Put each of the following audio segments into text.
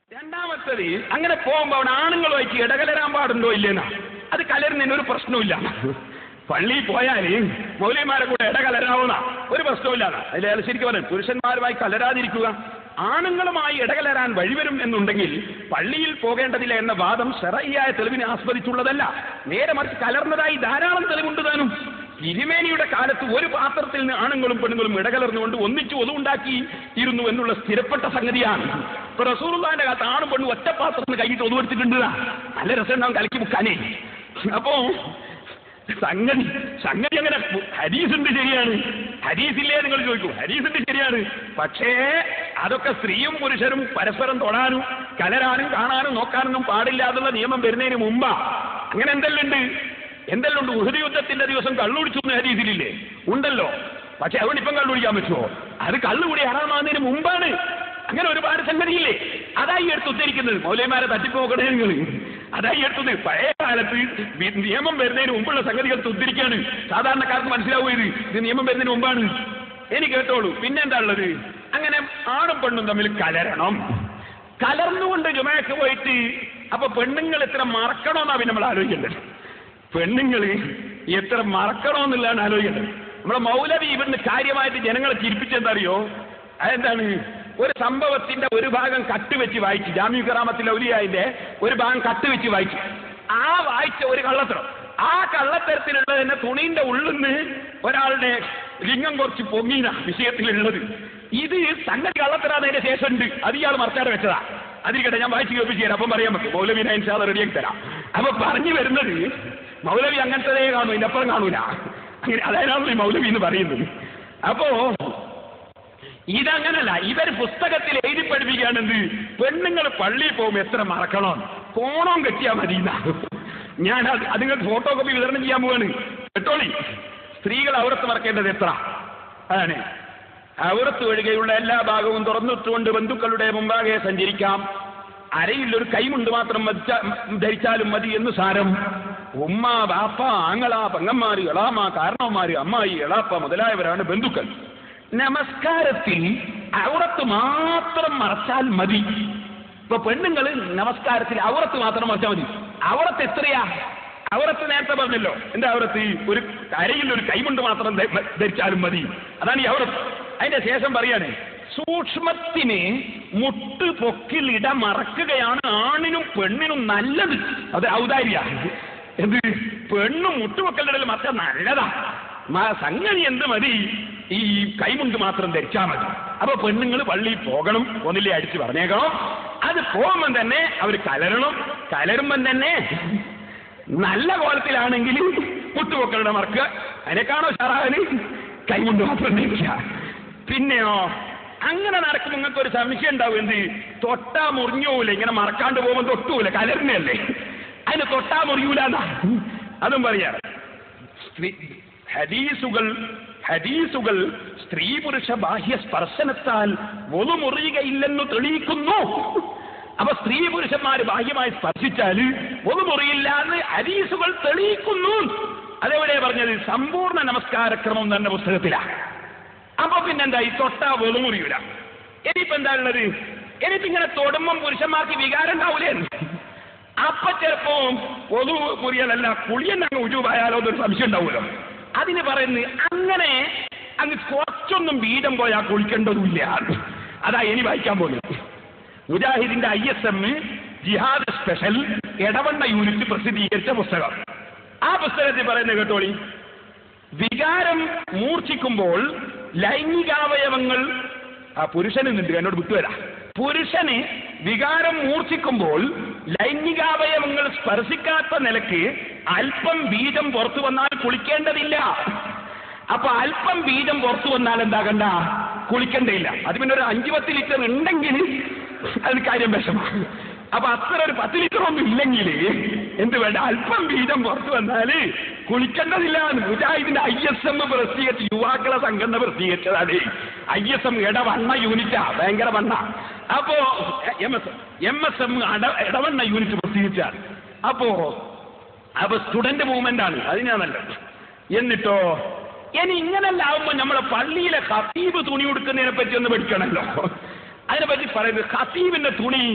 രണ്ടാമത്തത് അങ്ങനെ പോകുമ്പോ അവിടെ ആണുങ്ങളുമായിട്ട് ഇടകലരാൻ പാടുണ്ടോ ഇല്ലേന്നാ അത് കലരുന്നതിന് ഒരു പ്രശ്നമില്ല പള്ളിയിൽ പോയാൽ മൗലിമാരെ കൂടെ ഇടകലരാവുന്ന ഒരു പ്രശ്നമില്ല അതിൽ അയാൾ ശരിക്കും പറയും പുരുഷന്മാരുമായി കലരാതിരിക്കുക ആണുങ്ങളുമായി ഇടകലരാൻ വഴിവരും എന്നുണ്ടെങ്കിൽ പള്ളിയിൽ പോകേണ്ടതില്ല എന്ന വാദം ശറയ്യായ തെളിവിനെ ആസ്പദിച്ചുള്ളതല്ല നേരെ മറിച്ച് കലർന്നതായി ധാരാളം തെളിവുണ്ട് താനും തിരുമേനിയുടെ കാലത്ത് ഒരു പാത്രത്തിൽ നിന്ന് ആണുങ്ങളും പെണ്ണുങ്ങളും ഇടകലർന്നുകൊണ്ട് ഒന്നിച്ചു ഒതുണ്ടാക്കി ഇരുന്നു എന്നുള്ള സ്ഥിരപ്പെട്ട സംഗതിയാണ് ഇപ്പൊ റസൂറുള്ളാന്റെ കാലത്ത് ആണും പെണ്ണും ഒറ്റ പാത്രത്തിന് കൈയിട്ട് ഒതുവെടുത്തിട്ടുണ്ട് നല്ല രസം ഉണ്ടാവും കലക്കി മുക്കാനേ അപ്പോ സംഗതി സംഗതി അങ്ങനെ ഹരീസുണ്ട് ശരിയാണ് ഹരീസില്ലേ നിങ്ങൾ ചോദിക്കൂ ഹരീസുണ്ട് ശരിയാണ് പക്ഷേ അതൊക്കെ സ്ത്രീയും പുരുഷനും പരസ്പരം തൊടാനും കലരാനും കാണാനും നോക്കാനൊന്നും പാടില്ലാതുള്ള നിയമം വരുന്നതിന് മുമ്പാ അങ്ങനെ എന്തെല്ലാം ഉണ്ട് എന്തെല്ലാം ഉണ്ട് ഉഹദ് യുദ്ധത്തിന്റെ ദിവസം കള്ളുടിച്ചു എന്ന് ഹരീസിലില്ലേ ഉണ്ടല്ലോ പക്ഷെ അതുകൊണ്ട് ഇപ്പം കള്ളുടിക്കാൻ പറ്റുമോ അത് കള്ളുകൂടി ഹറാമാകുന്നതിന് മുമ്പാണ് അങ്ങനെ ഒരുപാട് സംഗതിയില്ലേ അതായി എടുത്ത് ഉദ്ധരിക്കുന്നത് മൗലൈമാരെ തട്ടിപ്പ് നോക്കണേ നിങ്ങൾ അതായി എടുത്തത് പഴയ കാലത്ത് വി- നിയമം വരുന്നതിന് മുമ്പുള്ള സംഗതികൾ ഉദ്ധരിക്കാണ് സാധാരണക്കാർക്ക് മനസ്സിലാവും ഇത് ഇത് നിയമം വരുന്നതിന് മുമ്പാണ് ഇനി കേട്ടോളൂ പിന്നെന്താ ഉള്ളത് അങ്ങനെ ആണും പെണ്ണും തമ്മിൽ കലരണം കലർന്നുകൊണ്ട് ജുമയ്ക്ക് പോയിട്ട് അപ്പൊ പെണ്ണുങ്ങൾ എത്ര മറക്കണമെന്നാ പിന്നെ നമ്മൾ ആലോചിക്കേണ്ടത് പെണ്ണുങ്ങൾ എത്ര മറക്കണമെന്നുള്ളതാണ് ആലോചിക്കേണ്ടത് നമ്മളെ മൗലവി ഇവിടുന്ന് കാര്യമായിട്ട് ജനങ്ങളെ ചിരിപ്പിച്ചെന്താ അറിയോ അതെന്താണ് ഒരു സംഭവത്തിന്റെ ഒരു ഭാഗം കട്ടുവെച്ച് വായിച്ചു ജാമ്യു കറാമത്തിൽ ഔലിയായിന്റെ ഒരു ഭാഗം കട്ടുവെച്ച് വായിച്ചു ആ വായിച്ച ഒരു കള്ളത്തരം ആ കള്ളത്തരത്തിലുള്ളത് തന്നെ തുണീന്റെ ഉള്ളിൽ നിന്ന് ഒരാളുടെ ലിംഗം കുറച്ച് പൊങ്ങീന വിഷയത്തിലുള്ളത് ഇത് സംഗതി കള്ളത്തരാന്ന് അതിന്റെ ശേഷം ഉണ്ട് അത് ഇയാൾ മറച്ചാടെ വെച്ചതാ അതിരിക്കട്ടെ ഞാൻ വായിച്ച് കേൾപ്പിച്ച് തരാം അപ്പം പറയാൻ പറ്റും മൗലവി ഞാൻ ഇൻഷാല് റെഡിയാക്കി തരാം അപ്പൊ പറഞ്ഞു വരുന്നത് മൗലവി അങ്ങനത്തെ കാണൂ ഇതിന്റെ അപ്പുറം കാണൂല അങ്ങനെ അതായതാണല്ലോ ഈ മൗലവി എന്ന് പറയുന്നത് അപ്പോ ഇതങ്ങനല്ല ഇവർ പുസ്തകത്തിൽ എഴുതി പഠിപ്പിക്കുകയാണെന്ത് പെണ്ണുങ്ങൾ പള്ളിയിൽ പോകുമ്പോൾ എത്ര മറക്കണം കോണം കെട്ടിയാ മതി എന്നാ. ഞാൻ അത് അത് നിങ്ങൾക്ക് ഫോട്ടോ കോപ്പി വിതരണം ചെയ്യാൻ പോവാണ് കേട്ടോളി സ്ത്രീകൾ അവിടത്ത് മറക്കേണ്ടത് എത്ര അതാണ് അവിടത്ത് ഒഴികെയുള്ള എല്ലാ ഭാഗവും തുറന്നിട്ടുകൊണ്ട് ബന്ധുക്കളുടെ മുമ്പാകെ സഞ്ചരിക്കാം അരയിൽ ഒരു കൈമുണ്ട് മാത്രം മതിച്ച- ധരിച്ചാലും മതി എന്ന് സാരം ഉമ്മ ബാപ്പ ആങ്ങള പെങ്ങന്മാര് എളാമ കാരണവന്മാര് അമ്മായി എളാപ്പ മുതലായവരാണ് ബന്ധുക്കൾ നമസ്കാരത്തിൽ ഔറത്ത് മാത്രം മറച്ചാൽ മതി ഇപ്പൊ പെണ്ണുങ്ങള് നമസ്കാരത്തിൽ ഔറത്ത് മാത്രം മറച്ചാൽ മതി ഔറത്ത് എത്രയാ ഔറത്ത് നേരത്തെ പറഞ്ഞല്ലോ എന്താ ഔറത്ത് ഒരു കരയിൽ ഒരു കൈമുണ്ട് മാത്രം ധ- ധരിച്ചാലും മതി അതാണ് ഈ ഔറത്ത് അതിന്റെ ശേഷം പറയാണ് സൂക്ഷ്മത്തിന് മുട്ട് പൊക്കിൽ ഇട മറക്കുകയാണ് ആണിനും പെണ്ണിനും നല്ലത് അത് ഔദാര്യ എന്ത് പെണ്ണും മുട്ടുപൊക്കലിന്റെ ഇടയിൽ മറച്ചാൽ നല്ലതാ മ- സംഗതി എന്ത് മതി ഈ കൈമുണ്ട് മാത്രം ധരിച്ചാൽ മതി അപ്പൊ പെണ്ണുങ്ങൾ പള്ളിയിൽ പോകണം ഒന്നില്ലേ അടിച്ച് പറഞ്ഞേക്കണം അത് പോകുമ്പം തന്നെ അവർ കലരണം കലരുമ്പം തന്നെ നല്ല കോലത്തിലാണെങ്കിൽ മുട്ടുപൊക്കളുടെ മറക്കുക അതിനെക്കാണോ ഷറാവിന് കൈമുണ്ട് മാത്രം ധരിക്കുക പിന്നെയോ അങ്ങനെ നടക്കുമ്പോൾ നിങ്ങൾക്ക് ഒരു സംശയം ഉണ്ടാവും എന്ത് തൊട്ടാ മുറിഞ്ഞൂല ഇങ്ങനെ മറക്കാണ്ട് പോകുമ്പോൾ തൊട്ടൂല കലർന്നല്ലേ അതിന് തൊട്ടാ മുറിയൂല എന്നാ അതും പറയാറ് സ്ത്രീ- ഹദീസുകൾ ഹദീസുകൾ സ്ത്രീ പുരുഷ ബാഹ്യ സ്പർശനത്താൽ ഒതു മുറിയുകയില്ലെന്ന് തെളിയിക്കുന്നു അപ്പൊ സ്ത്രീ പുരുഷന്മാര് ബാഹ്യമായി സ്പർശിച്ചാൽ ഒതു മുറിയില്ല എന്ന് ഹദീസുകൾ തെളിയിക്കുന്നു അതെവിടെ പറഞ്ഞത് സമ്പൂർണ്ണ നമസ്കാരക്രമം തന്നെ പുസ്തകത്തിലാണ് അപ്പൊ പിന്നെന്താ ഈ തൊട്ടാ വെളു മുറിയൂല ഇനിയിപ്പോ എന്താ ഉള്ളത് ഇനിയിപ്പോ ഇങ്ങനെ തൊടുമ്പം പുരുഷന്മാർക്ക് വികാരം ഉണ്ടാവൂലേ അപ്പൊ ചിലപ്പോ പൊതു മുറിയലല്ല കുളിയൻ അങ്ങ് ഉജുവായാലോ എന്നൊരു സംശയം ഉണ്ടാവുമല്ലോ അതിന് പറയുന്നത് അങ്ങനെ അങ്ങ് കുറച്ചൊന്നും വീതം പോയാൽ കുളിക്കേണ്ടതുമില്ല അതാ ഇനി വായിക്കാൻ പോകുന്നത് മുജാഹിദിന്റെ ഐ എസ് എം ജിഹാദ് സ്പെഷ്യൽ എടവണ്ണ യൂണിറ്റ് പ്രസിദ്ധീകരിച്ച പുസ്തകം ആ പുസ്തകത്തിൽ പറയുന്നത് കേട്ടോളി വികാരം മൂർച്ഛിക്കുമ്പോൾ ലൈംഗികാവയവങ്ങൾ ആ പുരുഷന് നിന്നുണ്ട് എന്നോട് വിട്ടുവരാം പുരുഷന് വികാരം മൂർച്ഛിക്കുമ്പോൾ ലൈംഗികാവയവങ്ങൾ സ്പർശിക്കാത്ത നിലക്ക് അല്പം ബീജം പുറത്തു വന്നാൽ കുളിക്കേണ്ടതില്ല അപ്പൊ അല്പം ബീജം പുറത്തു വന്നാൽ എന്താകണ്ട കുളിക്കേണ്ടതില്ല അത് പിന്നെ ഒരു അഞ്ചു പത്ത് ലിറ്റർ ഉണ്ടെങ്കിൽ അത് കാര്യം വിഷമാണ് അപ്പൊ അത്ര ഒരു പത്ത് ലിറ്റർ ഒന്നും ഇല്ലെങ്കിൽ എന്ത് വേണ്ട അല്പം ബീജം പുറത്തു വന്നാല് കുളിക്കേണ്ടതില്ല എന്ന് മുജാഹിദിന്റെ ഐ എസ് എം പ്രസിദ്ധീകരിച്ച് യുവാക്കളെ സംഘടന പ്രസിദ്ധീകരിച്ചതാണ് ഐ എസ് എം ഇടവണ്ണ യൂണിറ്റാ ഭയങ്കര വണ്ണ അപ്പോ M S M S M Edavanna unit പ്രസിദ്ധീകരിച്ചാൽ അപ്പോ അപ്പൊ സ്റ്റുഡന്റ് മൂവ്മെന്റ് ആണ് അതിനാണല്ലോ എന്നിട്ടോ ഇനി ഇങ്ങനല്ല ആവുമ്പോ നമ്മളെ പള്ളിയിലെ ഖത്തീബ് തുണി ഉടുക്കുന്നതിനെ പറ്റി ഒന്ന് പഠിക്കണമല്ലോ അതിനെ പറ്റി പറയുന്നത് ഖത്തീബിന്റെ തുണി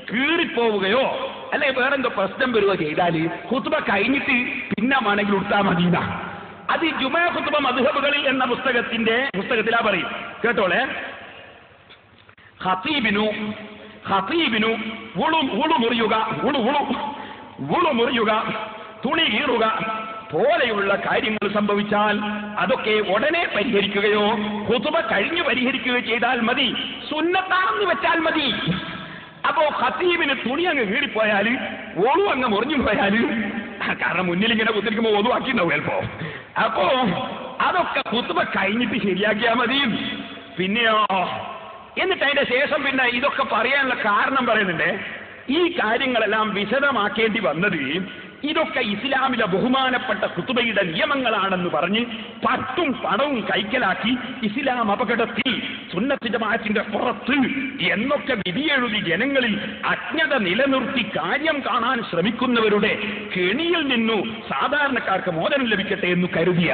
കീറിപ്പോവുകയോ അല്ലെ വേറെന്തോ പ്രശ്നം വരികയോ ചെയ്താൽ കുത്തുബ കഴിഞ്ഞിട്ട് പിന്നെ വേണമെങ്കിൽ ഉടുത്താൽ മദീന അത് ഈ ജുമാ കുത്തുബ മധുഹബുകളിൽ എന്ന പുസ്തകത്തിന്റെ പുസ്തകത്തിലാ പറയും കേട്ടോളെ ഹത്തീബിനു ഹത്തീബിനു ഉളു ഉളു മുറിയുക ഉളു ഉളു ഉളു മുറിയുക തുണി കീറുക പോലെയുള്ള കാര്യങ്ങൾ സംഭവിച്ചാൽ അതൊക്കെ ഉടനെ പരിഹരിക്കുകയോ കുതുബ കഴിഞ്ഞു പരിഹരിക്കുകയോ ചെയ്താൽ മതി സുന്നത്താണെന്ന് വെച്ചാൽ മതി അപ്പോ ഖത്തീബിന് തുണി അങ്ങ് കീറിപ്പോയാൽ ഒളു അങ്ങ് മുറിഞ്ഞു പോയാൽ കാരണം മുന്നിൽ ഇങ്ങനെ കുത്തിരിക്കുമ്പോൾ ഒതുവാക്കിണ്ടാവും ചിലപ്പോ അപ്പോ അതൊക്കെ കുത്തുബ കഴിഞ്ഞിട്ട് ശരിയാക്കിയാൽ മതി പിന്നെയോ എന്നിട്ട് അതിന്റെ ശേഷം പിന്നെ ഇതൊക്കെ പറയാനുള്ള കാരണം പറയുന്നുണ്ട് ഈ കാര്യങ്ങളെല്ലാം വിശദമാക്കേണ്ടി വന്നത് ഇതൊക്കെ ഇസ്ലാമിലെ ബഹുമാനപ്പെട്ട കുത്തുബയുടെ നിയമങ്ങളാണെന്ന് പറഞ്ഞ് പട്ടും പണവും കൈക്കലാക്കി ഇസ്ലാം അപകടത്തിൽ സുന്നത്ത് ജമാഅത്തിന്റെ പുറത്ത് എന്നൊക്കെ വിധിയെഴുതി ജനങ്ങളിൽ അജ്ഞത നിലനിർത്തി കാര്യം കാണാൻ ശ്രമിക്കുന്നവരുടെ കെണിയിൽ നിന്നു സാധാരണക്കാർക്ക് മോചനം ലഭിക്കട്ടെ എന്ന് കരുതിയ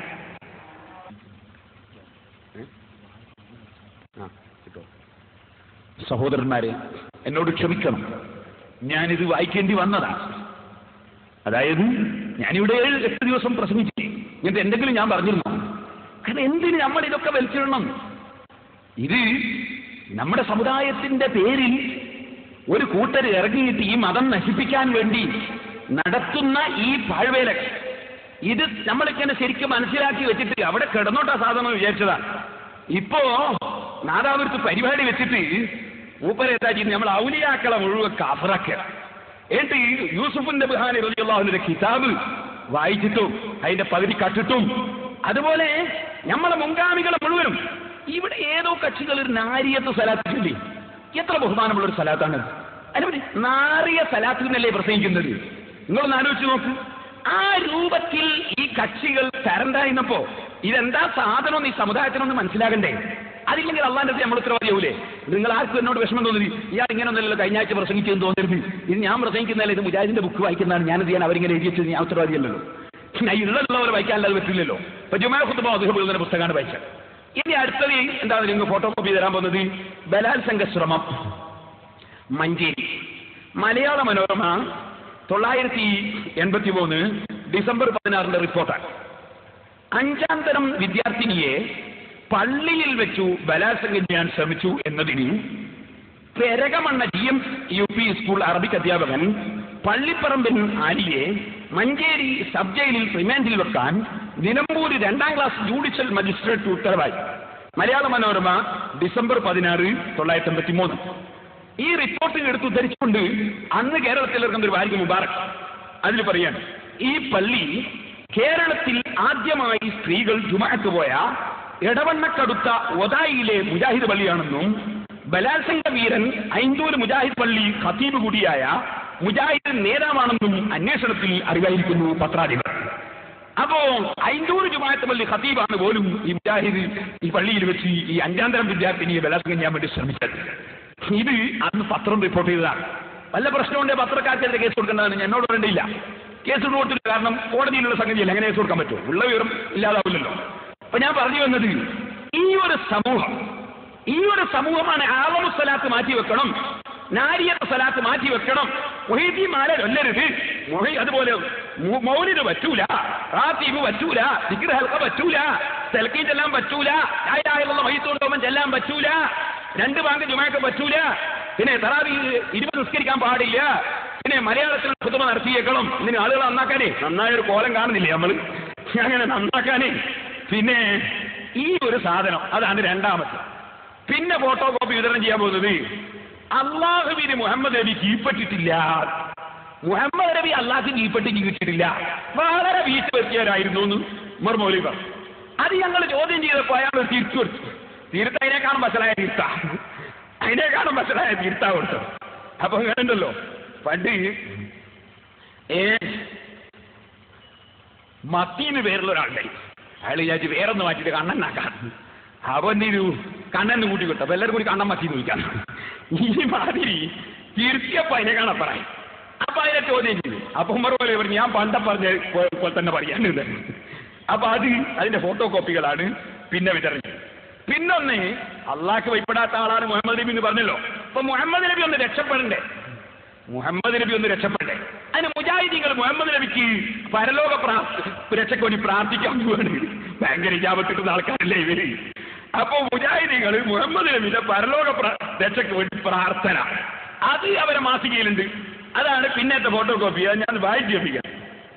സഹോദരന്മാരെ എന്നോട് ക്ഷമിക്കണം ഞാനിത് വായിക്കേണ്ടി വന്നതാണ് അതായത് ഞാനിവിടെ ഏഴ് എട്ട് ദിവസം പ്രസംഗിച്ചില്ലേ ഇങ്ങനത്തെ എന്തെങ്കിലും ഞാൻ പറഞ്ഞിരുന്നു കാരണം എന്തിന് നമ്മൾ ഇതൊക്കെ വലിച്ചിടണം ഇത് നമ്മുടെ സമുദായത്തിന്റെ പേരിൽ ഒരു കൂട്ടർ ഇറങ്ങിയിട്ട് ഈ മതം നശിപ്പിക്കാൻ വേണ്ടി നടത്തുന്ന ഈ പാഴ്വേല ഇത് നമ്മളിങ്ങനെ ശരിക്കും മനസ്സിലാക്കി വെച്ചിട്ട് അവിടെ കിടന്നോട്ടാ സാധനം വിചാരിച്ചതാണ് ഇപ്പോ നാദാപുരത്ത് പരിപാടി വെച്ചിട്ട് ഊപ്പരേത്താജി നമ്മൾ ഔലിയാക്കളെ മുഴുവൻ കാഫറാക്കുക എന്നിട്ട് ഈ യൂസുഫിന്റെ ബഹാനി റളിയല്ലാഹുവിന്റെ കിതാബ് വായിച്ചിട്ടും അതിന്റെ പകുതി കട്ടിട്ടും അതുപോലെ നമ്മളെ മുൻഗാമികളെ മുഴുവനും ഇവിടെ ഏതോ കക്ഷികൾ ഒരു നാരിയത്ത് സലാത്ത് ചൊല്ലി എത്ര ബഹുമാനമുള്ള ഒരു സലാത്താണ് അതിനെ നാറിയ സലാത്ത് എന്നല്ലേ പ്രസംഗിക്കുന്നത് നിങ്ങളൊന്ന് ആലോചിച്ച് നോക്ക് ആ രൂപത്തിൽ ഈ കക്ഷികൾ തരണ്ടായിരുന്നപ്പോ ഇതെന്താ സാധനം ഈ സമുദായത്തിനൊന്ന് മനസ്സിലാകണ്ടേ അതില്ലെങ്കിൽ അള്ളാന്റെ അടുത്ത് നമ്മൾ ഉത്തരവാദിയാവൂലേ നിങ്ങൾ ആർക്കും എന്നോട് വിഷമം തോന്നി ഇയാൾ ഇങ്ങനെ ഒന്നല്ലോ കഴിഞ്ഞ ആഴ്ച പ്രസംഗിച്ചെന്ന് തോന്നരുത് ഇത് ഞാൻ പ്രസംഗിക്കുന്നതല്ല ഇത് മുജാഹിദിന്റെ ബുക്ക് വായിക്കുന്നതാണ് ഞാനത് ചെയ്യാൻ അവരിങ്ങനെ എഴുതി വെച്ചത് ഞാൻ ഉത്തരവാദിയല്ലല്ലോ ഞാൻ ഉള്ളതുള്ള പോലെ വായിക്കാനല്ലാതെ പറ്റില്ലല്ലോ ഇപ്പൊ ജുമാ ഖുത്തുബ അദ്ദേഹം എഴുതുന്ന പുസ്തകമാണ് വായിച്ചത് ഇനി അടുത്തത് എന്താണ് നിങ്ങൾ ഫോട്ടോ കോപ്പി തരാൻ പോകുന്നത് ബലാത്സംഗ ശ്രമം മഞ്ചേരി മലയാള മനോരമ തൊള്ളായിരത്തി എൺപത്തി മൂന്ന് ഡിസംബർ പതിനാറിന്റെ റിപ്പോർട്ടാണ് അഞ്ചാം തരം വിദ്യാർത്ഥിനിയെ പള്ളിയിൽ വെച്ചു ബലാത്സംഗം ചെയ്യാൻ ശ്രമിച്ചു എന്നതിന് Perakamanna G M U P school Arabic അധ്യാപകൻ പള്ളിപ്പറമ്പിൻ ആലിയെ മഞ്ചേരി സബ് ജയിലിൽ റിമാൻഡിൽ വെക്കാൻ നിലമ്പൂര് രണ്ടാം ക്ലാസ് ജുഡീഷ്യൽ മജിസ്ട്രേറ്റ് ഉത്തരവായി മലയാള മനോരമ ഡിസംബർ പതിനാറ് തൊള്ളായിരത്തി എൺപത്തി മൂന്ന് ഈ റിപ്പോർട്ട് എടുത്ത് ഉദ്ധരിച്ചുകൊണ്ട് അന്ന് കേരളത്തിൽ ഇറങ്ങുന്ന ഒരു വാരിക മുബാറക് അതിൽ പറയാണ് ഈ പള്ളി കേരളത്തിൽ ആദ്യമായി സ്ത്രീകൾ ജുമാഅത്ത് പോയ എടവണ്ണക്കടുത്ത ഒതായിയിലെ മുജാഹിദ് പള്ളിയാണെന്നും ബലാത്സംഗ വീരൻ ഐന്തൂർ മുജാഹിദ് പള്ളി ഖത്തീബ് കൂടിയായ മുജാഹിദ് നേതാവാണെന്നും അന്വേഷണത്തിൽ അറിവായിരിക്കുന്നു പത്രാധിപർ അപ്പോ ഐന്തൂർ ജുമാഅത്ത് പള്ളി ഖത്തീബാണ് പോലും ഈ മുജാഹിദ് ഈ പള്ളിയിൽ വെച്ച് ഈ അഞ്ചാം തരം വിദ്യാർത്ഥിനിയെ ബലാത്സംഗം ചെയ്യാൻ വേണ്ടി ശ്രമിച്ചത് ഇത് അന്ന് പത്രം റിപ്പോർട്ട് ചെയ്തതാണ് വല്ല പ്രശ്നമുണ്ടെങ്കിൽ പത്രക്കാർക്കെതിരെ കേസ് കൊടുക്കേണ്ടതാണ് എന്നോട് പറയേണ്ടിയില്ല കേസ് കൊടുത്തില്ല കാരണം കോടതിയിലുള്ള സംഗതിയല്ല എങ്ങനെ കേസ് കൊടുക്കാൻ പറ്റുമോ ഉള്ള വിവരം ഇല്ലാതാവില്ലല്ലോ അപ്പൊ ഞാൻ പറഞ്ഞു വന്നത് ഈ ഒരു സമൂഹം ഈ ഒരു സമൂഹമാണ് ആവമു സ്വലാത്ത് മാറ്റി വെക്കണം നാരിയത്ത് സ്വലാത്ത് മാറ്റി വെക്കണം മൊഹീദ്ദീൻ മാല ചൊല്ലരുത് മൊഹി അതുപോലെ മു- മൗലിദ് പറ്റൂല റാത്തീബ് പറ്റൂല ദിക്ർ ഹൽക്ക പറ്റൂല തെൽക്കീ ചെല്ലാൻ പറ്റൂല ആയിരായുള്ള മഹിത്തോണ്ടോമൻ ചെല്ലാൻ പറ്റൂല രണ്ട് ബാങ്ക് ജുമാക്ക് പറ്റൂല പിന്നെ തറാവി ഇരുപത് നിസ്കരിക്കാൻ പാടില്ല പിന്നെ മലയാളത്തിൽ പുതുമ നടത്തിയേക്കണം ഇതിന് ആളുകൾ നന്നാക്കാനേ നന്നായ ഒരു കോലം കാണുന്നില്ലേ നമ്മള് അങ്ങനെ നന്നാക്കാനേ പിന്നെ ഈ ഒരു സാധനം അതാണ് രണ്ടാമത്തെ പിന്നെ ഫോട്ടോ കോപ്പി വിതരണം ചെയ്യാൻ പോകുന്നത് അള്ളാഹുവിന് മുഹമ്മദ് നബി കീഴ്പ്പെട്ടിട്ടില്ല മുഹമ്മദ് നബി അള്ളാഹ് കീഴ്പ്പെട്ട് കിട്ടിയിട്ടില്ല വളരെ വീഴ്ച വരുത്തിയവരായിരുന്നു എന്ന് ഉമർ മൗലി പറഞ്ഞു അത് ഞങ്ങൾ ചോദ്യം ചെയ്തപ്പോൾ അയാൾ ഒരു തിരിച്ചു കൊടുത്തു തീർത്ത അതിനേക്കാളും വസലായ തീർത്ത അതിനേക്കാളും വസലായ തീർത്ത കൊടുത്തു അപ്പൊ വേണ്ടല്ലോ പണ്ട് ഏ മത്തീന്ന് പേരുള്ള ഒരാളുണ്ടായി അയാൾ വിചാരിച്ച് വേറൊന്ന് മാറ്റിയിട്ട് കണ്ണനാക്കാൻ അപ്പൊ എന്ത് ചെയ്തു കണ്ണന് കൂട്ടി കിട്ടും അപ്പൊ എല്ലാവരും കൂടി കണ്ണൻ മത്തി നോക്കാൻ ഈ മാതിരി തിരുത്തിയപ്പോ അതിനെ കാണാൻ പറയും അപ്പൊ അതിനെ ചോദ്യം ചെയ്തു അപ്പൊ ഉമ്മർ പോലെ പറഞ്ഞു ഞാൻ പണ്ട പറഞ്ഞ പോ- പോലെ തന്നെ പറയാനുണ്ട് അപ്പൊ അത് അതിന്റെ ഫോട്ടോ കോപ്പികളാണ് പിന്നെ വിതരണം ചെയ്തത്. പിന്നൊന്ന് അള്ളാഹ്ക്ക് ഭയപ്പെടാത്ത ആളാണ് മുഹമ്മദ് നബി എന്ന് പറഞ്ഞല്ലോ അപ്പൊ മുഹമ്മദ് നബി ഒന്ന് രക്ഷപ്പെടണ്ടേ മുഹമ്മദ് നബി ഒന്ന് രക്ഷപ്പെട്ടെ അതിന് മുജാഹിദീങ്ങൾ മുഹമ്മദ് നബിക്ക് പരലോക പ്രാർത്ഥ രക്ഷയ്ക്ക് വേണ്ടി പ്രാർത്ഥിക്കാൻ പോവാണ് ഭയങ്കര ഇജാബത്ത് കിട്ടുന്ന ആൾക്കാരല്ലേ ഇവര് അപ്പൊ മുജാഹിദീങ്ങൾ മുഹമ്മദ് നബിയുടെ പരലോക പ്ര- രക്ഷയ്ക്ക് വേണ്ടി പ്രാർത്ഥന അത് അവരെ മാസികയിലുണ്ട് അതാണ് പിന്നത്തെ ഫോട്ടോ കോപ്പി അത് ഞാൻ വായിച്ചു കേൾപ്പിക്കാം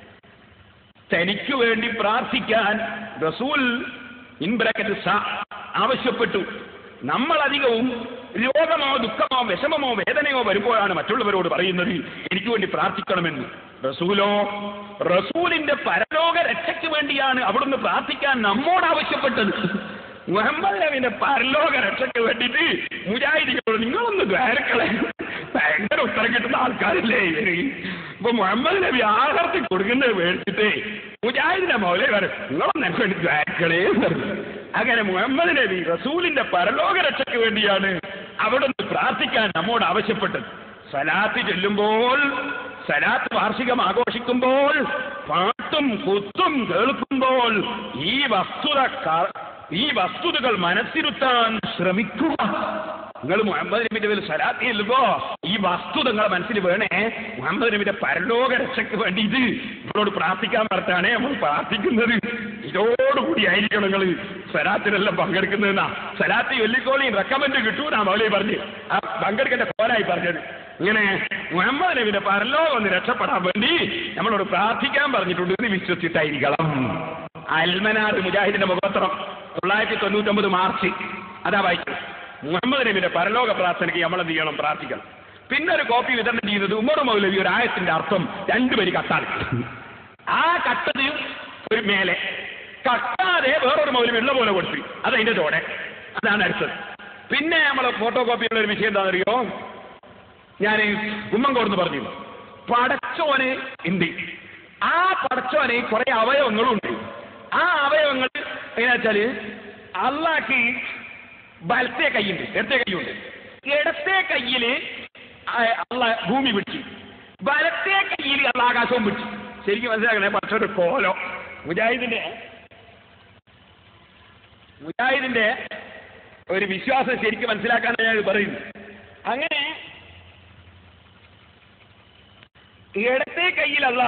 തനിക്ക് വേണ്ടി പ്രാർത്ഥിക്കാൻ റസൂൽ ഇൻ ബ്രാക്കറ്റ് സ ആവശ്യപ്പെട്ടു നമ്മൾ അധികവും രോഗമോ ദുഃഖമോ വിഷമമോ വേദനയോ വരുമ്പോഴാണ് മറ്റുള്ളവരോട് പറയുന്നത് എനിക്ക് വേണ്ടി പ്രാർത്ഥിക്കണമെന്ന് റസൂലോ റസൂലിന്റെ പരലോക രക്ഷയ്ക്ക് വേണ്ടിയാണ് അവിടുന്ന് പ്രാർത്ഥിക്കാൻ നമ്മോട് ആവശ്യപ്പെട്ടത് മുഹമ്മദ് നബിന്റെ പരലോക രക്ഷയ്ക്ക് വേണ്ടിയിട്ട് മുജാഹിദികളോട് നിങ്ങളൊന്ന് ദ്വാരക്കളെ ഭയങ്കര ഉത്തരം കിട്ടുന്ന ആൾക്കാരില്ലേ ഇവര് ഇപ്പൊ മുഹമ്മദ് നബി ആഹാരത്തിൽ കൊടുക്കുന്നത് മേടിച്ചിട്ടേ മുജാഹിദിന്റെ മൗലേ വരും നിങ്ങളൊന്ന് എനിക്ക് വേണ്ടി ദ്വാരക്കളേ എന്ന് പറഞ്ഞു. അങ്ങനെ മുഹമ്മദ് നബി റസൂലിന്റെ പരലോക രക്ഷയ്ക്ക് വേണ്ടിയാണ് അവിടുന്ന് പ്രാർത്ഥിക്കാൻ നമ്മോട് ആവശ്യപ്പെട്ടത് സലാത്ത് ചൊല്ലുമ്പോൾ സലാത്ത് വാർഷികം ആഘോഷിക്കുമ്പോൾ പാട്ടും കുത്തും കേൾക്കുമ്പോൾ ഈ വസ്തുത ക- ഈ വസ്തുതകൾ മനസ്സിരുത്താൻ ശ്രമിക്കുക നിങ്ങൾ മുഹമ്മദ് നബിന്റെ പേരിൽ സലാത്ത് ചെല്ലുമ്പോ ഈ വസ്തുത നിങ്ങളെ മനസ്സിൽ വേണേ മുഹമ്മദ് നബിന്റെ പരലോക രക്ഷയ്ക്ക് വേണ്ടിയിട്ട് ഇവരോട് പ്രാർത്ഥിക്കാൻ പറഞ്ഞാണ് നമ്മൾ പ്രാർത്ഥിക്കുന്നത് ഇതോടുകൂടി ആയിരിക്കണം നിങ്ങൾ സലാത്തിനെല്ലാം പങ്കെടുക്കുന്നതെന്നാ സലാത്ത് ചൊല്ലിക്കോളിയും റെക്കമെന്റ് കിട്ടൂന്നാ മൗലി പറഞ്ഞ് ആ പങ്കെടുക്കേണ്ട കോലായി പറഞ്ഞത് ഇങ്ങനെ മുഹമ്മദ് നബിന്റെ പരലോകം ഒന്ന് രക്ഷപ്പെടാൻ വേണ്ടി നമ്മളോട് പ്രാർത്ഥിക്കാൻ പറഞ്ഞിട്ടുണ്ട് എന്ന് വിശ്വസിച്ചിട്ടായിരിക്കണം അൽമനാർ മുജാഹിദിന്റെ മുഖപത്രം തൊള്ളായിരത്തി തൊണ്ണൂറ്റൊമ്പത് മാർച്ച് അതാ വായിച്ചത് മുഹമ്മദ് നബിന്റെ പരലോക പ്രാർത്ഥനയ്ക്ക് നമ്മൾ എന്ത് ചെയ്യണം പ്രാർത്ഥിക്കണം പിന്നെ ഒരു കോപ്പി വിതരണം ചെയ്തത് ഉമർ മൗലവി ഒരു ആയത്തിന്റെ അർത്ഥം രണ്ടുപേര് കട്ടാണ് ആ കട്ടത് ഒരു മേലെ കട്ടാതെ വേറൊരു മൗലവി ഉള്ള പോലെ കൊടുത്തു അതതിന്റെ ചോടെ അതാണ് അടുത്തത് പിന്നെ നമ്മളെ ഫോട്ടോ കോപ്പിയുള്ള ഒരു വിഷയം എന്താണെന്നറിയോ ഞാൻ കുമ്മങ്കോടുന്ന് പറഞ്ഞു പടച്ചോന് ഉണ്ട് ആ പടച്ചോന് കുറെ അവയവങ്ങളും ഉണ്ട് ആ അവയവങ്ങൾ എങ്ങനെയാ വെച്ചാല് അള്ളാക്ക് വലത്തെ കൈയുണ്ട് ഇടത്തെ കൈയുണ്ട് ഇടത്തെ കയ്യില് ആ- അള്ള ഭൂമി പിടിച്ചു വലത്തെ കയ്യിൽ അള്ള ആകാശവും പിടിച്ചു ശരിക്കും മനസ്സിലാക്കണേ പക്ഷൊരു കോലോ മുജാഹിദിന്റെ മുജാഹിദിന്റെ ഒരു വിശ്വാസം ശരിക്കും മനസ്സിലാക്കാനാണ് ഞാൻ ഇത് പറയുന്നത് അങ്ങനെ ഇടത്തെ കയ്യിലല്ല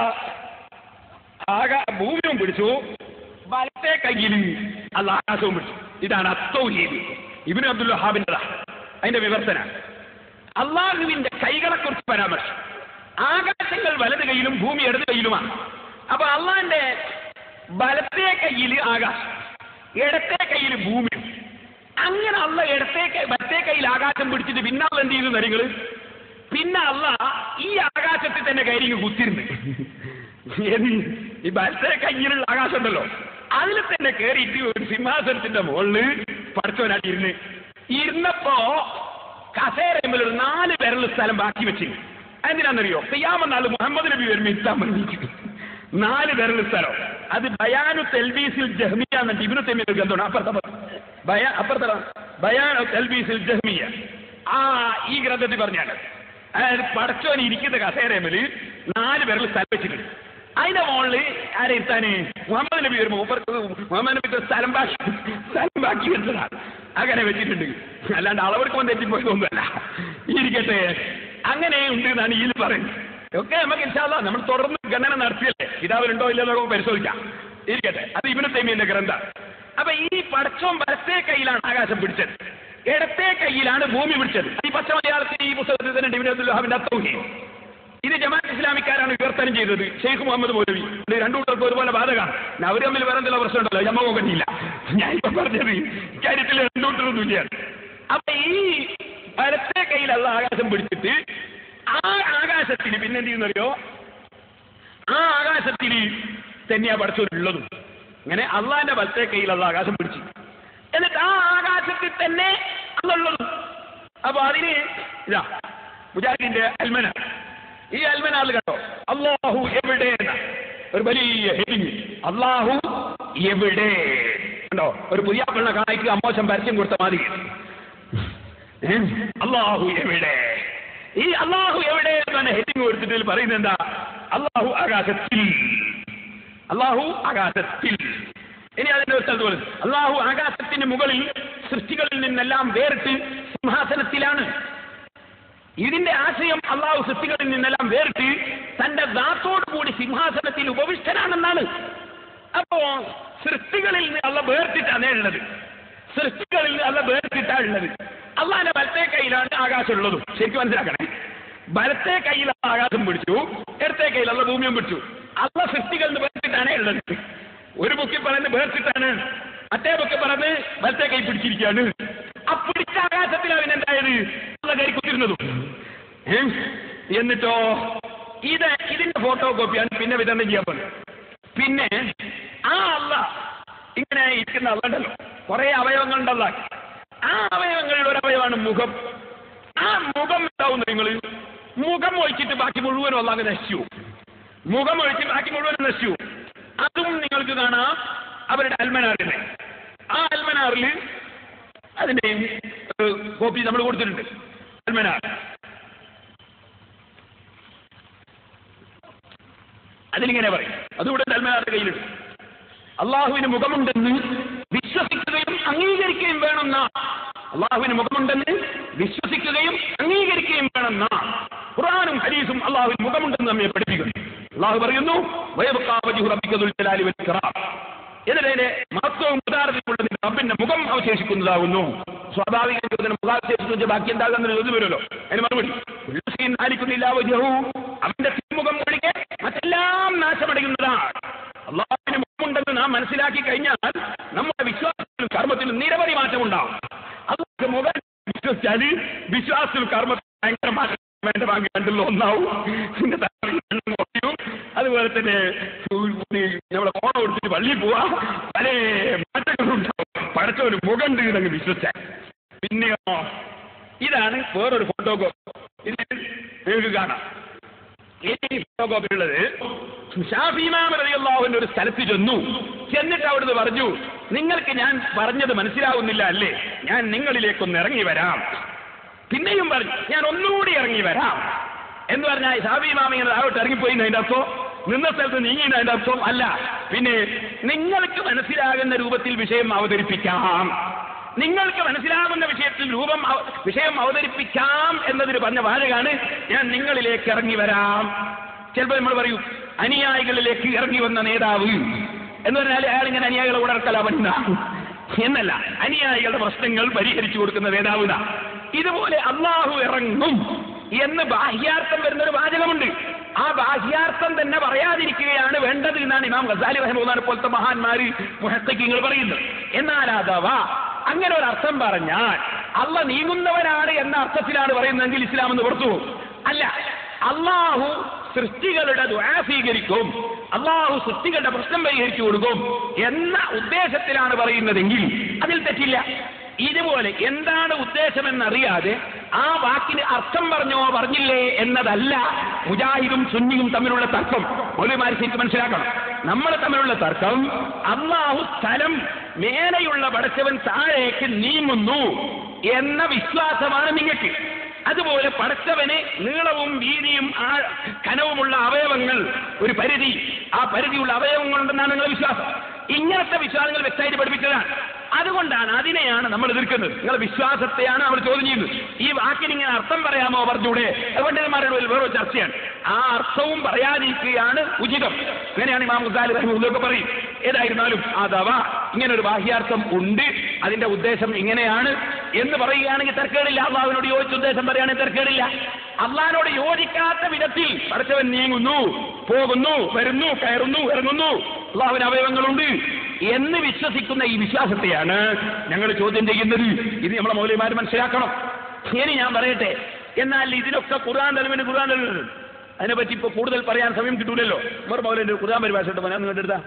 ആകാ ഭൂമിയും പിടിച്ചു വലത്തെ കയ്യിൽ അല്ല ആകാശവും പിടിച്ചു ഇതാണ് അത്തൗഹീദ് ഇബിന് അബ്ദുൽ വഹാബിൻ്റെതാ അതിന്റെ വിവർത്തന അള്ളാഹുവിന്റെ കൈകളെ കുറിച്ച് പരാമർശം ആകാശങ്ങൾ വലത് കയ്യിലും ഭൂമി ഇടത് കയ്യിലുമാണ് അപ്പൊ അള്ളാന്റെ വലത്തെ കയ്യിൽ ആകാശം ഇടത്തെ കയ്യിൽ ഭൂമിയും അങ്ങനെ അള്ള ഇടത്തെ കൈ വലത്തെ കയ്യിൽ ആകാശം പിടിച്ചിട്ട് പിന്നെ അള്ള എന്ത് ചെയ്തു നിങ്ങള് പിന്നെ അല്ല ഈ ആകാശത്തിൽ തന്നെ കയറി ഇങ്ങ് കുത്തിരുന്ന് ഏത് ഈ വലത്തെ കയ്യിലുള്ള ആകാശം ഉണ്ടല്ലോ അതിൽ തന്നെ കയറിയിട്ട് ഒരു സിംഹാസനത്തിന്റെ മുകളില് പഠിച്ചവനായിട്ട് ഇരുന്ന് ഇരുന്നപ്പോ കസേരമ്മിൽ ഒരു നാല് പേരുള്ള സ്ഥലം ബാക്കി വെച്ചിരുന്നു എന്തിനാണെന്നറിയോ ചെയ്യാമെന്നാൾ മുഹമ്മദ് നബി വരുമ്പോ ഇരുത്താൻ വേണ്ടിയിട്ട് നാല് പേരുള്ള സ്ഥലം അത് ബയാനു തെൽബീസിൽ ജഹ്മിയ എന്നിട്ട് ഇബിനു തെമ്മിയ ഗ്രന്ഥമാണ് അപ്പുറത്തെ ബയാ അപ്പുറത്തെ ബയാനു തെൽബീസിൽ ജഹ്മിയ ആ ഈ ഗ്രന്ഥത്തിൽ പറഞ്ഞാണ് അതായത് പടച്ചോൻ ഇരിക്കുന്ന കസേരമില് നാല് പേരിൽ സ്ഥലം വെച്ചിട്ടുണ്ട് അതിന്റെ മുകളിൽ ആരെ ഇരുത്താന് മുഹമ്മദ് നബി വരുമ്പോ മൂപ്പർക്ക് മുഹമ്മദ് നബി സ്ഥലം ബാക്കി സ്ഥലം ബാക്കി വെച്ചതാണ് അങ്ങനെ വെച്ചിട്ടുണ്ട് അല്ലാണ്ട് അളവെടുക്ക് വന്ന് തെറ്റിപ്പോയതൊന്നുമല്ല ഇരിക്കട്ടെ അങ്ങനെ ഉണ്ട് എന്നാണ് ഇതിൽ പറയുന്നത് ഒക്കെ നമുക്ക് ഇൻഷാല്ല നമ്മൾ തുടർന്ന് ഗണന നടത്തിയല്ലേ കിതാബിലുണ്ടോ ഇല്ലയോ നമുക്ക് പരിശോധിക്കാം ഇരിക്കട്ടെ അത് ഇവന് തെമിയന്റെ ഗ്രന്ഥം അപ്പൊ ഈ പടച്ചോൻ വലത്തെ കയ്യിലാണ് ആകാശം പിടിച്ചത് ഇടത്തെ കയ്യിലാണ് ഭൂമി പിടിച്ചത് ഈ പച്ച മലയാളത്തിൽ ഈ പുസ്തകത്തിൽ തന്നെ ഡിവിൻ അബ്ദുല്ലാഹിന്റെ അത്തൗഹി ഇത് ജമാഅത്ത് ഇസ്ലാമിക്കാരാണ് വിവർത്തനം ചെയ്തത് ഷെയ്ഖ് മുഹമ്മദ് മൗലവി ഇത് രണ്ടു കൂട്ടർക്കും ഒരുപോലെ ബാധകമാണ് പിന്നെ അവർ തമ്മിൽ വേറെ എന്തെങ്കിലും പ്രശ്നമുണ്ടല്ലോ ജമ്മ കണ്ടില്ല ഞാൻ ഇപ്പൊ പറഞ്ഞത് ഇക്കാര്യത്തിൽ രണ്ടു കൂട്ടരൊന്നും ഇല്ല അപ്പൊ ഈ വലത്തെ കയ്യിലുള്ള ആകാശം പിടിച്ചിട്ട് ആ ആകാശത്തിന് പിന്നെ എന്ത് ചെയ്യുന്നറിയോ ആ ആകാശത്തിൽ തന്നെയാ പഠിച്ചവരുള്ളതും അങ്ങനെ അള്ളാന്റെ വലത്തെ കയ്യിലുള്ള ആകാശം പിടിച്ചു എന്നിട്ട് ആ ആകാശത്തിൽ തന്നെ അന്നുള്ളതും അപ്പൊ അതിന് ഇതാ മുജാഹിദിന്റെ അൽമന ഈ അൽമനാൾ കണ്ടോ അള്ളാഹു എവിടെ എന്ന ഒരു വലിയ ഹെഡിങ് അള്ളാഹു എവിടെ കണ്ടോ ഒരു പുതിയ പെണ്ണ കായ്ക്ക് അമ്മോശം പരസ്യം കൊടുത്ത മാതിരി ഏ? അള്ളാഹു എവിടെ ഈ അള്ളാഹു എവിടെ എന്നാണ് ഹെഡിങ് കൊടുത്തിട്ട് ഇതിൽ പറയുന്നത് എന്താ അള്ളാഹു ആകാശത്തിൽ അള്ളാഹു ആകാശത്തിൽ ഇനി അതിന്റെ ഒരു സ്ഥലത്ത് പറയുന്നത് അള്ളാഹു ആകാശത്തിന് മുകളിൽ സൃഷ്ടികളിൽ നിന്നെല്ലാം വേറിട്ട് സിംഹാസനത്തിലാണ് ഇതിന്റെ ആശയം അള്ളാഹു സൃഷ്ടികളിൽ നിന്നെല്ലാം വേറിട്ട് തന്റെ ദാത്തോടു കൂടി സിംഹാസനത്തിൽ ഉപവിഷ്ടനാണെന്നാണ് അപ്പോ സൃഷ്ടികളിൽ നിന്ന് അള്ള വേർതിട്ടാണ് ഉള്ളത് സൃഷ്ടികളിൽ നിന്ന് അള്ള വേർതിട്ടാ ഉള്ളത് അള്ളാന്റെ വലത്തെ കയ്യിലാണ് ആകാശം ഉള്ളതും ശരിക്കും മനസ്സിലാക്കണേ വലത്തെ കയ്യിൽ ആകാശം പിടിച്ചു ഇടത്തെ കയ്യിൽ അള്ള ഭൂമിയും പിടിച്ചു അള്ള സൃഷ്ടികളിൽ നിന്ന് വേർതിട്ടാണേ ഉള്ളത് ഒരു ബുക്കിൽ പറയുന്നത് വേർതിട്ടാണ് മറ്റേ ബുക്കിൽ പറയുന്നത് വലത്തെ കൈ പിടിച്ചിരിക്കുകയാണ് ആ പിടിച്ച ആകാശത്തിൽ അവൻ എന്തായത് അള്ള കൈ കുത്തിരുന്നതും ഏ? എന്നിട്ടോ ഇത് ഇതിന്റെ ഫോട്ടോ കോപ്പിയാണ് പിന്നെ വിതരണം ചെയ്യാൻ പറഞ്ഞത് പിന്നെ ആ അല്ല ഇങ്ങനെ ഇരിക്കുന്ന അല്ലണ്ടല്ലോ കുറെ അവയവങ്ങളുണ്ടല്ല ആ അവയവങ്ങളിൽ ഒരു അവയവമാണ് മുഖം ആ മുഖം എന്താവും നിങ്ങൾ മുഖം ഒഴിച്ചിട്ട് ബാക്കി മുഴുവനും അല്ലാതെ നശിച്ചു മുഖം ഒഴിച്ച് ബാക്കി മുഴുവനും നശിച്ചു അതും നിങ്ങൾക്ക് കാണാം അവരുടെ അൽമനാറിനെ ആ അൽമനാറിൽ അതിന്റെ ഒരു കോപ്പി നമ്മൾ കൊടുത്തിട്ടുണ്ട് അൽമനാർ അതിലിങ്ങനെ പറയും അതുകൂടെ അൽമനാറിന്റെ കയ്യിലുണ്ട് അള്ളാഹുവിന് മുഖമുണ്ടെന്ന് വിശ്വസിക്കുകയും അംഗീകരിക്കുകയും വേണമെന്ന അള്ളാഹുവിന് മുഖമുണ്ടെന്ന് വിശ്വസിക്കുകയും അംഗീകരിക്കുകയും വേണമെന്ന ഖുർആാനും ഹരീസും അള്ളാഹുവിന് മുഖമുണ്ടെന്ന് നമ്മെ പഠിപ്പിക്കുന്നു അള്ളാഹു പറയുന്നു വയവക്കാവജുഹു റബ്ബിക്കദുൽ ജലാലി വൽ ഇക്റാം. എന്നിട്ടതിന്റെ മഹത്വവും ഉദാഹരണത്തിലുള്ള നിന്റെ റബ്ബിന്റെ മുഖം അവശേഷിക്കുന്നതാകുന്നു സ്വാഭാവിക മുഖാവശേഷിക്കുന്ന ബാക്കി എന്താകുന്ന ചോദ്യം വരുമല്ലോ അതിന് മറുപടി ഉല്ലസീൻ നാലിക്കുന്നില്ല വജഹു അവന്റെ തിരുമുഖം ഒഴികെ മറ്റെല്ലാം നാശമടയുന്നതാണ് അള്ളാഹുവിന് മുഖമുണ്ടെന്ന് നാം മനസ്സിലാക്കി കഴിഞ്ഞാൽ നമ്മുടെ വിശ്വാസത്തിലും കർമ്മത്തിലും നിരവധി മാറ്റമുണ്ടാവും അതുകൊണ്ട് മുഖം വിശ്വസിച്ചാൽ വിശ്വാസത്തിലും കർമ്മത്തിലും ഭയങ്കര മാറ്റം വേണ്ട വാങ്ങി രണ്ടിലും ഒന്നാവും പിന്നെ താഴെ കണ്ണും കുറയും. അതുപോലെ തന്നെ നമ്മളെ ഓണം കൊടുത്തിട്ട് പള്ളിയിൽ പോവാ പല മാറ്റങ്ങളും ഉണ്ടാവും പടച്ച ഒരു മുഖം അങ്ങ് വിശ്വസിച്ചാൽ പിന്നെയോ ഇതാണ് വേറൊരു ഫോട്ടോകോപ്പി ഇത് നിങ്ങൾക്ക് കാണാം ഈ ഫോട്ടോകോപ്പിയുള്ളത് ഷാഫിമാമറിയാഹുവിന്റെ ഒരു സ്ഥലത്ത് ചെന്നു ചെന്നിട്ട് അവിടുന്ന് പറഞ്ഞു നിങ്ങൾക്ക് ഞാൻ പറഞ്ഞത് മനസ്സിലാവുന്നില്ല അല്ലേ ഞാൻ നിങ്ങളിലേക്കൊന്ന് ഇറങ്ങി വരാം പിന്നെയും പറഞ്ഞു ഞാൻ ഒന്നുകൂടി ഇറങ്ങി വരാം എന്ന് പറഞ്ഞാൽ ഷാഫിമാമ ഇങ്ങനെ താഴോട്ട് ഇറങ്ങിപ്പോയി അതിന്റെ അർത്ഥം നിന്ന സ്ഥലത്ത് നീങ്ങിയിട്ട് അതിന്റെ അർത്ഥം അല്ല പിന്നെ നിങ്ങൾക്ക് മനസ്സിലാകുന്ന രൂപത്തിൽ വിഷയം അവതരിപ്പിക്കാം നിങ്ങൾക്ക് മനസ്സിലാകുന്ന വിഷയത്തിൽ രൂപം അവ- വിഷയം അവതരിപ്പിക്കാം എന്നതിന് പറഞ്ഞ വാചകാണ് ഞാൻ നിങ്ങളിലേക്ക് ഇറങ്ങി വരാം ചിലപ്പോൾ നമ്മൾ പറയൂ അനുയായികളിലേക്ക് ഇറങ്ങി വന്ന നേതാവ് എന്ന് പറഞ്ഞാൽ അയാൾ ഇങ്ങനെ അനുയായികളെ ഉടർക്കലാവുന്ന എന്നല്ല അനുയായികളുടെ പ്രശ്നങ്ങൾ പരിഹരിച്ചു കൊടുക്കുന്ന നേതാവ് ഇതാ. ഇതുപോലെ അള്ളാഹു ഇറങ്ങും എന്ന് ബാഹ്യാർത്ഥം വരുന്ന ഒരു വാചകമുണ്ട് ആ ബാഹ്യാർത്ഥം തന്നെ പറയാതിരിക്കുകയാണ് വേണ്ടത് എന്നാണ് ഇമാം ഗസാലി റഹ്മാനെ പോലത്തെ മഹാന്മാര് മുഹത്തക്കിങ്ങൾ പറയുന്നത് എന്നാൽ അഥവാ അങ്ങനെ ഒരു അർത്ഥം പറഞ്ഞാൽ അള്ള നീങ്ങുന്നവനാണ് എന്ന അർത്ഥത്തിലാണ് പറയുന്നതെങ്കിൽ ഇസ്ലാം എന്ന് പുറത്തു പോകും അല്ല അള്ളാഹു സൃഷ്ടികളുടെ ദുആ സ്വീകരിക്കും അള്ളാഹു സൃഷ്ടികളുടെ പ്രശ്നം പരിഹരിച്ചു കൊടുക്കും എന്ന ഉദ്ദേശത്തിലാണ് പറയുന്നതെങ്കിൽ അതിൽ തെറ്റില്ല ഇതുപോലെ എന്താണ് ഉദ്ദേശമെന്നറിയാതെ ആ വാക്കിന് അർത്ഥം പറഞ്ഞോ പറഞ്ഞില്ലേ എന്നതല്ല മുജാഹിദും സുന്നിയും തമ്മിലുള്ള തർക്കം മൗലവിമാർ ശരിക്കും മനസ്സിലാക്കണം നമ്മൾ തമ്മിലുള്ള തർക്കം അള്ളാഹു സ്ഥലം മേലെയുള്ള പടച്ചവൻ താഴേക്ക് നീങ്ങുന്നു എന്ന വിശ്വാസമാണ് നിങ്ങൾക്ക് അതുപോലെ പടച്ചവന് നീളവും വീതിയും ആ കനവുമുള്ള അവയവങ്ങൾ ഒരു പരിധി ആ പരിധിയുള്ള അവയവങ്ങളുണ്ടെന്നാണ് നിങ്ങളുടെ വിശ്വാസം ഇങ്ങനത്തെ വിശ്വാസങ്ങൾ വ്യക്തമായിട്ട് പഠിപ്പിച്ചതാണ് അതുകൊണ്ടാണ് അതിനെയാണ് നമ്മൾ എതിർക്കുന്നത് നിങ്ങളുടെ വിശ്വാസത്തെയാണ് നമ്മൾ ചോദ്യം ചെയ്യുന്നത് ഈ വാക്കിന് ഇങ്ങനെ അർത്ഥം പറയാമോ പറഞ്ഞൂടെ പണ്ഡിതന്മാരുടെ വേറെ ചർച്ചയാണ് ആ അർത്ഥവും പറയാതിരിക്കുകയാണ് ഉചിതം അങ്ങനെയാണ് ഇമാം ഗസാലി റഹിമുള്ളൊക്കെ പറയും ഏതായിരുന്നാലും അഥവാ ഇങ്ങനെ ഒരു ബാഹ്യാർത്ഥം ഉണ്ട് അതിന്റെ ഉദ്ദേശം ഇങ്ങനെയാണ് എന്ന് പറയുകയാണെങ്കിൽ തർക്കേടില്ല അള്ളാഹുവിനോട് യോജിച്ച ഉദ്ദേശം പറയുകയാണെങ്കിൽ തർക്കേടില്ല അള്ളാഹിനോട് യോജിക്കാത്ത വിധത്തിൽ പടച്ചവൻ നീങ്ങുന്നു പോകുന്നു വരുന്നു കയറുന്നു ഇറങ്ങുന്നു അള്ളാഹുവിന് അവയവങ്ങളുണ്ട് എന്ന് വിശ്വസിക്കുന്ന ഈ വിശ്വാസത്തെയാണ് ഞങ്ങൾ ചോദ്യം ചെയ്യുന്നത് ഇത് നമ്മളെ മൗലിമാർ മനസ്സിലാക്കണം ഇനി ഞാൻ പറയട്ടെ എന്നാൽ ഇതിനൊക്കെ ഖുർആൻ തലവിന് ഖുർആൻ തലവിന് അതിനെപ്പറ്റി ഇപ്പൊ കൂടുതൽ പറയാൻ സമയം കിട്ടൂലല്ലോ ഉമർ മൗലിന്റെ ഖുർആൻ പരിഭാഷ ഇട്ട് പറയാൻ നിങ്ങളുടെ അടുത്താ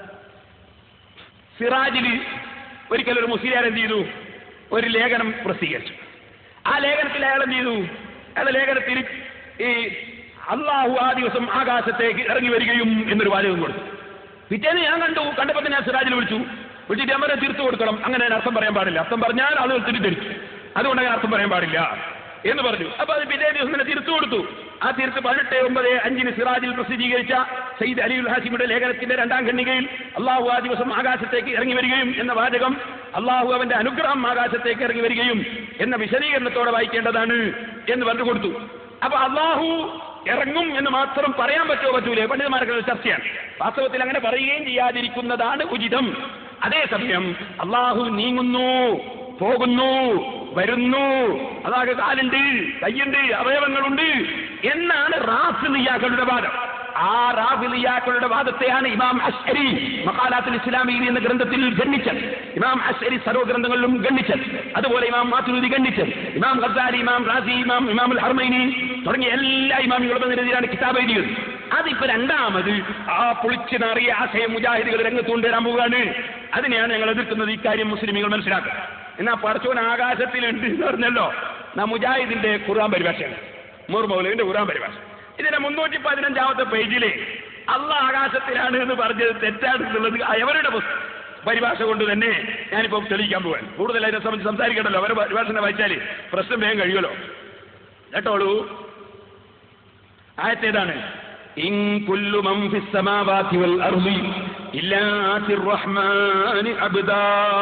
സിറാജിൽ ഒരിക്കൽ ഒരു മുസ്ലിയാർ എന്ത് ചെയ്തു ഒരു ലേഖനം പ്രസിദ്ധീകരിച്ചു ആ ലേഖനത്തിൽ അയാൾ എന്ത് ചെയ്തു അയാളുടെ ലേഖനത്തിൽ ഈ അള്ളാഹു ആ ദിവസം ആകാശത്തേക്ക് ഇറങ്ങി വരികയും എന്നൊരു വാചകം കൊടുത്തു പിറ്റേന്ന് ഞാൻ കണ്ടു കണ്ടപ്പോൾ തന്നെ ഞാൻ സിറാജിൽ വിളിച്ചു വിളിച്ചിട്ട് അമ്മരെ തീർത്തു കൊടുക്കണം അങ്ങനെ അതിന് അർത്ഥം പറയാൻ പാടില്ല അർത്ഥം പറഞ്ഞാൽ ആളുകൾ തിരിച്ചടിച്ചു അതുകൊണ്ട് അങ്ങനെ അർത്ഥം പറയാൻ പാടില്ല എന്ന് പറഞ്ഞു അപ്പൊ അത് പിറ്റേ ദിവസം തന്നെ തിരുത്തു കൊടുത്തു ആ തിരുത്ത് പതിനെട്ട് ഒമ്പത് അഞ്ചിന് സിറാജിൽ പ്രസിദ്ധീകരിച്ച സയ്യിദ് അലിഉൽ ഹാസിമിയുടെ ലേഖനത്തിന്റെ രണ്ടാം ഖണ്ഡികയിൽ അള്ളാഹു ആ ദിവസം ആകാശത്തേക്ക് ഇറങ്ങി വരികയും എന്ന വാചകം അള്ളാഹു അവന്റെ അനുഗ്രഹം ആകാശത്തേക്ക് ഇറങ്ങി വരികയും എന്ന വിശദീകരണത്തോടെ വായിക്കേണ്ടതാണ് എന്ന് പറഞ്ഞു കൊടുത്തു അപ്പൊ അള്ളാഹു ഇറങ്ങും എന്ന് മാത്രം പറയാൻ പറ്റുമോ പറ്റൂലേ പണ്ഡിതന്മാർക്ക് ഒരു ചർച്ചയാണ് വാസ്തവത്തിൽ അങ്ങനെ പറയുകയും ചെയ്യാതിരിക്കുന്നതാണ് ഉചിതം അതേസമയം അള്ളാഹു നീങ്ങുന്നു പോകുന്നു വരുന്നു അതാകെ കാലുണ്ട് കയ്യുണ്ട് അവയവങ്ങളുണ്ട് എന്നാണ് റാഫിലിയാക്കളുടെ വാദം ആ റാഫിലിയാക്കളുടെ വാദത്തെയാണ് ഇമാം അഷ്അരി മക്കാലാത്തുൽ ഇസ്ലാമി എന്ന ഗ്രന്ഥത്തിൽ ഗണ്ണിച്ചത് ഇമാം അഷ്അരി സർവ്വ ഗ്രന്ഥങ്ങളിലും ഗണ്ണിച്ചത് അതുപോലെ ഇമാം മാതുരുദി ഗണ്ണിച്ചത് ഇമാം ഖസാലി ഇമാം റാസി ഇമാം ഇമാം അൽ ഹർമൈനി തുടങ്ങിയ എല്ലാ ഇമാമികളും എതിരെയാണ് കിതാബ് എഴുതിയത് അതിപ്പോ രണ്ടാമത് ആ പൊളിച്ചു നാറിയ ആശയം മുജാഹിദുകൾ രംഗത്ത് കൊണ്ടുവരാൻ പോവുകയാണ് അതിനെയാണ് ഞങ്ങൾ എതിർക്കുന്നത് ഇക്കാര്യം മുസ്ലിമുകൾ മനസ്സിലാക്കുക എന്നാ പടച്ചോൻ ആകാശത്തിലുണ്ട് എന്ന് പറഞ്ഞല്ലോ നാ മുജാഹിദിന്റെ ഖുർആൻ പരിഭാഷയാണ് മൂർ മൗലവിന്റെ ഖുർആൻ പരിഭാഷ ഇതിന്റെ മുന്നൂറ്റി പതിനഞ്ചാമത്തെ പേജിലെ അള്ള ആകാശത്തിലാണ് എന്ന് പറഞ്ഞത് തെറ്റാണ് എന്നുള്ളത് അവരുടെ പുസ്തകം പരിഭാഷ കൊണ്ട് തന്നെ ഞാനിപ്പോ തെളിയിക്കാൻ പോവാൻ കൂടുതൽ അതിനെ സംബന്ധിച്ച് സംസാരിക്കണ്ടല്ലോ അവരുടെ പരിഭാഷ വായിച്ചാൽ പ്രശ്നം വേഗം കഴിയുമല്ലോ കേട്ടോളൂ ആയത്തേതാണ് ഇൻ കുല്ലു മൻ ഫിസ് സമാവാതി വൽ അർളി ഇല്ലാ ആതിർ റഹ്മാനി അബ്ദാ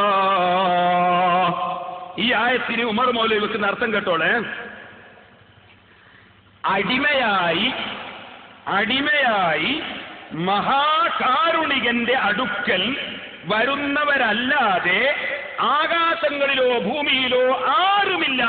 ഈ ആയത്തിന് ഉമർ മൗലവി വെക്കുന്ന അർത്ഥം കേട്ടോളെ അടിമയായി അടിമയായി മഹാകാരുണികന്റെ അടുക്കൽ വരുന്നവരല്ലാതെ ആകാശങ്ങളിലോ ഭൂമിയിലോ ആരുമില്ല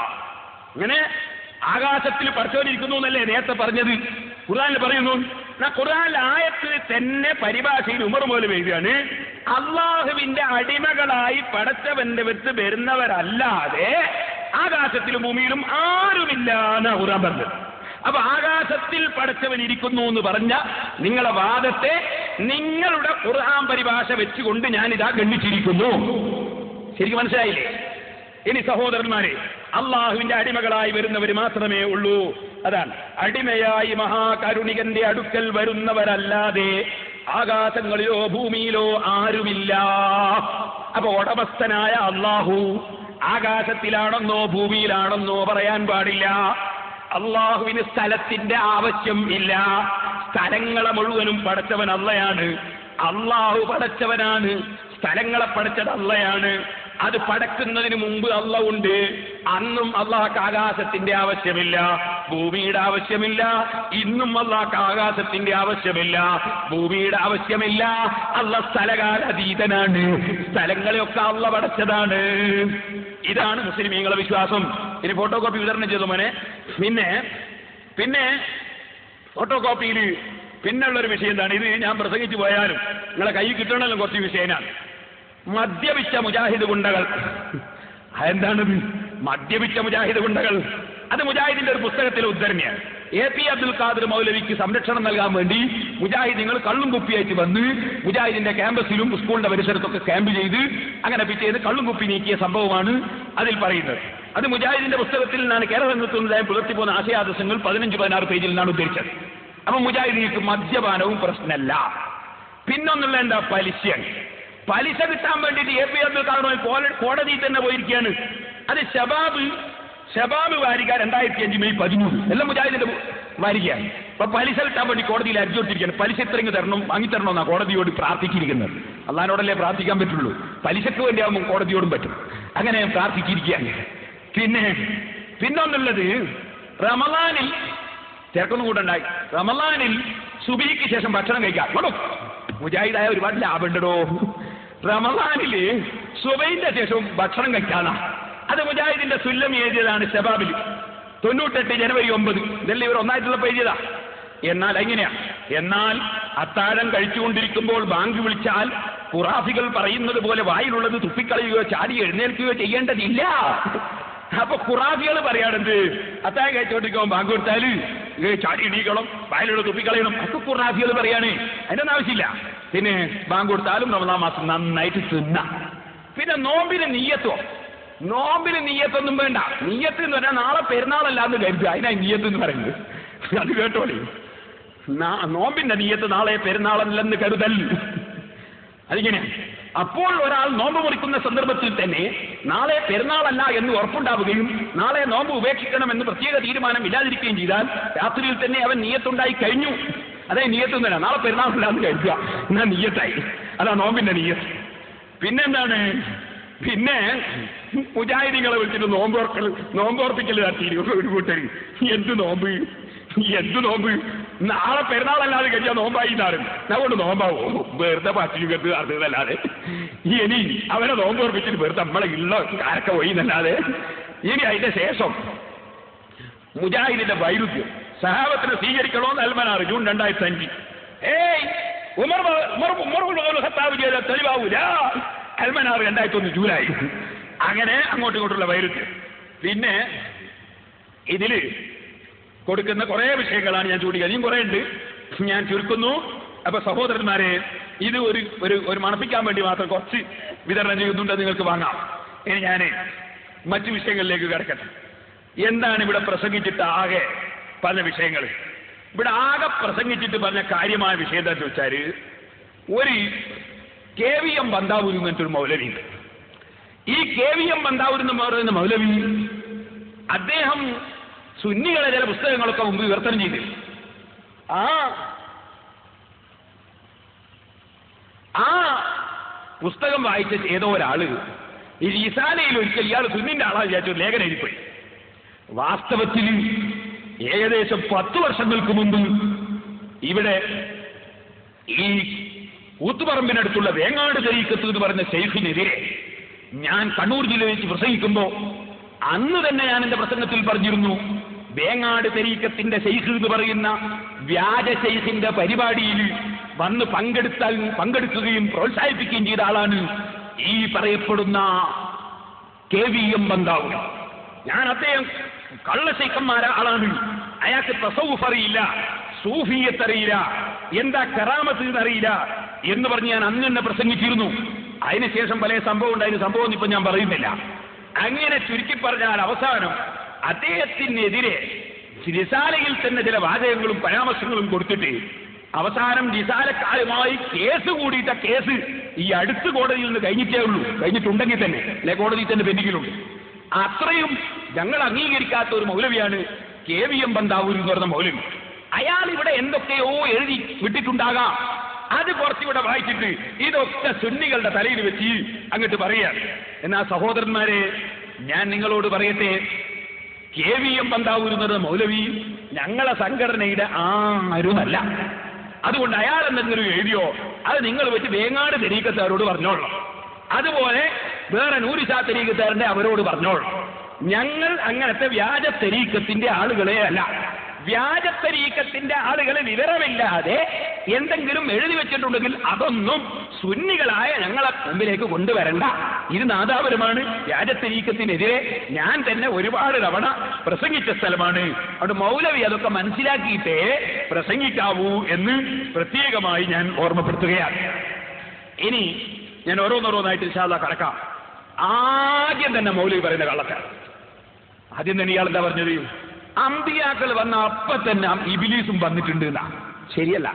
അങ്ങനെ ആകാശത്തിൽ പഠിച്ചോണ്ടിരിക്കുന്നു എന്നല്ലേ നേരത്തെ പറഞ്ഞത് ഖുർആനിൽ പറയുന്നു എന്നാ ഖുർആനിൽ ആയത്തിൽ തന്നെ പരിഭാഷയിൽ ഉമർ പോലും എഴുതുകയാണ് അള്ളാഹുവിന്റെ അടിമകളായി പടച്ചവന്റെ വെച്ച് വരുന്നവരല്ലാതെ ആകാശത്തിലും ഭൂമിയിലും ആരുമില്ല എന്നാ ഖുർആൻ പറഞ്ഞത് അപ്പൊ ആകാശത്തിൽ പടച്ചവൻ ഇരിക്കുന്നു എന്ന് പറഞ്ഞ നിങ്ങളെ വാദത്തെ നിങ്ങളുടെ ഖുർആൻ പരിഭാഷ വെച്ചുകൊണ്ട് ഞാനിതാ ഗണ്ണിച്ചിരിക്കുന്നു ശരിക്കും മനസ്സിലായില്ലേ ഇനി സഹോദരന്മാരെ അള്ളാഹുവിന്റെ അടിമകളായി വരുന്നവർ മാത്രമേ ഉള്ളൂ അതാണ് അടിമയായി മഹാകരുണികന്റെ അടുക്കൽ വരുന്നവരല്ലാതെ ആകാശങ്ങളിലോ ഭൂമിയിലോ ആരുമില്ല അപ്പൊ ഉടമസ്ഥനായ അള്ളാഹു ആകാശത്തിലാണെന്നോ ഭൂമിയിലാണെന്നോ പറയാൻ പാടില്ല അള്ളാഹുവിന് സ്ഥലത്തിന്റെ ആവശ്യം ഇല്ല സ്ഥലങ്ങളെ മുഴുവനും പടച്ചവൻ അള്ളയാണ് അള്ളാഹു പടച്ചവനാണ് സ്ഥലങ്ങളെ പടച്ചത് അള്ളയാണ് അത് പടക്കുന്നതിന് മുമ്പ് അള്ള ഉണ്ട് അന്നും അള്ളാഹ്ക്ക് ആകാശത്തിന്റെ ആവശ്യമില്ല ഭൂമിയുടെ ആവശ്യമില്ല ഇന്നും അള്ളാഹ്ക്ക് ആകാശത്തിന്റെ ആവശ്യമില്ല ഭൂമിയുടെ ആവശ്യമില്ല അള്ള സ്ഥലകാലതീതനാണ് സ്ഥലങ്ങളെയൊക്കെ അള്ള പടച്ചതാണ് ഇതാണ് മുസ്ലിമീങ്ങളെ വിശ്വാസം ഇനി ഫോട്ടോ കോപ്പി വിതരണം ചെയ്തു മോനെ പിന്നെ പിന്നെ ഫോട്ടോ കോപ്പിയിൽ പിന്നുള്ളൊരു വിഷയം എന്താണ് ഇത് ഞാൻ പ്രസംഗിച്ചു പോയാലും നിങ്ങളെ കൈ കിട്ടണമല്ലോ കുറച്ച് വിഷയനാണ് മദ്യപിച്ച മുജാഹിദ് ഗുണ്ടകൾ അതെന്താണിത് മദ്യപിച്ച മുജാഹിദ് ഗുണ്ടകൾ അത് മുജാഹിദിന്റെ ഒരു പുസ്തകത്തിലെ ഉദ്ധരണിയാണ് എ പി അബ്ദുൽ ഖാദർ മൗലവിക്ക് സംരക്ഷണം നൽകാൻ വേണ്ടി മുജാഹിദുകൾ കള്ളും കുപ്പിയായിട്ട് വന്ന് മുജാഹിദിന്റെ ക്യാമ്പസിലും സ്കൂളിന്റെ പരിസരത്തൊക്കെ ക്യാമ്പ് ചെയ്ത് അങ്ങനെ പിറ്റേന്ന് കള്ളും കുപ്പി നീക്കിയ സംഭവമാണ് അതിൽ പറയുന്നത് അത് മുജാഹിദിന്റെ പുസ്തകത്തിൽ നിന്നാണ് കേരള നിർത്തുന്നതായി പുലർത്തിപ്പോകുന്ന ആശയാദർശങ്ങൾ പതിനഞ്ച് പതിനാറ് പേജിൽ നിന്നാണ് ഉദ്ധരിച്ചത് അപ്പൊ മുജാഹിദിക്ക് മദ്യപാനവും പ്രശ്നമല്ല പിന്നൊന്നുള്ള എന്താ പലിശയാണ് പലിശ കിട്ടാൻ വേണ്ടിയിട്ട് എ പി അബ്ദുൽ ഖാദർ കോടതിയിൽ തന്നെ പോയിരിക്കുകയാണ് അത് ഷബാബ് ഷബാബ് വാരിക രണ്ടായിരത്തി അഞ്ച് മെയ് പതിമൂന്ന് എല്ലാം മുജാഹിദിന്റെ വാരികയാണ് അപ്പൊ പലിശ കിട്ടാൻ വേണ്ടി കോടതിയിൽ അരിച്ചു കൊടുത്തിരിക്കുകയാണ് പലിശ ഇത്രയും തരണം വാങ്ങിത്തരണം എന്നാ കോടതിയോട് പ്രാർത്ഥിച്ചിരിക്കുന്നത് അള്ളഹാനോടല്ലേ പ്രാർത്ഥിക്കാൻ പറ്റുള്ളൂ പലിശക്ക് വേണ്ടിയാകുമ്പോൾ കോടതിയോടും പറ്റും അങ്ങനെ പ്രാർത്ഥിച്ചിരിക്കുകയാണ് പിന്നെ പിന്നൊന്നുള്ളത് റമദാനിൽ തിരക്കൊന്നും കൂടെ ഉണ്ടായി റമദാനിൽ സുബിക്ക് ശേഷം ഭക്ഷണം കഴിക്കാം കേട്ടോ മുജാഹിദായ ഒരുപാട് ലാഭമുണ്ടോ റമദാനില് സുബൈന്റെ ശേഷം ഭക്ഷണം കഴിക്കാനാ അത് മുജാഹിദിന്റെ സുല്ലം എഴുതിയതാണ് ഷബാബിൽ തൊണ്ണൂറ്റെട്ട് ജനുവരി ഒമ്പത് ഇതല്ലേ ഇവർ ഒന്നായിട്ടുള്ള എഴുതിയതാ എന്നാൽ എങ്ങനെയാ എന്നാൽ അത്താഴം കഴിച്ചുകൊണ്ടിരിക്കുമ്പോൾ ബാങ്ക് വിളിച്ചാൽ ഖുറാഫികൾ പറയുന്നത് പോലെ വായിലുള്ളത് തുപ്പിക്കളയുകയോ ചാടി എഴുന്നേൽക്കുകയോ ചെയ്യേണ്ടതില്ല അപ്പൊ ഖുറാഫികൾ പറയാണെന്ത് അത്താഴം കഴിച്ചുകൊണ്ടിരിക്കുമ്പോൾ ബാങ്ക് കൊടുത്താല് ഏ, ചാടി എണീക്കണം വായിലുള്ള തുപ്പിക്കളയണം ഒക്കെ ഖുറാഫികൾ പറയാണ് അതിനൊന്നും ആവശ്യമില്ല പിന്നെ ബാങ്ക് കൊടുത്താലും റമദാൻ മാസം നന്നായിട്ട് തിന്ന പിന്നെ നോമ്പിന് നീയത്തോ നോമ്പിന് നീയത്തൊന്നും വേണ്ട നീയത്ത് എന്ന് പറഞ്ഞാൽ നാളെ പെരുന്നാളല്ല എന്ന് കരുതുക അതിനാ നീയത്ത് എന്ന് പറയുന്നത് അത് കേട്ടോളി നാ- നോമ്പിന്റെ നീയത്ത് നാളെ പെരുന്നാളല്ലെന്ന് കരുതൽ അതിങ്ങനെ അപ്പോൾ ഒരാൾ നോമ്പ് മുറിക്കുന്ന സന്ദർഭത്തിൽ തന്നെ നാളെ പെരുന്നാളല്ല എന്ന് ഉറപ്പുണ്ടാവുകയും നാളെ നോമ്പ് ഉപേക്ഷിക്കണമെന്ന് പ്രത്യേക തീരുമാനം ഇല്ലാതിരിക്കുകയും ചെയ്താൽ രാത്രിയിൽ തന്നെ അവൻ നീയത്തുണ്ടായി കഴിഞ്ഞു അതേ നീയത്ത് തന്നെ നാളെ പെരുന്നാളല്ല എന്ന് കരുതുക എന്നാ നീയത്തായി അതാ നോമ്പിന്റെ നീയത്ത് പിന്നെന്താണ് പിന്നെ മുജാഹിദികളെ വിളിച്ചിട്ട് നോമ്പോർക്കൽ നോമ്പോർപ്പിക്കൽ നടത്തിയിരുന്നു ഒരു കൂട്ടര് എന്ത് നോമ്പ് എന്ത് നോമ്പ് നാളെ പെരുന്നാളല്ലാതെ കഴിഞ്ഞാൽ നോമ്പായി നാടും അതുകൊണ്ട് നോമ്പാവോ വെറുതെ പട്ടിണി കെട്ട് നടത്തുന്നതല്ലാതെ ഇനി അവനെ നോമ്പോർപ്പിച്ചിട്ട് വെറുതെ നമ്മളെ ഉള്ള കാരൊക്കെ പോയി എന്നല്ലാതെ ഇനി അതിന്റെ ശേഷം മുജാഹിദിന്റെ വൈരുദ്ധ്യം സഹാബത്തിനെ സ്വീകരിക്കണമെന്ന് അൽമനാറ് ജൂൺ രണ്ടായിരത്തി അഞ്ച് ഏയ് ഉമർ ബ- ഉമർ ഉമർ ഉൽ ഖത്താബ് ചെയ്ത തെളിവാവൂല അൽമനാറ് രണ്ടായിരത്തി ഒന്ന് ജൂലൈ അങ്ങനെ അങ്ങോട്ടും ഇങ്ങോട്ടുള്ള വൈരുദ്ധ്യം പിന്നെ ഇതില് കൊടുക്കുന്ന കുറെ വിഷയങ്ങളാണ് ഞാൻ ചൂണ്ടിക്കുന്നത് കുറെ ഉണ്ട് ഞാൻ ചുരുക്കുന്നു അപ്പൊ സഹോദരന്മാരെ ഇത് ഒരു ഒരു ഒരു മണപ്പിക്കാൻ വേണ്ടി മാത്രം കുറച്ച് വിതരണം ചെയ്യുന്നുണ്ട് അത് നിങ്ങൾക്ക് വാങ്ങാം ഇനി ഞാൻ മറ്റു വിഷയങ്ങളിലേക്ക് കിടക്കട്ടെ എന്താണ് ഇവിടെ പ്രസംഗിച്ചിട്ട് ആകെ പറഞ്ഞ വിഷയങ്ങൾ ഇവിടെ ആകെ പ്രസംഗിച്ചിട്ട് പറഞ്ഞ കാര്യമായ വിഷയം എന്താ ചോദിച്ചാല് ഒരു കെ വി എം ബന്ധാവൂർ എന്നിട്ട് ഒരു മൗലവിയുണ്ട് ഈ കെ വി എം ബന്ധാവൂർ എന്ന് പറയുന്ന മൗലവി അദ്ദേഹം സുന്നികളെ ചില പുസ്തകങ്ങളൊക്കെ മുമ്പ് വിവർത്തനം ചെയ്തു ആ ആ പുസ്തകം വായിച്ച ഏതോ ഒരാള് ഈ റിസാലയിൽ ഒരിക്കൽ ഇയാൾ സുന്നിന്റെ ആളാ വിചാരിച്ചു ഒരു ലേഖനം എഴുതിപ്പോയി വാസ്തവത്തിൽ ഏകദേശം പത്ത് വർഷങ്ങൾക്ക് മുമ്പ് ഇവിടെ ഈ ഊത്തുപറമ്പിനടുത്തുള്ള വേങ്ങാട് തെരീക്കത്ത് എന്ന് പറഞ്ഞ ഷെയ്ഖിനെതിരെ ഞാൻ കണ്ണൂർ ജില്ലയിൽ വെച്ച് പ്രസംഗിക്കുമ്പോ അന്ന് തന്നെ ഞാൻ എന്റെ പ്രസംഗത്തിൽ പറഞ്ഞിരുന്നു വേങ്ങാട് തെരീക്കത്തിന്റെ ഷെയ്ഖ് എന്ന് പറയുന്ന വ്യാജ ഷെയ്ഖിന്റെ പരിപാടിയിൽ വന്ന് പങ്കെടുത്താൽ പങ്കെടുക്കുകയും പ്രോത്സാഹിപ്പിക്കുകയും ചെയ്ത ആളാണ് ഈ പറയപ്പെടുന്ന കെ വി എം ബന്ധാവ് ഞാൻ അദ്ദേഹം കള്ളശൈക്കന്മാര ആളാണ് അയാൾക്ക് തസവുഫ് അറിയില്ല സൂഫിയത്ത് അറിയില്ല എന്താ കറാമത്ത് എന്നറിയില്ല എന്ന് പറഞ്ഞ് ഞാൻ അന്ന് തന്നെ പ്രസംഗിച്ചിരുന്നു അതിനുശേഷം പല സംഭവം ഉണ്ടായിരുന്ന സംഭവം ഇപ്പൊ ഞാൻ പറയുന്നില്ല അങ്ങനെ ചുരുക്കി പറഞ്ഞാൽ അവസാനം അദ്ദേഹത്തിനെതിരെ റിസാലയിൽ തന്നെ ചില വാചകങ്ങളും പരാമർശങ്ങളും കൊടുത്തിട്ട് അവസാനം റിസാലക്കാരുമായി കേസ് കൂടിയിട്ട കേസ് ഈ അടുത്ത കോടതിയിൽ നിന്ന് കഴിഞ്ഞിട്ടേ ഉള്ളൂ കഴിഞ്ഞിട്ടുണ്ടെങ്കിൽ തന്നെ അല്ലെ കോടതിയിൽ തന്നെ പെൻഡിങ്ങിലുണ്ട് അത്രയും ഞങ്ങൾ അംഗീകരിക്കാത്ത ഒരു മൗലവിയാണ് കെ വി എം ബന്ധാവൂർ എന്ന് പറഞ്ഞ മൗലവി അയാൾ ഇവിടെ എന്തൊക്കെയോ എഴുതി വിട്ടിട്ടുണ്ടാകാം അത് കുറച്ചുകൂടെ വായിച്ചിട്ട് ഇതൊക്കെ സുന്നികളുടെ തലയിൽ വെച്ച് അങ്ങോട്ട് പറയാ എന്നാ സഹോദരന്മാരെ ഞാൻ നിങ്ങളോട് പറയട്ടെ കെ വി എം ബന്ധാവൂർ എന്ന് പറഞ്ഞ മൗലവി ഞങ്ങളെ സംഘടനയുടെ ആരുമല്ല അതുകൊണ്ട് അയാൾ എന്തെങ്കിലും എഴുതിയോ അത് നിങ്ങൾ വെച്ച് വേങ്ങാട് തെരീക്കത്താരോട് പറഞ്ഞോളണം അതുപോലെ വേറെ നൂരിശാ തെരീക്കത്താരന്റെ അവരോട് പറഞ്ഞോളണം ഞങ്ങൾ അങ്ങനത്തെ വ്യാജ തെരീക്കത്തിന്റെ ആളുകളെ അല്ല വ്യാജ തെരീക്കത്തിന്റെ ആളുകളെ വിവരമില്ലാതെ എന്തെങ്കിലും എഴുതി വെച്ചിട്ടുണ്ടെങ്കിൽ അതൊന്നും സുന്നികളായ ഞങ്ങളെ മുമ്പിലേക്ക് കൊണ്ടുവരണ്ട ഇത് നാദാപുരമാണ് വ്യാജ തെരീക്കത്തിനെതിരെ ഞാൻ തന്നെ ഒരുപാട് തവണ പ്രസംഗിച്ച സ്ഥലമാണ് അതുകൊണ്ട് മൗലവി അതൊക്കെ മനസ്സിലാക്കിയിട്ടേ പ്രസംഗിക്കാവൂ എന്ന് പ്രത്യേകമായി ഞാൻ ഓർമ്മപ്പെടുത്തുകയാണ് ഇനി ഞാൻ ഓരോന്നോരോന്നായിട്ട് ഇൻഷാല്ല കടക്കാം ആദ്യം തന്നെ മൗലവി പറയുന്ന കള്ളക്കാർ ആദ്യം തന്നെ ഇയാൾ എന്താ പറഞ്ഞത് അമ്പിയാക്കൾ വന്ന അപ്പൊ തന്നെ ഇബിലീസും വന്നിട്ടുണ്ട് എന്നാ ശരിയല്ല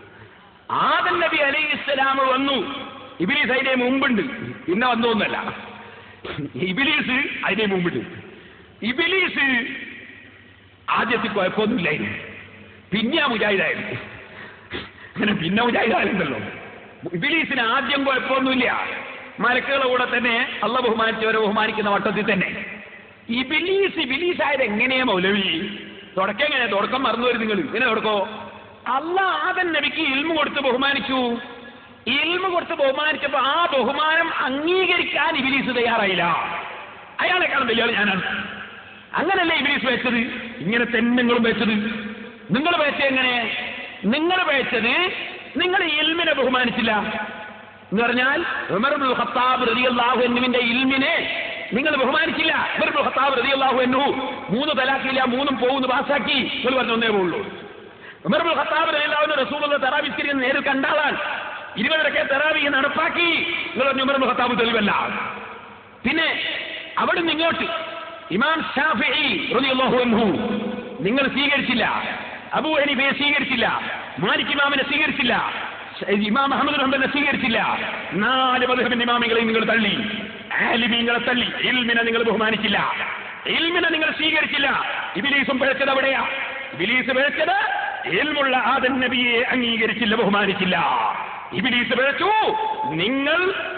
ആദം നബി അലൈഹി ഇസ്ലാം വന്നു ഇബിലീസ് അതിന്റെ മുമ്പുണ്ട് പിന്നെ വന്നൊന്നല്ല ഇബിലീസ് അതിന്റെ മുമ്പുണ്ട് ഇബിലീസ് ആദ്യത്തിൽ കുഴപ്പമൊന്നുമില്ലായിരുന്നു പിന്നെ മുജാഹിദായിരുന്നു അങ്ങനെ പിന്നെ മുജാഹിദായിരുന്നല്ലോ ഇബിലീസിന് ആദ്യം കുഴപ്പമൊന്നുമില്ല മലക്കുകളുടെ കൂടെ തന്നെ അള്ള ബഹുമാനിച്ചവരെ ബഹുമാനിക്കുന്ന വട്ടത്തിൽ തന്നെ ഇബിലീസ് ഇബിലീസ് ആയത് എങ്ങനെയാ മൗലവി തുടക്കം എങ്ങനെയാ തുടക്കം മറന്നു വരും നിങ്ങൾ ഇങ്ങനെ തുടക്കോ അല്ല ആദൻ നബിക്ക് ഇൽമു കൊടുത്ത് ബഹുമാനിച്ചു ഇൽമു കൊടുത്ത് ബഹുമാനിച്ചപ്പോ ആ ബഹുമാനം അംഗീകരിക്കാൻ ഇബിലീസ് തയ്യാറായില്ല അയാളെക്കാളും വലിയ ആൾ ഞാനാണ് അങ്ങനല്ലേ ഇബിലീസ് വെച്ചത് ഇങ്ങനെ തന്നെ നിങ്ങളും വെച്ചത് നിങ്ങൾ വെച്ചത് എങ്ങനെ നിങ്ങൾ വെച്ചത് നിങ്ങൾ ഇൽമിനെ ബഹുമാനിച്ചില്ല എന്ന് പറഞ്ഞാൽ ഉമർ ഇബ്നുൽ ഖത്താബ് റളിയല്ലാഹു അൻഹുവിന്റെ ഇൽമിനെ നിങ്ങൾ ബഹുമാനിച്ചില്ല ഉമർ ഇബ്നുൽ ഖത്താബ് റളിയല്ലാഹു അൻഹു മൂന്ന് തലാഖില്ല മൂന്നും പോകുന്നു പാസാക്കി നിങ്ങൾ പറഞ്ഞു ഒന്നേ പോകുള്ളൂ ഉമർ ഇബ്നുൽ ഖത്താബ് റളിയല്ലാഹു അൻഹു റസൂലുള്ള തറാവിസ്കരിക്കുന്ന നേരിൽ കണ്ടാളാൻ ഇരുപതരക്കെ തറാവി നടപ്പാക്കി നിങ്ങൾ പറഞ്ഞു ഉമർ ഇബ്നുൽ ഖത്താബ് തെളിവല്ല പിന്നെ അവിടുന്ന് ഇങ്ങോട്ട് ഇമാം ഷാഫിഈ റളിയല്ലാഹു അൻഹു നിങ്ങൾ സ്വീകരിച്ചില്ല അബൂ ഹനീഫയെ സ്വീകരിച്ചില്ല മാലിക് ഇമാമിനെ സ്വീകരിച്ചില്ല ഇമാം അഹമ്മദ് ഹംബലിനെ സ്വീകരിച്ചില്ല നാല് മധുഹബിന്റെ ഇമാമികളെയും നിങ്ങൾ തള്ളി ആലിമീങ്ങളെ തള്ളി ഇൽമിനെ നിങ്ങൾ ബഹുമാനിച്ചില്ല ഇൽമിനെ നിങ്ങൾ സ്വീകരിച്ചില്ല ഇബിലീസും പിഴച്ചത് എവിടെയാ ഇബിലീസ് പിഴച്ചത് ഇൽമുള്ള ആദൻ നബിയെ അംഗീകരിച്ചില്ല ബഹുമാനിച്ചില്ല ഇബിലീസ് പിഴച്ചു നിങ്ങൾ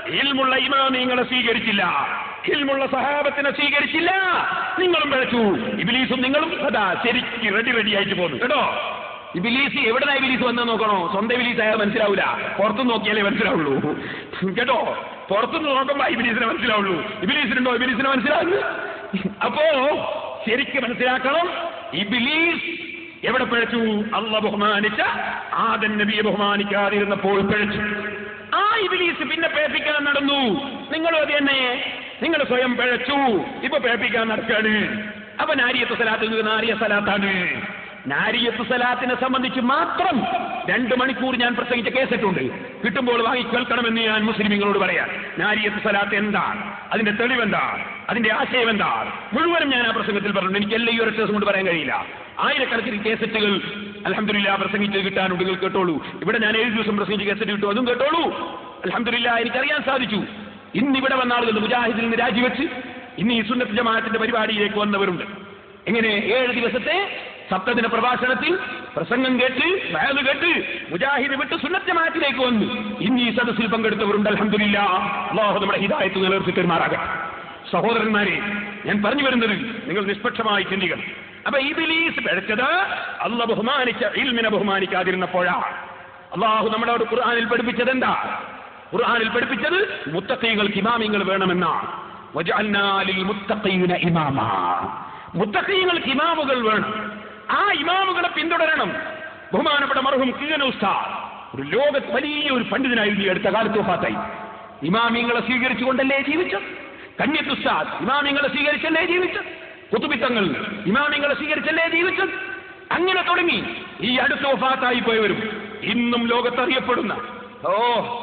ഇൽമുള്ള ഇമാമിങ്ങളെ സ്വീകരിച്ചില്ല ഇൽമുള്ള സഹാബത്തിനെ സ്വീകരിച്ചില്ല നിങ്ങളും പിഴച്ചു ഇബിലീസും നിങ്ങളും അതാ ശരിക്ക് റെഡി റെഡി ആയിട്ട് പോന്നു കേട്ടോ ഇബിലീസ് എവിടെ ഇബിലീസ് വന്ന് നോക്കണോ സ്വന്തം ഇബിലീസ് ആയാൽ മനസ്സിലാവില്ല പുറത്തു നോക്കിയാലേ മനസ്സിലാവുള്ളൂ കേട്ടോ പുറത്തുനിന്ന് നോക്കുമ്പോ ഇബിലീസിനെ മനസ്സിലാവുള്ളൂ ഇബിലീസിനുണ്ടോ ഇബിലീസിനെ മനസ്സിലാവുന്നു അപ്പോ ശരിക്ക് മനസ്സിലാക്കണം ഇബിലീസ് എവിടെ പിഴച്ചു അള്ള ബഹുമാനിച്ച ആദൻ നബിയെ ബഹുമാനിക്കാതിരുന്നപ്പോൾ പിഴച്ചു ആ ഇബിലീസ് പിന്നെ പേപ്പിക്കാൻ നടന്നു നിങ്ങളും അത് തന്നെ നിങ്ങൾ സ്വയം പിഴച്ചു ഇപ്പൊ പേപ്പിക്കാൻ നടക്കാണ് അപ്പൊ നാരിയത്ത് സലാത്ത് ഇത് നാരിയ സലാത്താണ് നാരിയത്ത് സലാത്തിനെ സംബന്ധിച്ച് മാത്രം രണ്ട് മണിക്കൂർ ഞാൻ പ്രസംഗിച്ച കേസറ്റുണ്ട് കിട്ടുമ്പോൾ വാങ്ങി കേൾക്കണമെന്ന് ഞാൻ മുസ്ലിമീങ്ങളോട് പറയാം നാരിയത്ത് സലാത്ത് എന്താണ് അതിന്റെ തെളിവെന്താണ് അതിന്റെ ആശയം എന്താണ് മുഴുവനും ഞാൻ ആ പ്രസംഗത്തിൽ പറഞ്ഞു എനിക്ക് എല്ലാ ഈ ഒരൊറ്റ ദിവസം കൊണ്ട് പറയാൻ കഴിയില്ല ആയിരക്കണക്കിന് കേസറ്റുകൾ അലഹമില്ല പ്രസംഗിച്ച് കിട്ടാനുണ്ട് നിങ്ങൾ കേട്ടോളൂ ഇവിടെ ഞാൻ ഏഴ് ദിവസം പ്രസംഗിച്ച് കേസറ്റ് കിട്ടും അതും കേട്ടോളൂ അലഹമില്ല എനിക്കറിയാൻ സാധിച്ചു ഇന്ന് ഇവിടെ വന്ന ആളുകൾ മുജാഹിദിൽ നിന്ന് രാജിവെച്ച് ഇന്ന് ഈ സുന്നത്ത് ജമാഅത്തിന്റെ പരിപാടിയിലേക്ക് വന്നവരുണ്ട് എങ്ങനെ ഏഴ് ദിവസത്തെ സപ്തദിന പ്രഭാഷണത്തിൽ പ്രസംഗം കേട്ട് വയത് കേട്ട് മുജാഹിദ് വിട്ട് സുന്നത്ത് ജമാഅത്തിലേക്ക് വന്നു ഇന്ന് ഈ സദസ്സിൽ പങ്കെടുത്തവരുണ്ട് അലഹമില്ല അള്ളാഹു നമ്മുടെ ഹിദായത്ത് നിലനിർത്തി പെരുമാറാകട്ടെ സഹോദരന്മാരെ ഞാൻ പറഞ്ഞു വരുന്നത് നിങ്ങൾ നിഷ്പക്ഷമായി ചിന്തിക്കണം അപ്പൊ ഇബിലീസ് പിഴച്ചത് അല്ല ബഹുമാനിച്ച ഇൽമിനെ ബഹുമാനിക്കാതിരുന്നപ്പോഴാണ് അള്ളാഹു നമ്മളോട് ഖുർആാനിൽ പഠിപ്പിച്ചത് എന്താ ഖുർആാനിൽ പഠിപ്പിച്ചത് മുത്തക്കൈകൾക്ക് ഇമാമിങ്ങൾ വേണമെന്നാണ് വജഅൽനാ ലിൽ മുത്തഖീന ഇമാമാ മുത്തഖീങ്ങൾക്ക് ഇമാമുകൾ വേണം ആ ഇമാമുകളെ പിന്തുടരണം ബഹുമാനപ്പെട്ട മർഹും കീന ഉസ്താദ് ഒരു ലോകത്ത് വലിയ ഒരു പണ്ഡിതനായിരുന്നു ഈ അടുത്ത കാലത്ത് വഫാത്തായി ഇമാമിങ്ങളെ സ്വീകരിച്ചുകൊണ്ടല്ലേ ജീവിച്ചത് കന്യത്ത് ഉസ്താദ് ഇമാമിങ്ങളെ സ്വീകരിച്ചല്ലേ ജീവിച്ചത് കുത്തുബിത്തങ്ങൾ ഇമാമിങ്ങളെ സ്വീകരിച്ചല്ലേ ജീവിച്ചത് അങ്ങനെ തുടങ്ങി ഈ അടുത്ത വഫാത്തായി പോയവരും ഇന്നും ലോകത്തറിയപ്പെടുന്ന ഓ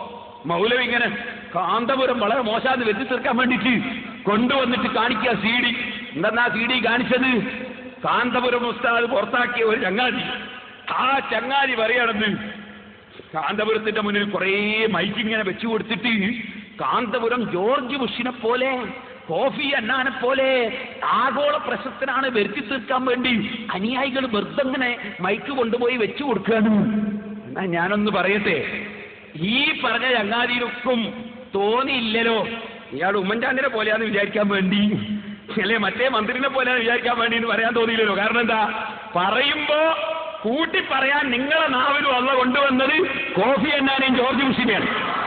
മൗലവി ഇങ്ങനെ കാന്തപുരം വളരെ മോശാന്ന് വെച്ച് തീർക്കാൻ വേണ്ടിയിട്ട് കൊണ്ടുവന്നിട്ട് കാണിക്കുക സി ഡി എന്താ സി ഡി കാണിച്ചത് കാന്തപുരം ഉസ്താദ് പുറത്താക്കിയ ഒരു ചങ്ങാതി ആ ചങ്ങാതി പറയണത് കാന്തപുരത്തിന്റെ മുന്നിൽ കുറേ മൈക്ക് ഇങ്ങനെ വെച്ചു കൊടുത്തിട്ട് കാന്തപുരം ജോർജ് ബുഷിനെ പോലെ കോഫി അന്നാനെ പോലെ ആഗോള പ്രശസ്തനാണ് വരുത്തി തീർക്കാൻ വേണ്ടി അനുയായികൾ വെറുതെ ഇങ്ങനെ മൈക്ക് കൊണ്ടുപോയി വെച്ചു കൊടുക്കുകയാണ് എന്നാ ഞാനൊന്ന് പറയട്ടെ ഈ പറഞ്ഞ ചങ്ങാതിയിലൊക്കും തോന്നിയില്ലല്ലോ ഇയാൾ ഉമ്മൻചാണ്ടിനെ പോലെയാന്ന് വിചാരിക്കാൻ വേണ്ടി അല്ലെ മറ്റേ മന്ത്രിനെ പോലെയാണ് വിചാരിക്കാൻ വേണ്ടി എന്ന് പറയാൻ തോന്നിയില്ലല്ലോ കാരണം എന്താ പറയുമ്പോ കൂട്ടി പറയാൻ നിങ്ങളെ നാവിലും അല്ല കൊണ്ടുവന്നത് കോഫി എന്നാനെയും ജോർജ് മുസ്ലിനെയാണ്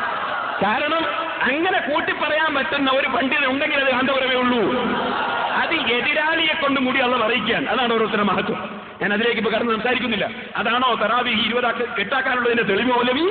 കാരണം അങ്ങനെ കൂട്ടി പറയാൻ പറ്റുന്ന ഒരു പണ്ഡിതൻ ഉണ്ടെങ്കിൽ അത് കാന്തപുരമേ ഉള്ളൂ അത് എതിരാളിയെ കൊണ്ടും കൂടി അള്ള പറയിക്കാൻ അതാണ് ഓരോരുത്തരുടെ മഹത്വം ഞാൻ അതിലേക്ക് ഇപ്പൊ കടന്ന് സംസാരിക്കുന്നില്ല അതാണോ തറാവി ഇരുപതാക്ക് എട്ടാക്കാനുള്ളതിന്റെ തെളിവ് മൗലവി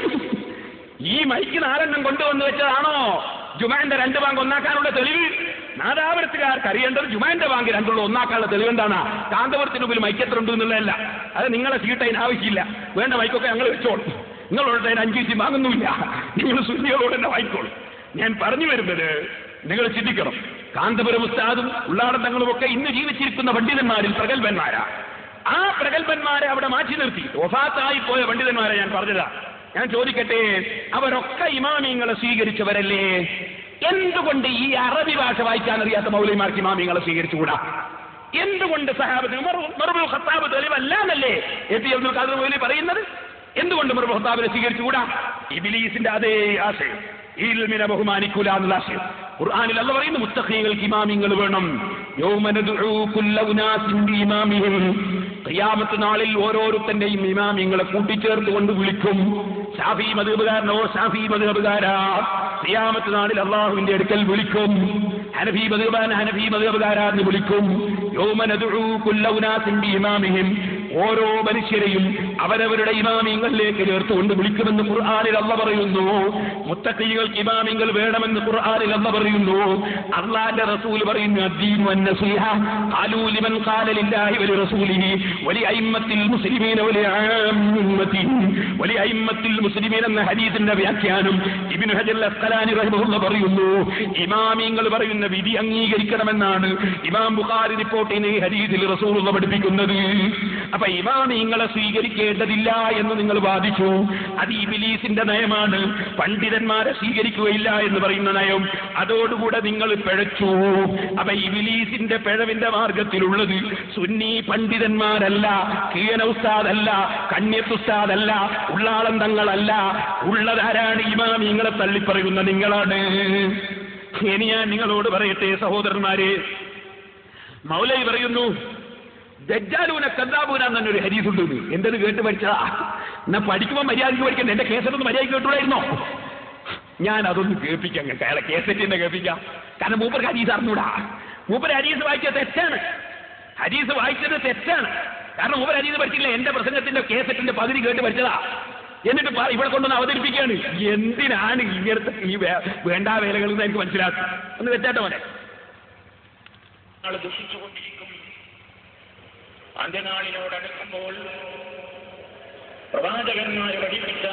ഈ മൈക്ക് നാലെണ്ണം കൊണ്ടുവന്ന് വെച്ചതാണോ ജുമാന്റെ രണ്ട് ബാങ്ക് ഒന്നാക്കാനുള്ള തെളിവ് നാദാപുരത്തുകാർക്ക് അറിയേണ്ടത് ജുമാന്റെ ബാങ്ക് രണ്ടുള്ള ഒന്നാക്കാനുള്ള തെളിവ് എന്താണ് കാന്തപുരത്തിന് മുമ്പിൽ മൈക്ക് എത്ര ഉണ്ട് എന്നുള്ളതല്ല അത് നിങ്ങളെ സീട്ട് അതിന് ആവശ്യമില്ല വേണ്ട മൈക്കൊക്കെ ഞങ്ങൾ വെച്ചോളും നിങ്ങളോട് അതിന് അഞ്ചു ചീറ്റി വാങ്ങുന്നുമില്ല നിങ്ങൾ സുന്നികളോട് തന്നെ വാങ്ങിക്കോളും ഞാൻ പറഞ്ഞു വരുന്നത് നിങ്ങൾ ചിന്തിക്കണം കാന്തപുരം ഉസ്താദും ഉള്ളാടത്തങ്ങളും ഒക്കെ ഇന്ന് ജീവിച്ചിരിക്കുന്ന പണ്ഡിതന്മാരിൽ പ്രഗത്ഭന്മാരാ ആ പ്രഗത്ഭന്മാരെ അവിടെ മാറ്റി നിർത്തി ഒഫാത്തായി പോയ പണ്ഡിതന്മാരെ ഞാൻ പറഞ്ഞതാ ഞാൻ ചോദിക്കട്ടെ അവരൊക്കെ ഇമാമിങ്ങളെ സ്വീകരിച്ചവരല്ലേ എന്തുകൊണ്ട് ഈ അറബി ഭാഷ വായിക്കാൻ അറിയാത്ത മൗലിമാർക്ക് ഇമാമിങ്ങളെ സ്വീകരിച്ചുകൂടാ എന്തുകൊണ്ട് സഹാബത്തിന് മറുബുൽ ഖത്താബ് തെളിവല്ല എന്നല്ലേ എ പി അബ്ദുൽ ഖാദർ മൗലി പറയുന്നത് എന്തുകൊണ്ട് മറുബുൽ ഖത്താബിനെ സ്വീകരിച്ചുകൂടാ ഇബിലീസിന്റെ അതേ ആശയം ഇൽമിനെ ബഹുമാനിക്കൂല എന്നുള്ള ആശയം ഖുർആനിൽ അല്ല പറയുന്നു മുത്തഖീങ്ങൾക്ക് ഇമാമിങ്ങൾ വേണം യൗമ നദ്ഉ കുല്ല ഉനാസിൻ ബിഇമാമിഹിം ഖിയാമത്ത് നാളിൽ ഓരോരുത്തന്റെയും ഇമാമിങ്ങളെ കൂട്ടിച്ചേർത്തുകൊണ്ട് വിളിക്കും ഷാഫി മധുബുകാരനോ ഷാഫി മധുബുകാരാ ഖിയാമത്ത് നാളിൽ അള്ളാഹുവിന്റെ അടുക്കൽ വിളിക്കും ഹനഫി മധുബാൻ ഹനഫി മധുബുകാരാ എന്ന് വിളിക്കും യൗമ നദ്ഉ കുല്ല ഉനാസിൻ ബിഇമാമിഹിം ഓരോ മനുഷ്യരെയും അവരവരുടെ ഇമാമിങ്ങളിലേക്ക് ചേർത്തുകൊണ്ട് വിളിക്കുമെന്ന് ഖുർആനിൽ അല്ല പറയുന്നു മുത്തക്കൈകൾക്ക് ഇമാമിങ്ങൾ വേണമെന്ന് ഖുർആനിൽ അല്ല പറയുന്നു അള്ളാന്റെ റസൂൽ പറയുന്നു അദ്ദീനു അന്നസീഹ ഖാലൂ ലിമൻ ഖാല ലില്ലാഹി വലി റസൂലിഹി വലി അയിമ്മത്തിൽ മുസ്ലിമീന വലി ആമ്മത്തിഹിം വലി അയിമ്മത്തിൽ മുസ്ലിമീൻ എന്ന ഹദീസിന്റെ വ്യാഖ്യാനം ഇബ്നു ഹജർ അസ്ഖലാനി റഹിമഹുള്ള പറയുന്നു ഇമാമിങ്ങൾ പറയുന്ന വിധി അംഗീകരിക്കണമെന്നാണ് ഇമാം ബുഖാരി റിപ്പോർട്ട് ചെയ്യുന്ന ഈ ഹദീസിൽ റസൂലുള്ള പഠിപ്പിക്കുന്നത് അപ്പൊ അപ്പൊ ഇമാമിങ്ങളെ സ്വീകരിക്കേണ്ടതില്ല എന്ന് നിങ്ങൾ വാദിച്ചു അത് ഇബിലീസിന്റെ നയമാണ് പണ്ഡിതന്മാരെ സ്വീകരിക്കുകയില്ല എന്ന് പറയുന്ന നയം അതോടുകൂടെ നിങ്ങൾ പിഴച്ചു അപ്പൊ ഇബിലീസിന്റെ പിഴവിന്റെ മാർഗത്തിലുള്ളത് സുന്നി പണ്ഡിതന്മാരല്ല കീയന ഉസ്താദല്ല കണ്യത്ത് ഉസ്താദല്ല ഉള്ളാളം തങ്ങളല്ല ഉള്ളതാരാണ് ഇമാമിങ്ങളെ തള്ളിപ്പറയുന്ന നിങ്ങളാണ് ഇനി ഞാൻ നിങ്ങളോട് പറയട്ടെ സഹോദരന്മാരെ മൗലൈ പറയുന്നു ദജ്ജാലൂന കദ്ദാബൂന എന്നൊരു ഹരീസ് ഉണ്ട് എന്റത് കേട്ട് പഠിച്ചതാ എന്നാ പഠിക്കുമ്പോൾ മര്യാദയ്ക്ക് പഠിക്കണ്ട എന്റെ കേസറ്റൊന്ന് മര്യാദയ്ക്ക് കേട്ടൂടായിരുന്നോ ഞാൻ അതൊന്ന് കേൾപ്പിക്കാം നിങ്ങൾക്ക് അയാളെ കേസറ്റ് തന്നെ കേൾപ്പിക്കാം കാരണം മൂപ്പർക്ക് ഹരീസ് അറിഞ്ഞൂടാ മൂപ്പർ ഹരീസ് വായിച്ചത് തെറ്റാണ് ഹരീസ് വായിച്ചത് തെറ്റാണ് കാരണം മൂപ്പർ ഹരീസ് പഠിച്ചില്ല എന്റെ പ്രസംഗത്തിന്റെ കേസറ്റിന്റെ പകുതി കേട്ട് പഠിച്ചതാ എന്നിട്ട് പ- ഇവിടെ കൊണ്ടുവന്ന് അവതരിപ്പിക്കുകയാണ് എന്തിനാണ് ഇങ്ങനത്തെ ഈ വേ- വേണ്ടാ വേലകൾ എന്ന് എനിക്ക് മനസ്സിലാക്കും ഒന്ന് തെറ്റാട്ടോ മോനെ നാൾ ദുഷിച്ചുകൊണ്ടിരിക്കും അന്ത്യനാളിനോടടുക്കുമ്പോൾ പ്രവാചകന്മാർ പഠിപ്പിച്ച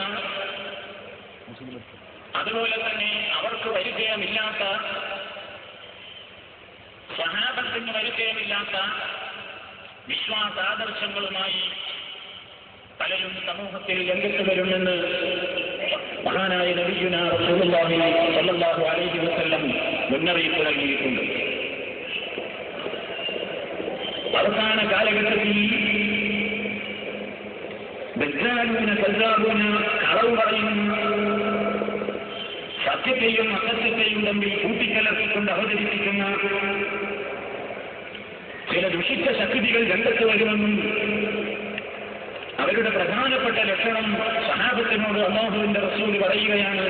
അതുപോലെ തന്നെ അവർക്ക് പരിചയമില്ലാത്ത സഹാബത്തിന് പരിചയമില്ലാത്ത വിശ്വാസാദർശങ്ങളുമായി പലരും സമൂഹത്തിൽ രംഗത്ത് വരുമെന്ന് മഹാനായ നബിയുന റസൂലുള്ളാഹി സ്വല്ലല്ലാഹു അലൈഹി വസല്ലം മുന്നറിയിപ്പ് നൽകിയിട്ടുണ്ട് അവസാന കാലഘട്ടത്തിൽ ദജ്ജാലൂന കല്ലാബൂന കളവ് പറയുന്ന സത്യത്തെയും അസത്യത്തെയും തമ്മിൽ കൂട്ടിക്കലർത്തിക്കൊണ്ട് അവതരിപ്പിക്കുന്ന ചില ദുഷിച്ച ശക്തികൾ രംഗത്ത് വരുമെന്നും അവരുടെ പ്രധാനപ്പെട്ട ലക്ഷണം സഹാബത്തിനോട് അള്ളാഹുവിന്റെ റസൂൽ പറയുകയാണ്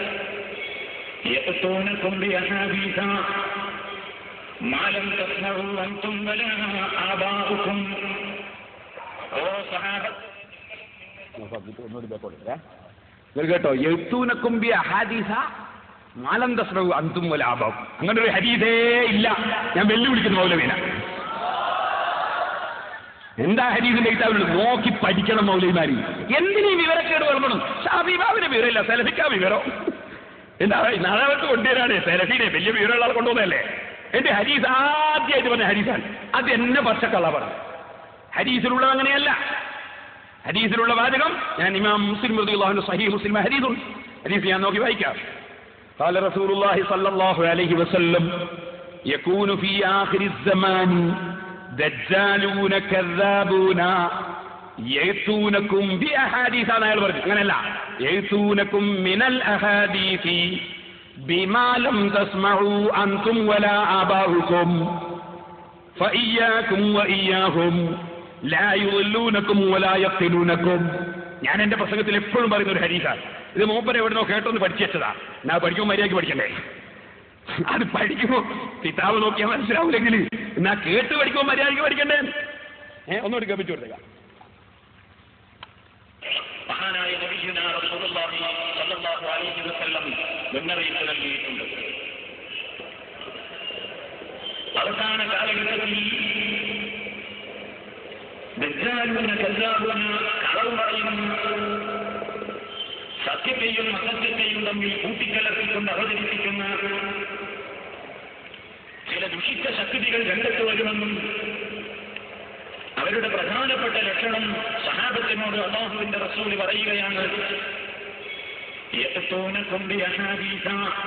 യഅ്തൂനകും ബിഅഹാദീസ മാലം തസ്നഉ അൻതും വലാ ആബാഉകും ഓ സഹാബത്ത് നിങ്ങൾ കേട്ടോ എഴുത്തൂനക്കും ബി അഹാദീസ മാലം തസ്രവ് അന്തും ലാഭം അങ്ങനെ ഒരു ഹരീതേ ഇല്ല ഞാൻ വെല്ലുവിളിക്കുന്നു മൗലവീന എന്താ ഹരീതിന്റെ കിതാബിലുള്ളത് നോക്കി പഠിക്കണം മൗലവിമാരി എന്തിനീ വിവരക്കേട് വളർത്തണം ഷാബിബാബിന്റെ വിവരമില്ല സെലഫിക്കാ വിവരം എന്താ നാളെ കൊണ്ടുവരാണ് സെലഫിനെ വലിയ വിവരമുള്ള ആൾ കൊണ്ടുവന്നല്ലേ എന്റെ ഹരീസ് ആദ്യമായിട്ട് പറഞ്ഞ ഹരീസാണ് അത് എന്നെ പച്ചക്കള്ള പറഞ്ഞു ഹരീസിലുള്ളത് അങ്ങനെയല്ല ഹദീസിലുള്ള വാചകം ഞാൻ ഇമാം മുസ്ലിം റളിയല്ലാഹു സഹീഹ് മുസ്ലിം ഹദീസുണ്ട് ഹദീസ് ഞാൻ നോക്കി വായിക്കാം قال رسول الله صلى الله عليه وسلم يكون في آخر الزمان دجالون كذابون يأتونكم بأحاديث أنا أيضا برد അങ്ങനെയല്ല يأتونكم من الأحاديث بما لم تسمعوا أنتم ولا آباؤكم فإياكم وإياهم ലാ യുളൂനക്കും വലാ യഖ്തിലൂനക്കും ഞാൻ എന്റെ പ്രസംഗത്തിൽ എപ്പോഴും പറയുന്ന ഒരു ഹരീസാണ് ഇത് മൂപ്പരെ എവിടുന്നോ കേട്ടൊന്ന് പഠിച്ചു വെച്ചതാ ഞാൻ പഠിക്കുമ്പോൾ മര്യാദയ്ക്ക് പഠിക്കണ്ടേ അത് പഠിക്കുമ്പോ കിതാബ് നോക്കിയാൽ മനസ്സിലാവില്ലെങ്കിൽ എന്നാ കേട്ട് പഠിക്കുമ്പോൾ മര്യാദയ്ക്ക് പഠിക്കണ്ടേ ഏഹ് ഒന്നുകൂടി കേൾപ്പിച്ചു കൊടുത്തേക്കാം മഹാനായ നബിയുന റസൂലുള്ളാഹി സ്വല്ലല്ലാഹു അലൈഹി വസല്ലം മുന്നറിയിപ്പ് നൽകിയിട്ടുണ്ട് അവസാന കാലഘട്ടത്തിൽ ദജ്ജാലൂന കല്ലാബൂന കളവ് പറയുന്ന സത്യത്തെയും അസത്യത്തെയും തമ്മിൽ കൂട്ടിക്കലർത്തിക്കൊണ്ട് അവതരിപ്പിക്കുന്ന ചില ദുഷിച്ച ശക്തികൾ രംഗത്ത് വരുമെന്നും അവരുടെ പ്രധാനപ്പെട്ട ലക്ഷണം സഹാബത്തിനോട് അള്ളാഹുവിന്റെ റസൂൽ പറയുകയാണ് യഅ്തൂനകും ബിഅഹാദീസ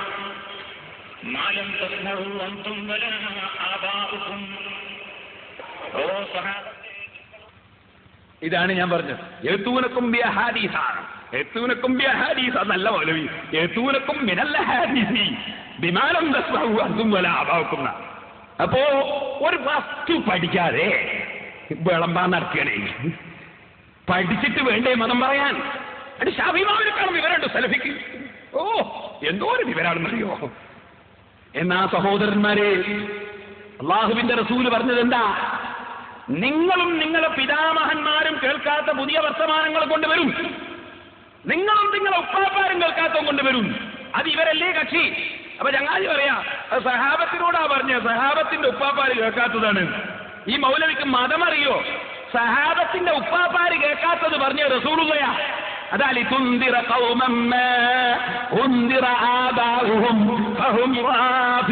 മാലം തസ്നഉ അൻതും വലാ ആബാഉകും ഓ സഹാബ ഇതാണ് ഞാൻ പറഞ്ഞത് എത്തൂനക്കും ബി അഹാദീസാണ് എത്തൂനക്കും ബി അഹാദീസ് അതല്ല മൗലവി എത്തൂനക്കും മിനല്ല ഹാദീസി വിമാനം തസ്മഹു അതും വല അഭാവക്കുന്ന അപ്പോ ഒരു വസ്തു പഠിക്കാതെ വിളമ്പാൻ നടക്കുകയാണേ പഠിച്ചിട്ട് വേണ്ടേ മതം പറയാൻ അത് ഷാഭിമാവിനെക്കാളും വിവരമുണ്ട് സെലഫിക്ക് ഓ എന്തോ ഒരു വിവരാണെന്നറിയോ എന്നാ സഹോദരന്മാരെ അള്ളാഹുവിന്റെ റസൂല് പറഞ്ഞത് എന്താ നിങ്ങളും നിങ്ങളെ പിതാമഹന്മാരും കേൾക്കാത്ത പുതിയ വർത്തമാനങ്ങൾ കൊണ്ടുവരും നിങ്ങളും നിങ്ങളെ ഉപ്പാപ്പാരും കേൾക്കാത്ത കൊണ്ടുവരും അത് ഇവരല്ലേ കക്ഷി അപ്പൊ ചങ്ങാതി പറയാ അത് സഹാബത്തിനോടാ പറഞ്ഞ സഹാബത്തിന്റെ ഉപ്പാപ്പാര് കേൾക്കാത്തതാണ് ഈ മൗലവിക്ക് മതമറിയോ സഹാബത്തിന്റെ ഉപ്പാപ്പാര് കേൾക്കാത്തത് പറഞ്ഞ റസൂലുള്ളയാ അതാലി തുന്തിറ ഖൗമം മാ ഉന്തിറ ആബാഉഹും ഫഹും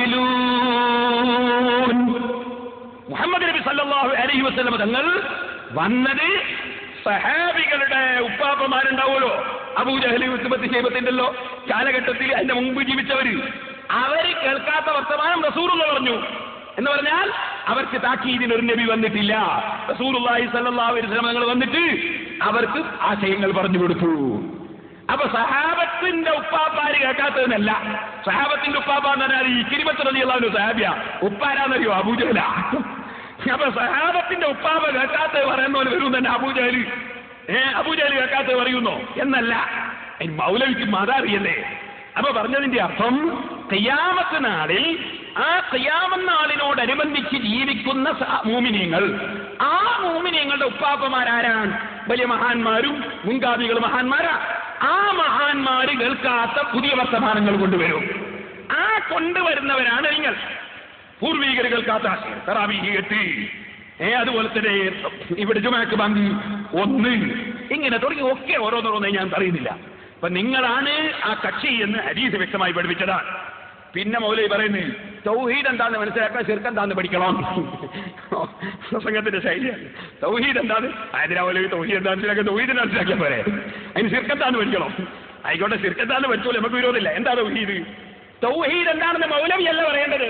ഗാഫിലൂൻ മുഹമ്മദ് നബി സല്ലല്ലാഹു അലൈഹി വസല്ലം തങ്ങൾ വന്നത് സഹാബികളുടെ ഉപ്പാപ്പമാരുണ്ടാവുമല്ലോ അബൂജഹലി ഉത്തുബത്തി ശൈബത്തിൻ്റെല്ലോ കാലഘട്ടത്തിൽ അതിന്റെ മുമ്പ് ജീവിച്ചവര് അവര് കേൾക്കാത്ത വർത്തമാനം റസൂറുള്ള പറഞ്ഞു എന്ന് പറഞ്ഞാൽ അവർക്ക് താക്കീതിന് ഒരു നബി വന്നിട്ടില്ല റസൂറുള്ളാഹി സല്ലല്ലാഹു അലൈഹി വസല്ലം തങ്ങൾ വന്നിട്ട് അവർക്ക് ആശയങ്ങൾ പറഞ്ഞു കൊടുത്തു അപ്പൊ സഹാബത്തിന്റെ ഉപ്പാപ്പാര് കേൾക്കാത്തതിനല്ല സഹാബത്തിന്റെ ഉപ്പാപ്പ എന്ന് പറഞ്ഞാൽ ഈ കിരിമത്ത് റളിയല്ലാഹു സഹാബിയ ഉപ്പാരാന്നറിയോ അബൂജഹല അപ്പൊ സഹാബത്തിന്റെ ഉപ്പാപ്പ കേൾക്കാത്തത് പറയുന്ന പോലെ വരും തന്നെ അബൂജഹല് ഏ അബൂജഹല് കേൾക്കാത്തത് പറയുന്നോ എന്നല്ല അതിന് മൗലവിക്ക് മത അറിയല്ലേ അപ്പൊ പറഞ്ഞതിന്റെ അർത്ഥം കയ്യാമത്ത് നാളിൽ ആ കയ്യാമത്ത് നാളിനോടനുബന്ധിച്ച് ജീവിക്കുന്ന സ- മൂമിനീങ്ങൾ ആ മൂമിനീങ്ങളുടെ ഉപ്പാപ്പമാരാരാണ് വലിയ മഹാന്മാരും മുൻഗാമികൾ മഹാന്മാരാ ആ മഹാന്മാര് കേൾക്കാത്ത പുതിയ വർത്തമാനങ്ങൾ കൊണ്ടുവരും ആ കൊണ്ടുവരുന്നവരാണ് നിങ്ങൾ പൂർവീകർ കേൾക്കാത്ത ആശയം തറാവീഹ് എട്ട് ഏ അതുപോലെ തന്നെ ഇവിടെ ജുമാക്ക് ബാങ്ക് ഒന്ന് ഇങ്ങനെ തുടങ്ങി ഒക്കെ ഓരോന്നോരോന്നേ ഞാൻ പറയുന്നില്ല അപ്പൊ നിങ്ങളാണ് ആ കക്ഷി എന്ന് ഹരീസ് വ്യക്തമായി പഠിപ്പിച്ചതാണ് പിന്നെ മൗലവി പറയുന്നത് തൗഹീദ് എന്താന്ന് മനസ്സിലാക്കാൻ ശിർക്ക് എന്താന്ന് പഠിക്കണം പ്രസംഗത്തിന്റെ ശൈലിയാണ് തൗഹീദ് എന്താണ് അതിനാ മൗലവി തൗഹീദ് എന്താന്ന് മനസ്സിലാക്കാൻ തൗഹീദിനെ മനസ്സിലാക്കിയാൽ പോരെ അതിന് ശിർക്കെന്താന്ന് പഠിക്കണം ആയിക്കോട്ടെ ശിർക്കെന്താന്ന് പഠിച്ചോളൂ നമുക്ക് വിരോധമില്ല എന്താ തൗഹീദ് തൗഹീദ് എന്താണെന്ന് മൗലവി അല്ല പറയേണ്ടത്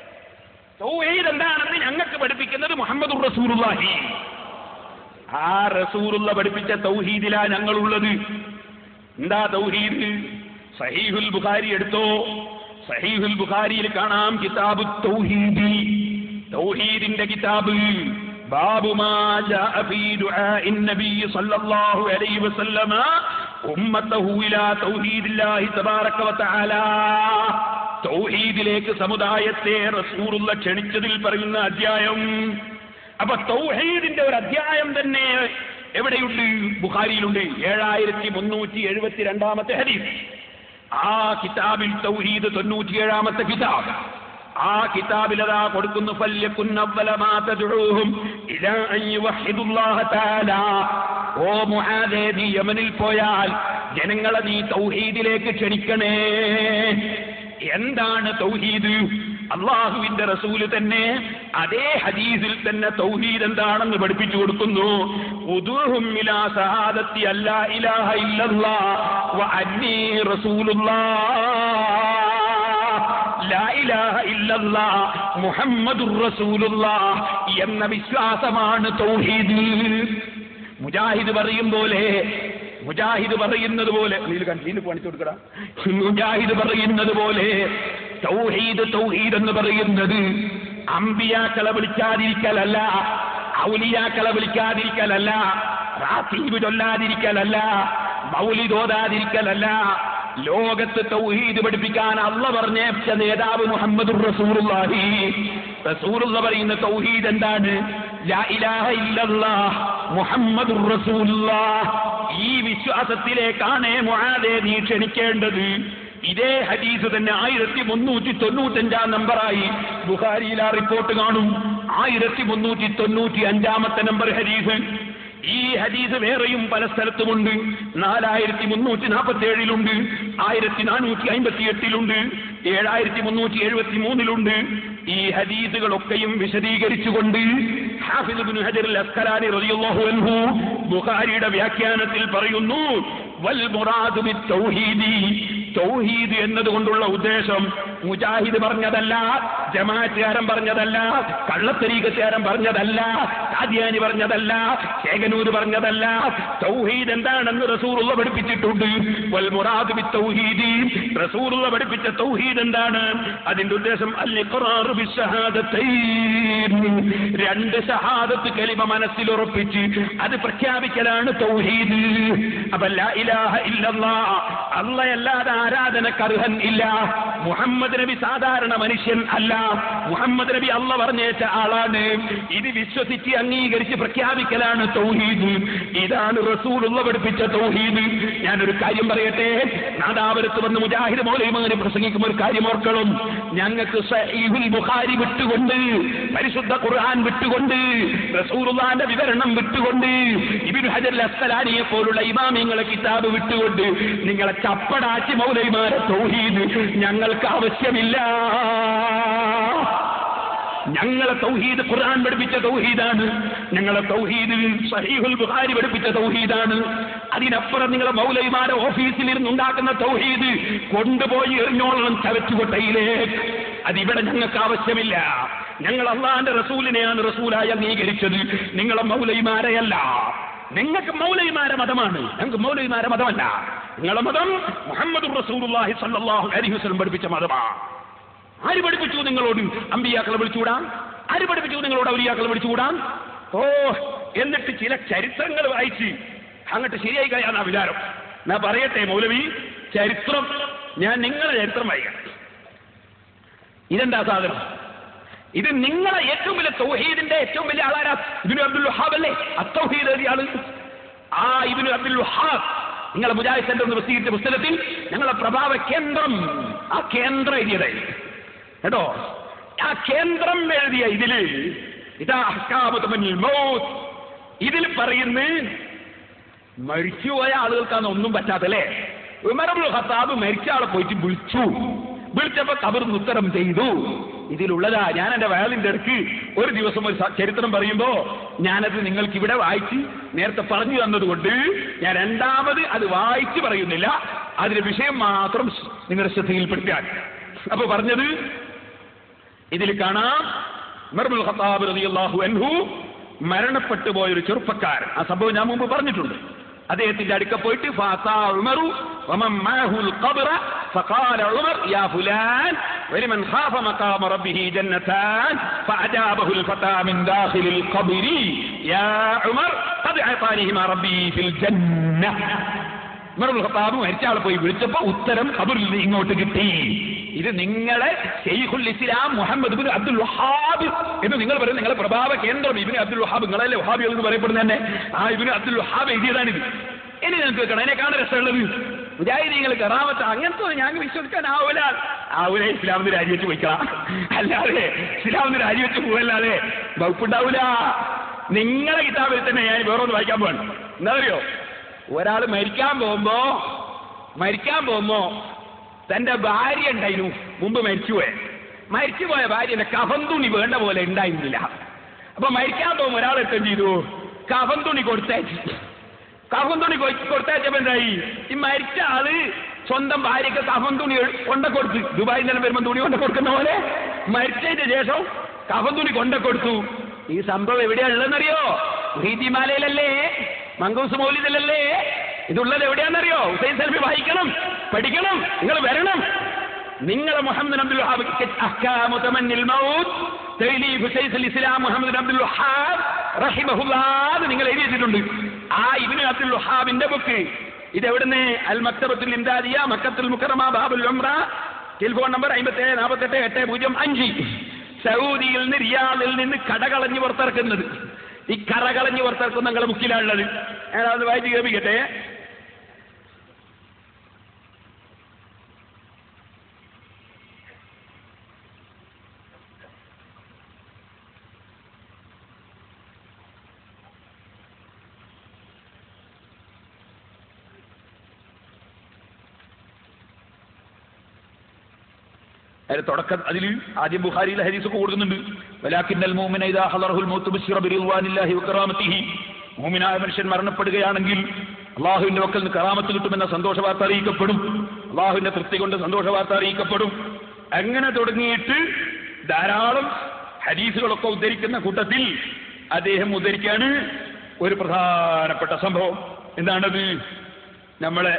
തൗഹീദ് എന്താണെന്ന് ഞങ്ങൾക്ക് പഠിപ്പിക്കുന്നത് മുഹമ്മദ് റസൂറുല്ലാഹി ആ റസൂറുള്ള പഠിപ്പിച്ച തൗഹീദിലാ ഞങ്ങളുള്ളത് എന്താ തൗഹീദ് സഹീഹുൽ ബുഖാരി എടുത്തോ സഹീഹുൽ ബുഖാരിയിൽ കാണാം കിതാബ് തൗഹീദി തൗഹീദിന്റെ കിതാബ് ബാബു മാ ജാഅ ഫീ ദുആഇൻ നബി സല്ലല്ലാഹു അലൈഹി വസല്ലമ ഉമ്മത്തഹു ഇലാ തൗഹീദില്ലാഹി തബാറക വ തആല തൗഹീദിലേക്ക് സമുദായത്തെ റസൂലുള്ള ക്ഷണിച്ചതിൽ പറയുന്ന അധ്യായം അപ്പൊ തൗഹീദിന്റെ ഒരു അധ്യായം തന്നെ എവിടെയുണ്ട് ബുഖാരിയിലുണ്ട് ഏഴായിരത്തി മുന്നൂറ്റി എഴുപത്തി രണ്ടാമത്തെ ഹദീസ് ആ കിതാബിൽ തൗഹീദ് തൊണ്ണൂറ്റിയേഴാമത്തെ കിതാബ് ആ കിതാബിൽ അതാ കൊടുക്കുന്നു ഫല്യകുൻ അവ്വല മാ തദ്ഉഹും ഇലാ അൻ യുവഹിദുല്ലാഹ തആല ഓ മുആദേ നീ യമനിൽ പോയാൽ ജനങ്ങളെ നീ തൗഹീദിലേക്ക് ക്ഷണിക്കണേ എന്താണ് തൗഹീദ് അള്ളാഹുവിന്റെ റസൂല് തന്നെ അതേ ഹദീസിൽ തന്നെ തൗഹീദ് എന്താണെന്ന് പഠിപ്പിച്ചു കൊടുക്കുന്നു ഉദൂഹും ഇലാ സഹാദത്തി അല്ലാ ഇലാഹ ഇല്ലല്ലാഹ് വ അന്നീ റസൂലുള്ളാഹ് ലാ ഇലാഹ ഇല്ലല്ലാഹ് മുഹമ്മദുർ റസൂലുള്ളാഹ് എന്ന വിശ്വാസമാണ് തൗഹീദ് മുജാഹിദ് പറയും പോലെ മുജാഹിദ് പറയുന്നത് പോലെ നീ കണ്ടീന് പണിച്ചു കൊടുക്കടാ മുജാഹിദ് പറയുന്നത് പോലെ തൗഹീദ് തൗഹീദ് എന്ന് പറയുന്നത് അമ്പിയാക്കളെ വിളിക്കാതിരിക്കലല്ല ഔലിയാക്കളെ വിളിക്കാതിരിക്കലല്ല റാത്തീബ് ചൊല്ലാതിരിക്കലല്ല മൗലിദോതാതിരിക്കലല്ല ലോകത്ത് തൗഹീദ് പഠിപ്പിക്കാൻ അള്ള പറഞ്ഞേച്ച നേതാവ് മുഹമ്മദ് റസൂറുല്ലാഹി റസൂറുള്ള പറയുന്ന തൗഹീദ് എന്താണ് ലാ ഇലാഹ ഇല്ലല്ലാഹ് മുഹമ്മദുർ റസൂലുള്ളാഹ് ഈ വിശ്വാസത്തിലേക്കാണ് മുആദേ നീ ക്ഷണിക്കേണ്ടത് ഇതേ ഹദീസ് തന്നെ ആയിരത്തി മുന്നൂറ്റി തൊണ്ണൂറ്റഞ്ചാം നമ്പറായി ബുഖാരിയിൽ ആ റിപ്പോർട്ട് കാണും ആയിരത്തി മുന്നൂറ്റി തൊണ്ണൂറ്റി അഞ്ചാമത്തെ നമ്പർ ഹദീസ് ഈ ഹദീസ് വേറെയും പല സ്ഥലത്തുമുണ്ട് നാലായിരത്തി മുന്നൂറ്റി നാൽപ്പത്തി ഏഴിലുണ്ട് ആയിരത്തി നാനൂറ്റി അമ്പത്തി എട്ടിലുണ്ട് ഏഴായിരത്തി മുന്നൂറ്റി എഴുപത്തി മൂന്നിലുണ്ട് ഈ ഹദീസുകളൊക്കെയും വിശദീകരിച്ചുകൊണ്ട് ഹാഫിദ് ഇബ്നു ഹജർ അസ്കലാനി റളിയല്ലാഹു അൻഹു ബുഖാരിയുടെ വ്യാഖ്യാനത്തിൽ പറയുന്നു വൽ മുറാദു ബിത്തൗഹീദി തൗഹീദ് എന്നതുകൊണ്ടുള്ള ഉദ്ദേശം മുജാഹിദ് പറഞ്ഞതല്ല ജമാഅത്തുകാരൻ പറഞ്ഞതല്ല കള്ളത്തരീകത്തുകാരൻ പറഞ്ഞതല്ല കാദ്യാനി പറഞ്ഞതല്ല ശേഖനൂര് പറഞ്ഞതല്ല തൗഹീദ് എന്താണെന്ന് റസൂറുള്ള പഠിപ്പിച്ചിട്ടുണ്ട് വൽ മുറാദ് ബി തൗഹീദി റസൂറുള്ള പഠിപ്പിച്ച തൗഹീദ് എന്താണ് അതിന്റെ ഉദ്ദേശം അൽ ഇഖ്റാർ ബി ഷഹാദത്തൈൻ രണ്ട് ഷഹാദത്ത് കലിമ മനസ്സിൽ ഉറപ്പിച്ച് അത് പ്രഖ്യാപിക്കലാണ് തൗഹീദ് അപ്പൊ ലാ ഇലാഹ ഇല്ലല്ലാഹ് അല്ലാതെ ആരാധനക്ക് അർഹൻ ഇല്ല മുഹമ്മദ് നബി സാധാരണ മനുഷ്യൻ അല്ല മുഹമ്മദ് നബി അല്ല പറഞ്ഞേച്ച ആളാണ് ഇത് വിശ്വസിച്ച് അംഗീകരിച്ച് പ്രഖ്യാപിക്കലാണ് തൗഹീദ് ഇതാണ് റസൂലുള്ള പഠിപ്പിച്ച തൗഹീദ് ഞാനൊരു കാര്യം പറയട്ടെ നാദാപുരത്ത് വന്ന് മുജാഹിദ് മൗലൈമാര് പ്രസംഗിക്കുമ്പോൾ ഒരു കാര്യം ഓർക്കണം ഞങ്ങൾക്ക് സഹീഹുൽ ബുഖാരി വിട്ടുകൊണ്ട് പരിശുദ്ധ ഖുർആൻ വിട്ടുകൊണ്ട് റസൂലുള്ളാന്റെ വിവരണം വിട്ടുകൊണ്ട് ഇബ്നു ഹജർ അസ്സലാനിയെ പോലുള്ള ഇമാമിങ്ങളെ കിതാബ് വിട്ടുകൊണ്ട് നിങ്ങളെ ചപ്പടാക്കി മൗലൈമാരെ തൗഹീദ് ഞങ്ങൾക്ക് ആവശ്യമില്ല ഞങ്ങളെ തൗഹീദ് ഖുർആൻ പഠിപ്പിച്ച തൗഹീദാണ് ഞങ്ങളെ തൗഹീദ് സഹീഹുൽ ബുഖാരി പഠിപ്പിച്ച തൗഹീദാണ് അതിനപ്പുറം നിങ്ങളെ മൗലൈമാരെ ഓഫീസിൽ ഇരുന്ന് ഉണ്ടാക്കുന്ന തൗഹീദ് കൊണ്ടുപോയി എറിഞ്ഞോളണം ചവറ്റുകൊട്ടയിലേക്ക് അതിവിടെ ഞങ്ങൾക്ക് ആവശ്യമില്ല ഞങ്ങൾ അള്ളാന്റെ റസൂലിനെയാണ് റസൂലായി അംഗീകരിച്ചത് നിങ്ങളെ മൗലൈമാരെയല്ല നിങ്ങൾക്ക് മൗലൈമാരെ മതമാണ് ഞങ്ങൾക്ക് മൗലൈമാരെ മതമല്ല നിങ്ങളെ മതം മുഹമ്മദ് റസൂലുള്ളാഹി സല്ലല്ലാഹു അലൈഹി വസല്ലം പഠിപ്പിച്ച മതമാണ് ആര് പഠിപ്പിച്ചു നിങ്ങളോട് അമ്പിയാക്കളെ വിളിച്ചുകൂടാം ആര് പഠിപ്പിച്ചു നിങ്ങളോട് ഔലിയാക്കളെ വിളിച്ചുകൂടാം ഓ എന്നിട്ട് ചില ചരിത്രങ്ങൾ വായിച്ച് അങ്ങോട്ട് ശരിയായി കഴിയാന്നാ വിചാരം ഞാൻ പറയട്ടെ മൗലവി ചരിത്രം ഞാൻ നിങ്ങളെ ചരിത്രം വായിക്കാം ഇതെന്താ സാധനം ഇത് നിങ്ങളെ ഏറ്റവും വലിയ തൗഹീദിന്റെ ഏറ്റവും വലിയ ആളാരാ ഇബിനു അബ്ദുൽ വഹാബ് അല്ലേ അത്തൗഹീദ് എഴുതിയ ആള് ആ ഇബിനു അബ്ദുൽ വഹാബ് നിങ്ങളെ മുജാഹിദ് സെന്റർ എന്ന് പ്രസിദ്ധീകരിച്ച പുസ്തകത്തിൽ ഞങ്ങളെ പ്രഭാവ കേന്ദ്രം ആ കേന്ദ്രം എഴുതിയതായി കേട്ടോ ആ കേന്ദ്രം എഴുതിയ ഇതില് ഇതാ അഹ്കാമത്ത് മുന്നിൽ മൗത്ത് ഇതിൽ പറയുന്ന മരിച്ചുപോയ ആളുകൾക്കാണ് ഒന്നും പറ്റാത്തല്ലേ ഉമറബുൽ ഖത്താബ് മരിച്ച ആളെ പോയിട്ട് വിളിച്ചു വിളിച്ചപ്പോ കബർന്ന് ഉത്തരം ചെയ്തു ഇതിലുള്ളതാ ഞാൻ എന്റെ വയലിന്റെ ഇടയ്ക്ക് ഒരു ദിവസം ഒരു സ- ചരിത്രം പറയുമ്പോ ഞാനത് നിങ്ങൾക്ക് ഇവിടെ വായിച്ച് നേരത്തെ പറഞ്ഞു തന്നതുകൊണ്ട് ഞാൻ രണ്ടാമത് അത് വായിച്ച് പറയുന്നില്ല അതിന്റെ വിഷയം മാത്രം സ് നിങ്ങളുടെ ശ്രദ്ധയിൽപ്പെടുത്താൻ അപ്പൊ പറഞ്ഞത് ഇതിൽ കാണാം ഉമർബുൽ ഖത്താബ് റളിയല്ലാഹു അൻഹു മരണപ്പെട്ടു പോയ ഒരു ചെറുപ്പക്കാരൻ ആ സംഭവം ഞാൻ മുമ്പ് പറഞ്ഞിട്ടുണ്ട് അദ്ദേഹത്തിന്റെ അടുക്ക പോയിട്ട് ഫാസാ ഉമറു വമൻ മഅഹുൽ ഖബ്റ فقال عمر يا فلان ولمن خاف مقام ربه جنتان فأجابه الفتى من داخل القبر يا عمر قد أعطانيهما ربي في الجنة ഉമറുൽ ഖത്താബ് മരിച്ച ആളെ പോയി വിളിച്ചപ്പോ ഉത്തരം ഖബറിൽ നിന്ന് ഇങ്ങോട്ട് കിട്ടി ഇത് നിങ്ങളെ ഷെയ്ഖുൽ ഇസ്ലാം മുഹമ്മദ് ഇബ്നു അബ്ദുൽ വഹാബ് എന്ന് നിങ്ങൾ പറയും നിങ്ങളെ പ്രഭാവ കേന്ദ്രം ഇബിന് അബ്ദുൽ വഹാബ് നിങ്ങളല്ലേ വഹാബികൾ എന്ന് പറയപ്പെടുന്ന തന്നെ ആ ഇബിന് അബ്ദുൽ വഹാബ് എഴുതിയതാണിത് ഇനി നിങ്ങൾക്ക് കേൾക്കണം അതിനെക്കാണ് രസമുള്ളത് മുജാഹിദീങ്ങൾ കറാമത്ത് അങ്ങനത്തെ ഒന്നും ഞങ്ങൾക്ക് വിശ്വസിക്കാൻ ആവൂല ആവൂല ഇസ്ലാമിന് രാജിവെച്ച് പോയിക്കളാം അല്ലാതെ ഇസ്ലാമിന് രാജിവെച്ച് പോവല്ലാതെ വകുപ്പുണ്ടാവൂല നിങ്ങളെ കിതാബിൽ തന്നെ ഞാൻ വേറൊന്ന് വായിക്കാൻ പോവാണ് എന്താ അറിയോ ഒരാൾ മരിക്കാൻ പോകുമ്പോ മരിക്കാൻ പോകുമ്പോ തന്റെ ഭാര്യ ഉണ്ടായിരുന്നു മുമ്പ് മരിച്ചുപോയ മരിച്ചുപോയ ഭാര്യന്റെ കഫൻ തുണി വേണ്ട പോലെ ഉണ്ടായിരുന്നില്ല അപ്പൊ മരിക്കാൻ പോകുമ്പോ ഒരാൾ എത്തും ചെയ്തു കഫൻ തുണി കൊടുത്തയച്ചു കഫൻ തുണി കൊ- കൊടുത്തയച്ചപ്പോ എന്തായി ഈ മരിച്ച ആള് സ്വന്തം ഭാര്യക്ക് കഫൻ തുണി കൊണ്ട കൊടുത്തു ദുബായിൽ നിന്നും വരുമ്പോ തുണി കൊണ്ട കൊടുക്കുന്ന പോലെ മരിച്ചതിന് ശേഷം കഫൻ തുണി കൊണ്ട കൊടുത്തു ഈ സംഭവം എവിടെയാ ഉള്ളതെന്നറിയോ ഭീതിമാലയിലല്ലേ മംഗൂസ് മൗലിദിലല്ലേ ഇതുള്ളത് എവിടെയാണെന്നറിയോ ഹുസൈൻ സെൽഫി വായിക്കണം പഠിക്കണം നിങ്ങൾ വരണം നിങ്ങളെ മുഹമ്മദ് അബ്ദുൽ വഹാബ് അഹ്കാമു തമന്നിൽ മൗത്ത് തൗലീഫ് ശൈഖുൽ ഇസ്ലാം മുഹമ്മദ് അബ്ദുൽ വഹാബ് റഹിമഹുല്ലാഹ് നിങ്ങൾ എഴുതി വെച്ചിട്ടുണ്ട് ആ ഇബ്നു അബ്ദുൽ വഹാബിന്റെ ബുക്ക് ഇത് എവിടുന്ന് Al Maktabatul Imdadiya Makkatul Mukarrama Babul Umrah telephone number അമ്പത്തേഴ് നാൽപ്പത്തെട്ട് എട്ട് പൂജ്യം അഞ്ച് സൗദിയിൽ നിന്ന് റിയാദിൽ നിന്ന് കടകളഞ്ഞ് പുറത്തിറക്കുന്നത് ഈ കറകളഞ്ഞ് പുറത്തിറക്കുന്ന നിങ്ങളുടെ ബുക്കിലാണുള്ളത് ഞാനത് വായിച്ച് കേൾപ്പിക്കട്ടെ അതിന്റെ തുടക്കം അതിൽ ആദ്യം ബുഖാരിയിലെ ഹദീസൊക്കെ കൊടുക്കുന്നുണ്ട് വലാക്കിന്നൽ മൂമിന ഇദാ ഹളറഹുൽ മൗത്ത് ബിശ്റ ബിറിദ്വാനില്ലാഹി വകറാമത്തിഹി മൂമിനായ മനുഷ്യൻ മരണപ്പെടുകയാണെങ്കിൽ അള്ളാഹുവിന്റെ വക്കൽ നിന്ന് കറാമത്ത് കിട്ടുമെന്ന സന്തോഷ വാർത്ത അറിയിക്കപ്പെടും അള്ളാഹുവിന്റെ തൃപ്തി കൊണ്ട് സന്തോഷ വാർത്ത അറിയിക്കപ്പെടും അങ്ങനെ തുടങ്ങിയിട്ട് ധാരാളം ഹദീസുകളൊക്കെ ഉദ്ധരിക്കുന്ന കൂട്ടത്തിൽ അദ്ദേഹം ഉദ്ധരിക്കാണ് ഒരു പ്രധാനപ്പെട്ട സംഭവം എന്താണത് നമ്മളെ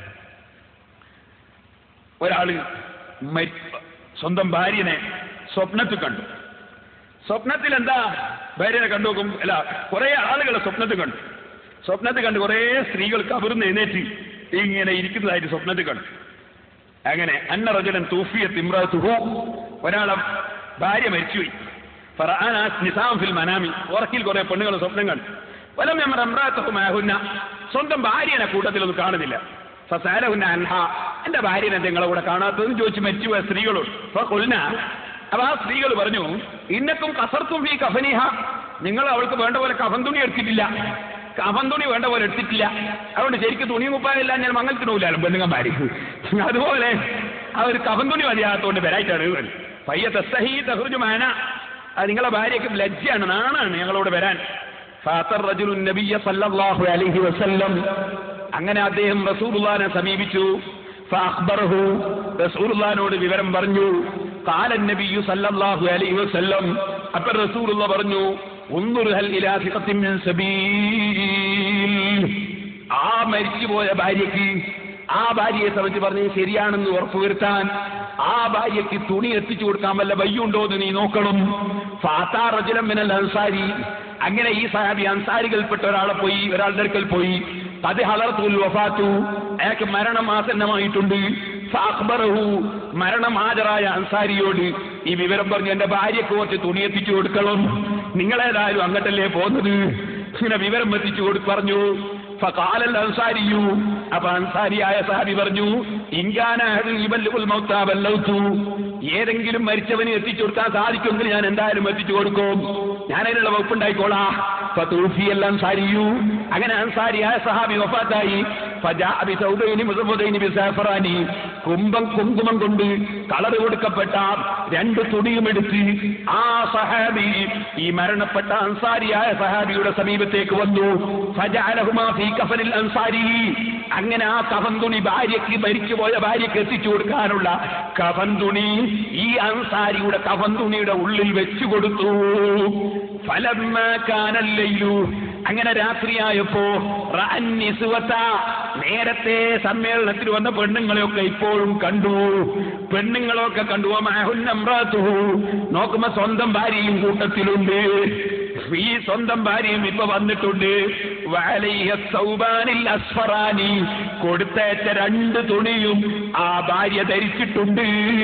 ഒരാള് മരി- സ്വന്തം ഭാര്യനെ സ്വപ്നത്തിൽ കണ്ടു സ്വപ്നത്തിൽ എന്താ ഭാര്യനെ കണ്ടു നോക്കും അല്ല കുറെ ആളുകളെ സ്വപ്നത്തിൽ കണ്ടു സ്വപ്നത്തിൽ കണ്ട് കുറെ സ്ത്രീകൾ കബർന്ന് എഴുന്നേറ്റ് ഇങ്ങനെ ഇരിക്കുന്നതായിട്ട് സ്വപ്നത്തിൽ കണ്ടു അങ്ങനെ അന്ന റജുലൻ തൂഫിയ തിമ്രത്തുഹു ഒരാളെ ഭാര്യ മരിച്ചുപോയി ഫറആന നിസാം ഫിൽ മനാമി ഉറക്കിൽ കുറെ പെണ്ണുങ്ങൾ സ്വപ്നം കണ്ടു വലം നമ്മൾ അമ്രാത്തഹുമാഹുന്ന സ്വന്തം ഭാര്യനെ കൂട്ടത്തിലൊന്നും കാണുന്നില്ല ഫസാലഹുന്ന അൻഹ എന്റെ ഭാര്യനെ നിങ്ങളെ കൂടെ കാണാത്തതെന്ന് ചോദിച്ച് മരിച്ചുപോയ സ്ത്രീകളോട് കൊല്ല അപ്പൊ ആ സ്ത്രീകൾ പറഞ്ഞു ഇന്നക്കും കസർത്തും ഈ കഫനിഹ നിങ്ങൾ അവൾക്ക് വേണ്ട പോലെ കഫൻ തുണി എടുത്തിട്ടില്ല കഫൻ തുണി വേണ്ട പോലെ എടുത്തിട്ടില്ല അതുകൊണ്ട് ശരിക്കും തുണി മുപ്പായില്ല ഞാൻ മംഗലത്തിന് പോലും പെണ്ണുങ്ങന്മാര് അതുപോലെ ആ ഒരു കഫൻ തുണി മതിയാകത്തോണ്ട് വരായിട്ടാണ് പയ്യ തസ്സഹി തഹുർജുമാന അത് നിങ്ങളെ ഭാര്യയ്ക്ക് ലജ്ജയാണ് നാണാണ് ഞങ്ങളോട് വരാൻ ഫാത്തർ റജുലു നബിയ സല്ലല്ലാഹു അലൈഹി വസല്ലം അങ്ങനെ അദ്ദേഹം റസൂലുള്ളാനെ സമീപിച്ചു ഫഅഖ്ബറഹു റസൂലുള്ളാനോട് വിവരം പറഞ്ഞു ഖാല നബിയു സല്ലല്ലാഹു അലൈഹി വസല്ലം അപ്പോൾ റസൂലുള്ള പറഞ്ഞു ഉൻദുർ ഹൽ ഇലാ സിഖത്തിൻ മിൻ സബീൽ ആ മരിച്ചുപോയ ഭാര്യയ്ക്ക് ആ ഭാര്യയെ സംബന്ധിച്ച് പറഞ്ഞ് ശരിയാണെന്ന് ഉറപ്പുവരുത്താൻ ആ ഭാര്യയ്ക്ക് തുണി എത്തിച്ചു കൊടുക്കാൻ വല്ല വയ്യുണ്ടോ എന്ന് നീ നോക്കണം ഫാത്താ റജുലം മിനൽ അൻസാരി അങ്ങനെ ഈ സഹാബി അൻസാരികൾപ്പെട്ട ഒരാളെ പോയി ഒരാളുടെ അടുക്കൽ പോയി അത് ഹലർത്തുൽ വഫാത്തു അയാൾക്ക് മരണം ആസന്നമായിട്ടുണ്ട് ഫഅഖ്ബറഹു മരണം ഹാജരായ അൻസാരിയോട് ഈ വിവരം പറഞ്ഞു എന്റെ ഭാര്യയ്ക്ക് കുറച്ച് തുണി എത്തിച്ചു കൊടുക്കണം നിങ്ങളേതായാലും അങ്ങോട്ടല്ലേ പോകുന്നത് ഇങ്ങനെ വിവരം എത്തിച്ചു കൊടു പറഞ്ഞു ഫഖാലൽ അൻസാരിയു അപ്പൊ അൻസാരിയായ സാബി പറഞ്ഞു ഇങ്കാന ഇബല്ലുൽ മൗത്താ ബല്ലൗതു ഏതെങ്കിലും മരിച്ചവന് എത്തിച്ചു കൊടുക്കാൻ സാധിക്കുമെങ്കിൽ ഞാൻ എന്തായാലും എത്തിച്ചു കൊടുക്കും ഞാൻ അതിനുള്ള വകുപ്പുണ്ടായിക്കോളാ ഫതൂഫിയൽ അൻസാരിയു അങ്ങനെ അൻസാരിയായ സഹാബി വഫാത്തായി ഫജാഅ ബിസൗദൈനി മുസഫദൈനി ബിസാഫറാനി കുംഭം കുങ്കുമം കൊണ്ട് കളർ കൊടുക്കപ്പെട്ട രണ്ട് തുണിയും എടുത്ത് ആ സഹാബി ഈ മരണപ്പെട്ട അൻസാരിയായ സഹാബിയുടെ സമീപത്തേക്ക് വന്നു ഫജഅലഹുമാ ഫീ കഫനിൽ അൻസാരി അങ്ങനെ ആ കഫൻ തുണി ഭാര്യയ്ക്ക് മരിച്ചുപോയ ഭാര്യയ്ക്ക് എത്തിച്ചു കൊടുക്കാനുള്ള കഫൻ തുണി ഈ അൻസാരിയുടെ കഫൻ തുണിയുടെ ഉള്ളിൽ വെച്ചു കൊടുത്തു ഫലമ്മ കാനല്ലയിലു അങ്ങനെ രാത്രിയായപ്പോ റഅൻ നിസ്വത നേരത്തെ സമ്മേളനത്തിൽ വന്ന പെണ്ണുങ്ങളെയൊക്കെ ഇപ്പോഴും കണ്ടു പെണ്ണുങ്ങളൊക്കെ കണ്ടു മാഹുന്നമ്രാത്തു നോക്കുമ്പോ സ്വന്തം ഭാര്യയും കൂട്ടത്തിലുണ്ട് ഈ സ്വന്തം ഭാര്യയും ഇപ്പൊ വന്നിട്ടുണ്ട് വഅലൈഹ സൗബാനിൽ അസ്ഫറാനി കൊടുത്തയച്ച രണ്ട് തുണിയും ആ ഭാര്യ ധരിച്ചിട്ടുണ്ട്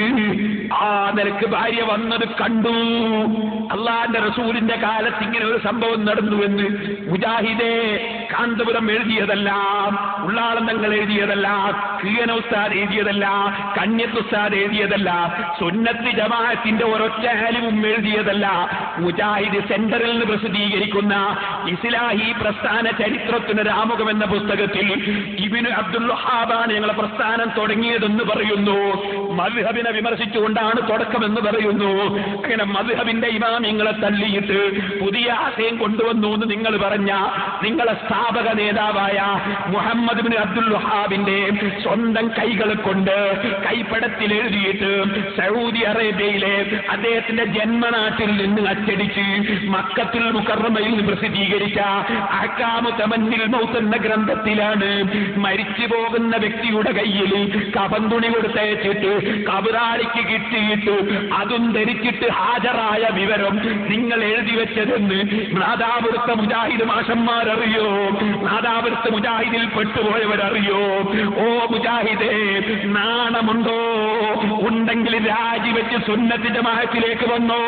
ആ നിലക്ക് ഭാര്യ വന്നത് കണ്ടു അള്ളാന്റെ റസൂലിന്റെ കാലത്ത് ഇങ്ങനെ ഒരു സംഭവം നടന്നുവെന്ന് മുജാഹിദേ കാന്തപുരം എഴുതിയതല്ല ഉള്ളാളന്തങ്ങൾ എഴുതിയതല്ല കീയന ഉസ്താദ് എഴുതിയതല്ല കന്യത്ത് ഉസ്താദ് എഴുതിയതല്ല സുന്നത്ത് ജമാഅത്തിന്റെ ഒരൊറ്റ ആലിവും എഴുതിയതല്ല മുജാഹിദ് സെന്ററിൽ നിന്ന് പ്രസിദ്ധീകരിക്കുന്ന ഇസ്ലാഹി പ്രസ്ഥാന ചരിത്രത്തിന് രാമുഖം എന്ന പുസ്തകത്തിൽ ഇബിന് അബ്ദുൽ വഹാബാണ് ഞങ്ങളെ പ്രസ്ഥാനം തുടങ്ങിയതെന്ന് പറയുന്നു മദ്ഹബിനെ വിമർശിച്ചുകൊണ്ടാണ് തുടക്കമെന്ന് പറയുന്നു അങ്ങനെ മദ്ഹബിന്റെ ഇമാമിങ്ങളെ തള്ളിയിട്ട് പുതിയ ആശയം കൊണ്ടുവന്നു എന്ന് നിങ്ങൾ പറഞ്ഞ നിങ്ങളെ സ്ഥാപക നേതാവായ മുഹമ്മദ് ബിൻ അബ്ദുൽ വഹാബിന്റെ സ്വന്തം കൈകൾ കൊണ്ട് കൈപ്പടത്തിൽ എഴുതിയിട്ട് സൗദി അറേബ്യയിലെ അദ്ദേഹത്തിന്റെ ജന്മനാട്ടിൽ നിന്ന് അച്ചടിച്ച് മക്കത്തിൽ മുക്കറമയിൽ നിന്ന് പ്രസിദ്ധീകരിച്ച അഹ്കാമു തമന്നിൽ മൗത്ത് എന്ന ഗ്രന്ഥത്തിലാണ് മരിച്ചു പോകുന്ന വ്യക്തിയുടെ കയ്യിൽ കപന്തുണി കൊടുത്തയച്ചിട്ട് കബറാളിക്ക് കിട്ടിയിട്ട് അതും ധരിച്ചിട്ട് ഹാജരായ വിവരം നിങ്ങൾ എഴുതി വെച്ചതെന്ന് നാദാപുരത്തെ മുജാഹിദ് മാഷന്മാരറിയോ നാദാപുരത്തെ മുജാഹിദിൽ പെട്ടുപോയവരറിയോ ഓ മുജാഹിദേ നാണമുണ്ടോ ഉണ്ടെങ്കിൽ രാജിവെച്ച് സുന്നത്തിന്റെ മാഹത്തിലേക്ക് വന്നോ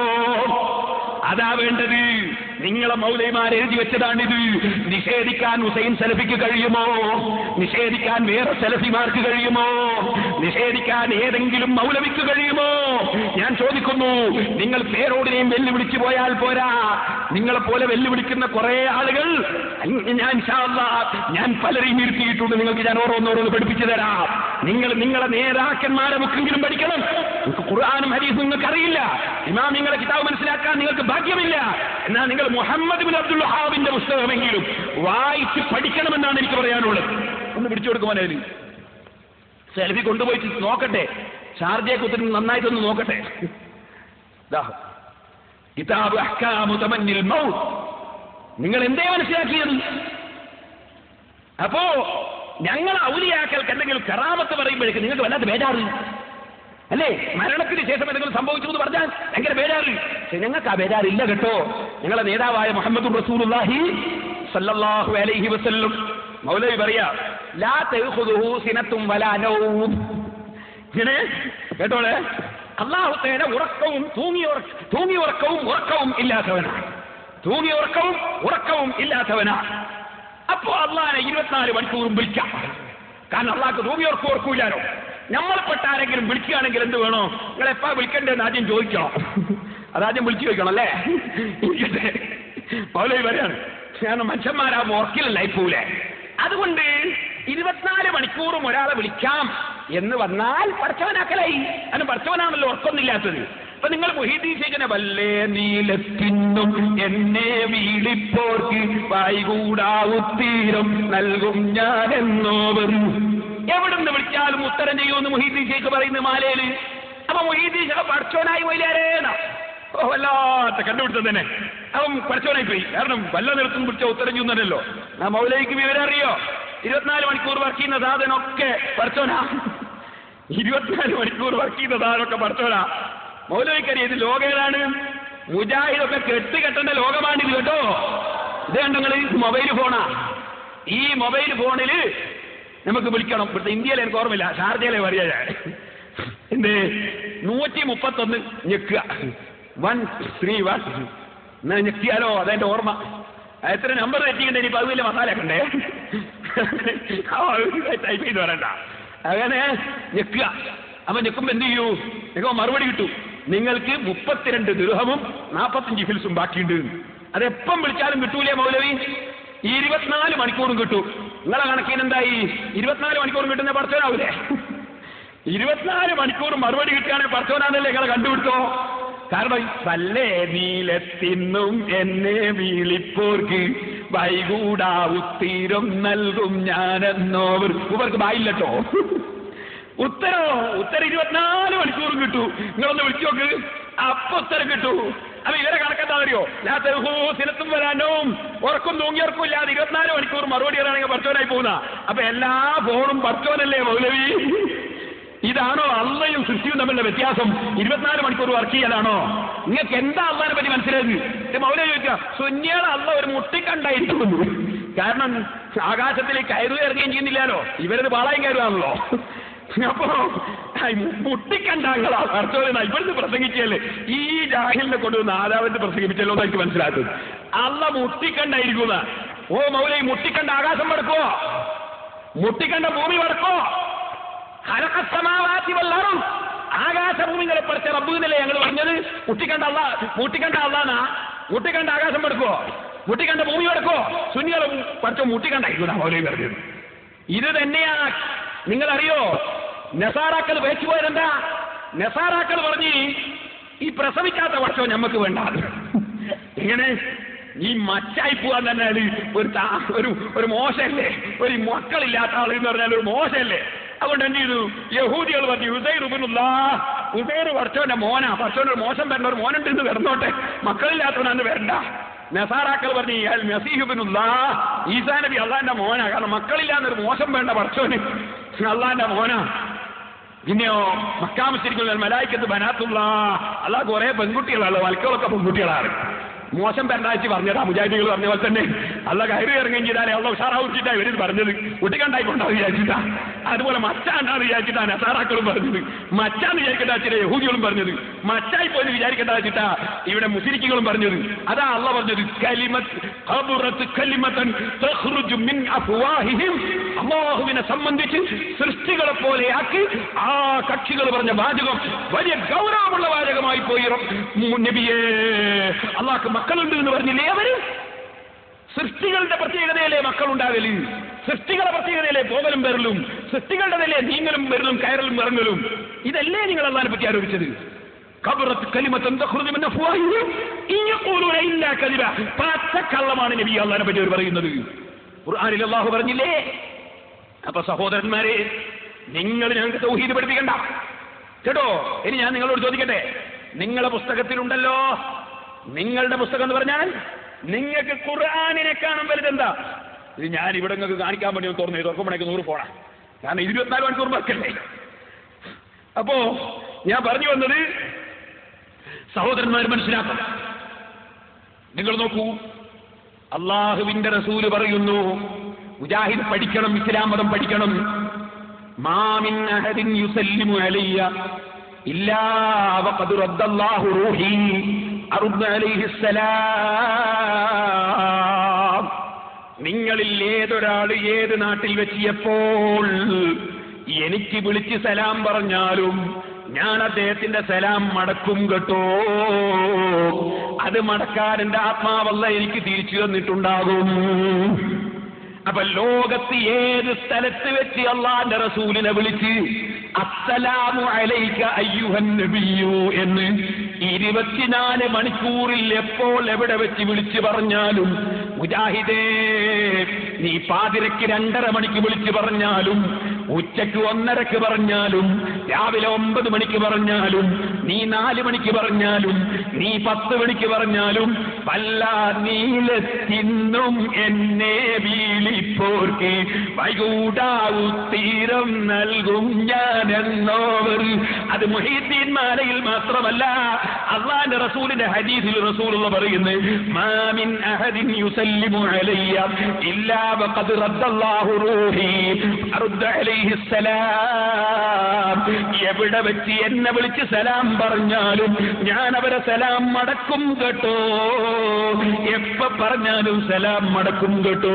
അതാ വേണ്ടത് നിങ്ങളെ മൗലൈമാർ എഴുതി വെച്ചതാണിത് നിഷേധിക്കാൻ ഹുസൈൻ സലഫിക്ക് കഴിയുമോ നിഷേധിക്കാൻ വേറെ സലഫിമാർക്ക് കഴിയുമോ നിഷേധിക്കാൻ ഏതെങ്കിലും മൗലവിക്ക് കഴിയുമോ ഞാൻ ചോദിക്കുന്നു നിങ്ങൾ പേരോടിനെയും വെല്ലുവിളിച്ചു പോയാൽ പോരാ നിങ്ങളെ പോലെ വെല്ലുവിളിക്കുന്ന കുറെ ആളുകൾ ഞാൻ ഇൻഷാ അല്ലാ, ഞാൻ പലരെയും ഇരുത്തിയിട്ടുണ്ട് നിങ്ങൾക്ക് ഞാൻ ഓരോന്നോരോന്ന് പഠിപ്പിച്ചു തരാം നിങ്ങൾ നിങ്ങളെ നേതാക്കന്മാരെ മുക്കെങ്കിലും പഠിക്കണം നിങ്ങൾക്ക് ഖുർആാനും ഹരീസും നിങ്ങൾക്ക് അറിയില്ല ഇമാം നിങ്ങളെ കിതാബ് മനസ്സിലാക്കാൻ നിങ്ങൾക്ക് ഭാഗ്യമില്ല എന്നാൽ നിങ്ങൾ മുഹമ്മദ് ബിൻ അബ്ദുൽ വഹാബിന്റെ പുസ്തകമെങ്കിലും വായിച്ച് പഠിക്കണമെന്നാണ് എനിക്ക് പറയാനുള്ളത് ഒന്ന് പിടിച്ചു കൊടുക്കുവാൻ അതിൽ സെൽഫി കൊണ്ടുപോയിട്ട് നോക്കട്ടെ ഷാർജയെ കുത്തിരി നന്നായിട്ടൊന്ന് നോക്കട്ടെ ദാ, കിതാബ് അഹ്കാമു തമന്നിൽ മൗത്ത് നിങ്ങൾ എന്തേ മനസ്സിലാക്കിയത് അപ്പോ ഞങ്ങൾ ഔലിയാക്കൾക്ക് എന്തെങ്കിലും കറാമത്ത് പറയുമ്പോഴേക്ക് നിങ്ങൾക്ക് വല്ലാത്ത ബേജാറ് അല്ലേ മരണത്തിന് ശേഷം എന്തെങ്കിലും സംഭവിച്ചു എന്ന് പറഞ്ഞാൽ ഭയങ്കര ബേജാറ് പക്ഷെ ഞങ്ങൾക്ക് ആ ബേജാറില്ല കേട്ടോ ഞങ്ങളെ നേതാവായ മുഹമ്മദ് റസൂലുള്ളാഹി സല്ലല്ലാഹു അലൈഹി വസല്ലം മൗലവി പറയാ ലാ തഖുദുഹു സിനത്തും വലാ നൗം ഇങ്ങനെ കേട്ടോളെ അള്ളാഹുത്തേന ഉറക്കവും തൂങ്ങി ഉറ- തൂങ്ങി ഉറക്കവും ഉറക്കവും ഇല്ലാത്തവനാണ് തൂങ്ങി ഉറക്കവും ഉറക്കവും ഇല്ലാത്തവനാണ് അപ്പോ അള്ളാഹിനെ ഇരുപത്തിനാല് മണിക്കൂറും വിളിക്കാം കാരണം അള്ളാഹ്ക്ക് തൂങ്ങി ഉറക്കം ഉറക്കൂലാലോ നമ്മളെപ്പെട്ട ആരെങ്കിലും വിളിക്കുകയാണെങ്കിൽ എന്ത് വേണോ നിങ്ങൾ എപ്പാ വിളിക്കണ്ടേന്ന് ആദ്യം ചോദിക്കണം അതാദ്യം വിളിച്ചു ചോദിക്കണം അല്ലേ ഇരിക്കട്ടെ പൗലവി പറയാണ് കാരണം മനുഷ്യന്മാരാകുമ്പോൾ ഉറക്കിലല്ല ഇപ്പോലെ അതുകൊണ്ട് ഇരുപത്തിനാല് മണിക്കൂറും ഒരാളെ വിളിക്കാം എന്ന് വന്നാൽ പഠിച്ചവനാക്കലായി അതിന് പഠിച്ചവനാണല്ലോ ഉറക്കൊന്നില്ലാത്തത് അപ്പൊ നിങ്ങൾ മൊഹീദ്ദീൻ ശേഖനെ വല്ലേ നീലത്തിന്നും എന്നെ വീളിപ്പോർക്ക് വായികൂടാവുത്തീരം നൽകും ഞാൻ എന്നോവർ എവിടുന്ന് വിളിച്ചാലും ഉത്തരം ചെയ്യുമെന്ന് മൊഹീദ്ദീൻ ശേഖ് പറയുന്നു മാലയില് അപ്പൊ മൊഹീദ്ദീൻ ശേഖ് പഠിച്ചോനായി മൊയിലേരേന്നാ ഓ വല്ലാത്ത കണ്ടുപിടുത്തം തന്നെ അവൻ പഠിച്ചോനായി പോയി കാരണം വല്ല നിലത്തും പിടിച്ച ഉത്തരം ചെയ്യുന്നല്ലോ ആ മൗലയ്ക്ക് വിവരം അറിയോ ഇരുപത്തിനാല് മണിക്കൂർ വർക്ക് ചെയ്യുന്ന സാധനമൊക്കെ പഠിച്ചോനാ ഇരുപത്തിനാല് മണിക്കൂർ വർക്ക് ചെയ്യുന്ന സാധനമൊക്കെ പഠിച്ചോനാ മൗലവിക്കറിയ ഇത് ലോകേതാണ് മുജാഹിദൊക്കെ കെട്ട് കെട്ടേണ്ട ലോകമാണിത് കേട്ടോ ഇത് കണ്ടോ നിങ്ങൾ മൊബൈൽ ഫോണാ ഈ മൊബൈൽ ഫോണില് നമുക്ക് വിളിക്കണം ഇവിടുത്തെ ഇന്ത്യയിൽ എനിക്ക് ഓർമ്മയില്ല ഷാർജയിലെ പറയാ ഞാൻ എന്ത് നൂറ്റി മുപ്പത്തൊന്ന് ഞെക്കുക വൺ ത്രീ വൺ എന്നാ ഞെക്കിയാലോ അതെന്റെ ഓർമ്മ എത്ര നമ്പർ തെറ്റിക്കണ്ടേ ഇനി പതിവില്ല മസാല ഒക്കെ ഉണ്ടേ ടൈപ്പ് ചെയ്ത് വരണ്ട അങ്ങനെ ഞെക്കുക അപ്പൊ ഞെക്കുമ്പോ എന്ത് ചെയ്യൂ ഞെക്കുമ്പോ മറുപടി കിട്ടൂ നിങ്ങൾക്ക് മുപ്പത്തിരണ്ട് ദൃഹമും നാപ്പത്തഞ്ച് ഫിൽസും ബാക്കിയുണ്ട് അതെപ്പം വിളിച്ചാലും കിട്ടൂലേ മൗലവി ഈ ഇരുപത്തിനാല് മണിക്കൂറും കിട്ടും നിങ്ങളെ കണക്കിന് എന്തായി ഇരുപത്തിനാല് മണിക്കൂറും കിട്ടുന്ന പഠിച്ചവനാവൂലേ ഇരുപത്തിനാല് മണിക്കൂർ മറുപടി കിട്ടുകയാണെങ്കിൽ പഠിച്ചവനാന്നല്ലേ നിങ്ങളെ കണ്ടുപിടിച്ചോ കാരണം പല്ലേ നീലത്തിന്നും എന്നെ വീളിപ്പോർക്ക് വൈകൂടാ ഉത്തീരം നൽകും ഞാനെന്നോവർ ഇവർക്ക് ബായില്ലട്ടോ ഉത്തരോ ഉത്തരം ഇരുപത്തിനാല് മണിക്കൂറും കിട്ടൂ നിങ്ങളൊന്ന് വിളിച്ചു നോക്ക് അപ്പൊ ഉത്തരം കിട്ടൂ അപ്പൊ ഇവരെ കണക്കെന്താ അറിയോ ലാത്തഹൂ സിനത്തും വരാനും ഉറക്കും തൂങ്ങിയർക്കും ഇല്ലാതെ ഇരുപത്തിനാല് മണിക്കൂർ മറുപടി അറിയാണെങ്കിൽ പഠിച്ചവനായി പോകുന്ന അപ്പൊ എല്ലാ ഫോണും പഠിച്ചവനല്ലേ മൗലവി ഇതാണോ അള്ളയും സൃഷ്ടിയും തമ്മിലുള്ള വ്യത്യാസം ഇരുപത്തിനാല് മണിക്കൂർ വർക്ക് ചെയ്യലാണോ നിങ്ങൾക്ക് എന്താ അള്ളാനെ പറ്റി മനസ്സിലായത് ഇത് മൗല ചോദിക്കുക സുന്യാളെ അള്ള ഒരു മുട്ടിക്കണ്ടായിരിക്കുന്നു കാരണം ആകാശത്തിലേക്ക് കയറുകയും ഇറങ്ങുകയും ചെയ്യുന്നില്ലല്ലോ ഇവരത് പാളയം കയറുകയാണല്ലോ അപ്പോ മുട്ടിക്കണ്ടാങ്ങളാ അർത്ഥം ഇവിടുന്ന് പ്രസംഗിച്ചല്ലേ ഈ ജാഹിലിനെ കൊണ്ടുവന്ന് ആദാവന്റെ പ്രസംഗിച്ചല്ലോ എന്ന് എനിക്ക് മനസ്സിലാക്കുന്നത് അള്ള മുട്ടിക്കണ്ടായിരിക്കുന്ന ഓ മൗലൈ മുട്ടിക്കണ്ട ആകാശം വടക്കോ മുട്ടിക്കണ്ട ഭൂമി വടക്കോ ഹലക്കസമാവാത്തി വല്ലാറും ആകാശഭൂമികളെ പഠിച്ച റബ്ബുന്നല്ലേ ഞങ്ങൾ പറഞ്ഞത് മുട്ടിക്കണ്ട അല്ല മുട്ടിക്കണ്ട അല്ലാന്നാ മുട്ടിക്കണ്ട ആകാശം എടുക്കോ മുട്ടിക്കണ്ട ഭൂമി എടുക്കോ സുന്നികളും പഠിച്ച മുട്ടിക്കണ്ടായിരിക്കും മൗലവി പറഞ്ഞത് ഇത് തന്നെയാ നിങ്ങൾ അറിയോ നെസാറാക്കൾ വേച്ചു പോയതെന്താ നെസാറാക്കൾ പറഞ്ഞ് ഈ പ്രസവിക്കാത്ത വർഷോ ഞമ്മക്ക് വേണ്ട ഇങ്ങനെ ഈ മച്ചായി പോവാൻ തന്നെ അത് ഒരു താ- ഒരു ഒരു മോശമല്ലേ ഒരു മക്കളില്ലാത്ത ആൾ എന്ന് പറഞ്ഞാൽ ഒരു മോശമല്ലേ അതുകൊണ്ട് എന്ത് ചെയ്തു യഹൂദികൾ പറഞ്ഞു ഉസൈർ ഉബിനുള്ള ഉസൈർ വർഷോന്റെ മോനാ വർഷോന്റെ ഒരു മോശം വരേണ്ട ഒരു മോനുണ്ട് എന്ന് കിടന്നോട്ടെ മക്കളില്ലാത്തവനാന്ന് വരണ്ട നസാറാക്കൾ പറഞ്ഞു ഇയാൾ നസീഹുബിനുള്ള ഈസാ നബി അള്ളാന്റെ മോനാ കാരണം മക്കളില്ലാന്നൊരു മോശം വേണ്ട വർഷോന് അള്ളാന്റെ മോനാ പിന്നെയോ മക്കാമശരിക്കുന്ന മലായിക്കത്ത് ബനാത്തുള്ള അല്ല കുറെ പെൺകുട്ടികളാണ് വൽക്കളൊക്കെ പെൺകുട്ടികളാണ് മോശം പെരണ്ടാഴ്ച പറഞ്ഞതാ മുജാഹിദികൾ പറഞ്ഞ പോലെ തന്നെ അല്ല കയറി ഇറങ്ങുകയും ചെയ്താലേ അള്ള ഉഷാറാവിച്ചിട്ടാ ഇവര് പറഞ്ഞത് കുട്ടികണ്ടായിക്കൊണ്ടാ വിചാരിച്ചിട്ടാ അതുപോലെ മച്ചാണ്ടാന്ന് വിചാരിച്ചിട്ടാ നസാറാക്കളും പറഞ്ഞത് മച്ചാന്ന് വിചാരിക്കട്ടാ ചില യഹൂദികളും പറഞ്ഞത് മച്ചായി പോലും വിചാരിക്കട്ടാ വെച്ചിട്ടാ ഇവിടെ മുസ്ലിക്കുകളും പറഞ്ഞത് അതാ അള്ള പറഞ്ഞത് കലിമത്ത് ഖബറത്ത് കലിമത്തൻ തഖ്റുജു മിൻ അഫ്വാഹിഹിം അള്ളാഹുവിനെ സംബന്ധിച്ച് സൃഷ്ടികളെ പോലെയാക്കി ആ കക്ഷികൾ പറഞ്ഞ വാചകം വലിയ ഗൗരവമുള്ള വാചകമായി പോയി റബ്ബ് മു- നബിയേ അള്ളാഹ്ക്ക് മക്കളുണ്ട് എന്ന് പറഞ്ഞില്ലേ അവര് സൃഷ്ടികളുടെ പ്രത്യേകതയിലെ മക്കളുണ്ടാകല് സൃഷ്ടികളുടെ പ്രത്യേകതയിലെ പോകലും വരലും സൃഷ്ടികളുടെ നിലയെ നീങ്ങലും വരലും കയറലും ഇറങ്ങലും ഇതല്ലേ നിങ്ങൾ അള്ളാഹിനെ പറ്റി ആരോപിച്ചത് കബറത്ത് കലിമത്തൻ തഖ്റുജു മിൻ അഫ്വാഹിഹിം ഇൻ യഖൂലൂന ഇല്ലാ കദിബ പച്ചക്കള്ളമാണ് നബി അള്ളാഹിനെ പറ്റി അവർ പറയുന്നത് ഖുർആനിൽ അള്ളാഹു പറഞ്ഞില്ലേ അപ്പൊ സഹോദരന്മാരെ നിങ്ങൾ ഞങ്ങൾക്ക് തൗഹീദ് പഠിപ്പിക്കണ്ട കേട്ടോ ഇനി ഞാൻ നിങ്ങളോട് ചോദിക്കട്ടെ നിങ്ങളെ പുസ്തകത്തിലുണ്ടല്ലോ നിങ്ങളുടെ പുസ്തകം എന്ന് പറഞ്ഞാൽ നിങ്ങൾക്ക് ഖുർആാനിനെക്കാളും വലുതെന്താ ഇത് ഞാൻ ഇവിടെ നിങ്ങൾക്ക് കാണിക്കാൻ വേണ്ടി ഒന്ന് തുറന്നു തുറക്കുമ്പോഴേക്ക് നൂറ് പോണം കാരണം ഇരുപത്തിനാല് മണിക്കൂർ വർക്കല്ലേ അപ്പോ ഞാൻ പറഞ്ഞു വന്നത് സഹോദരന്മാർ മനസ്സിലാക്കണം നിങ്ങൾ നോക്കൂ അള്ളാഹുവിന്റെ റസൂല് പറയുന്നു മുജാഹിദ് പഠിക്കണം ഇസ്ലാം മതം പഠിക്കണം മാമിൻ അഹദിൻ യുസല്ലിമു അലയ്യ ഇല്ലാ വഖദ് റദ്ദല്ലാഹു റൂഹി അറുദ് അലൈഹിസ്സലാം നിങ്ങളിൽ ഏതൊരാൾ ഏത് നാട്ടിൽ വെച്ച് എപ്പോൾ എനിക്ക് വിളിച്ച് സലാം പറഞ്ഞാലും ഞാൻ അദ്ദേഹത്തിന്റെ സലാം മടക്കും കേട്ടോ അത് മടക്കാൻ എന്റെ ആത്മാവല്ല എനിക്ക് തിരിച്ചു തന്നിട്ടുണ്ടാകും അപ്പൊ ലോകത്ത് ഏത് സ്ഥലത്ത് വെച്ച് അള്ളാന്റെ റസൂലിനെ വിളിച്ച് അസ്സലാമു അലൈക അയ്യുഹൻ നബിയു എന്ന് ഇരുപത്തിനാല് മണിക്കൂറിൽ എപ്പോൾ എവിടെ വെച്ച് വിളിച്ചു പറഞ്ഞാലും മുജാഹിദേ നീ പാതിരയ്ക്ക് രണ്ടര മണിക്ക് വിളിച്ചു പറഞ്ഞാലും ഉച്ചയ്ക്ക് ഒന്നരക്ക് പറഞ്ഞാലും രാവിലെ ഒമ്പത് മണിക്ക് പറഞ്ഞാലും നീ നാല് മണിക്ക് പറഞ്ഞാലും നീ പത്ത് മണിക്ക് പറഞ്ഞാലും പല്ല നീലത്തിന്നും എന്നെ വീളിപ്പോർക്ക് വൈകൂടാവുത്തീരം നൽകും ഞാൻ എന്നോവർ അത് മുഹീദ്ദീൻ മാലയിൽ മാത്രമല്ല അള്ളാന്റെ റസൂലിന്റെ ഹദീസിൽ റസൂലുള്ള പറയുന്നത് മാമിൻ അഹദിൻ യുസല്ലിമു അലയ്യ ഇല്ലാ വഖദ് റദ്ദല്ലാഹു റൂഹി അറുദ്ദ അലൈഹി സലാം എവിടെ വെച്ച് എന്നെ വിളിച്ച് സലാം പറഞ്ഞാലും ഞാൻ അവരെ സലാം മടക്കും കേട്ടോ എപ്പ പറഞ്ഞാലും സലാം മടക്കും കേട്ടോ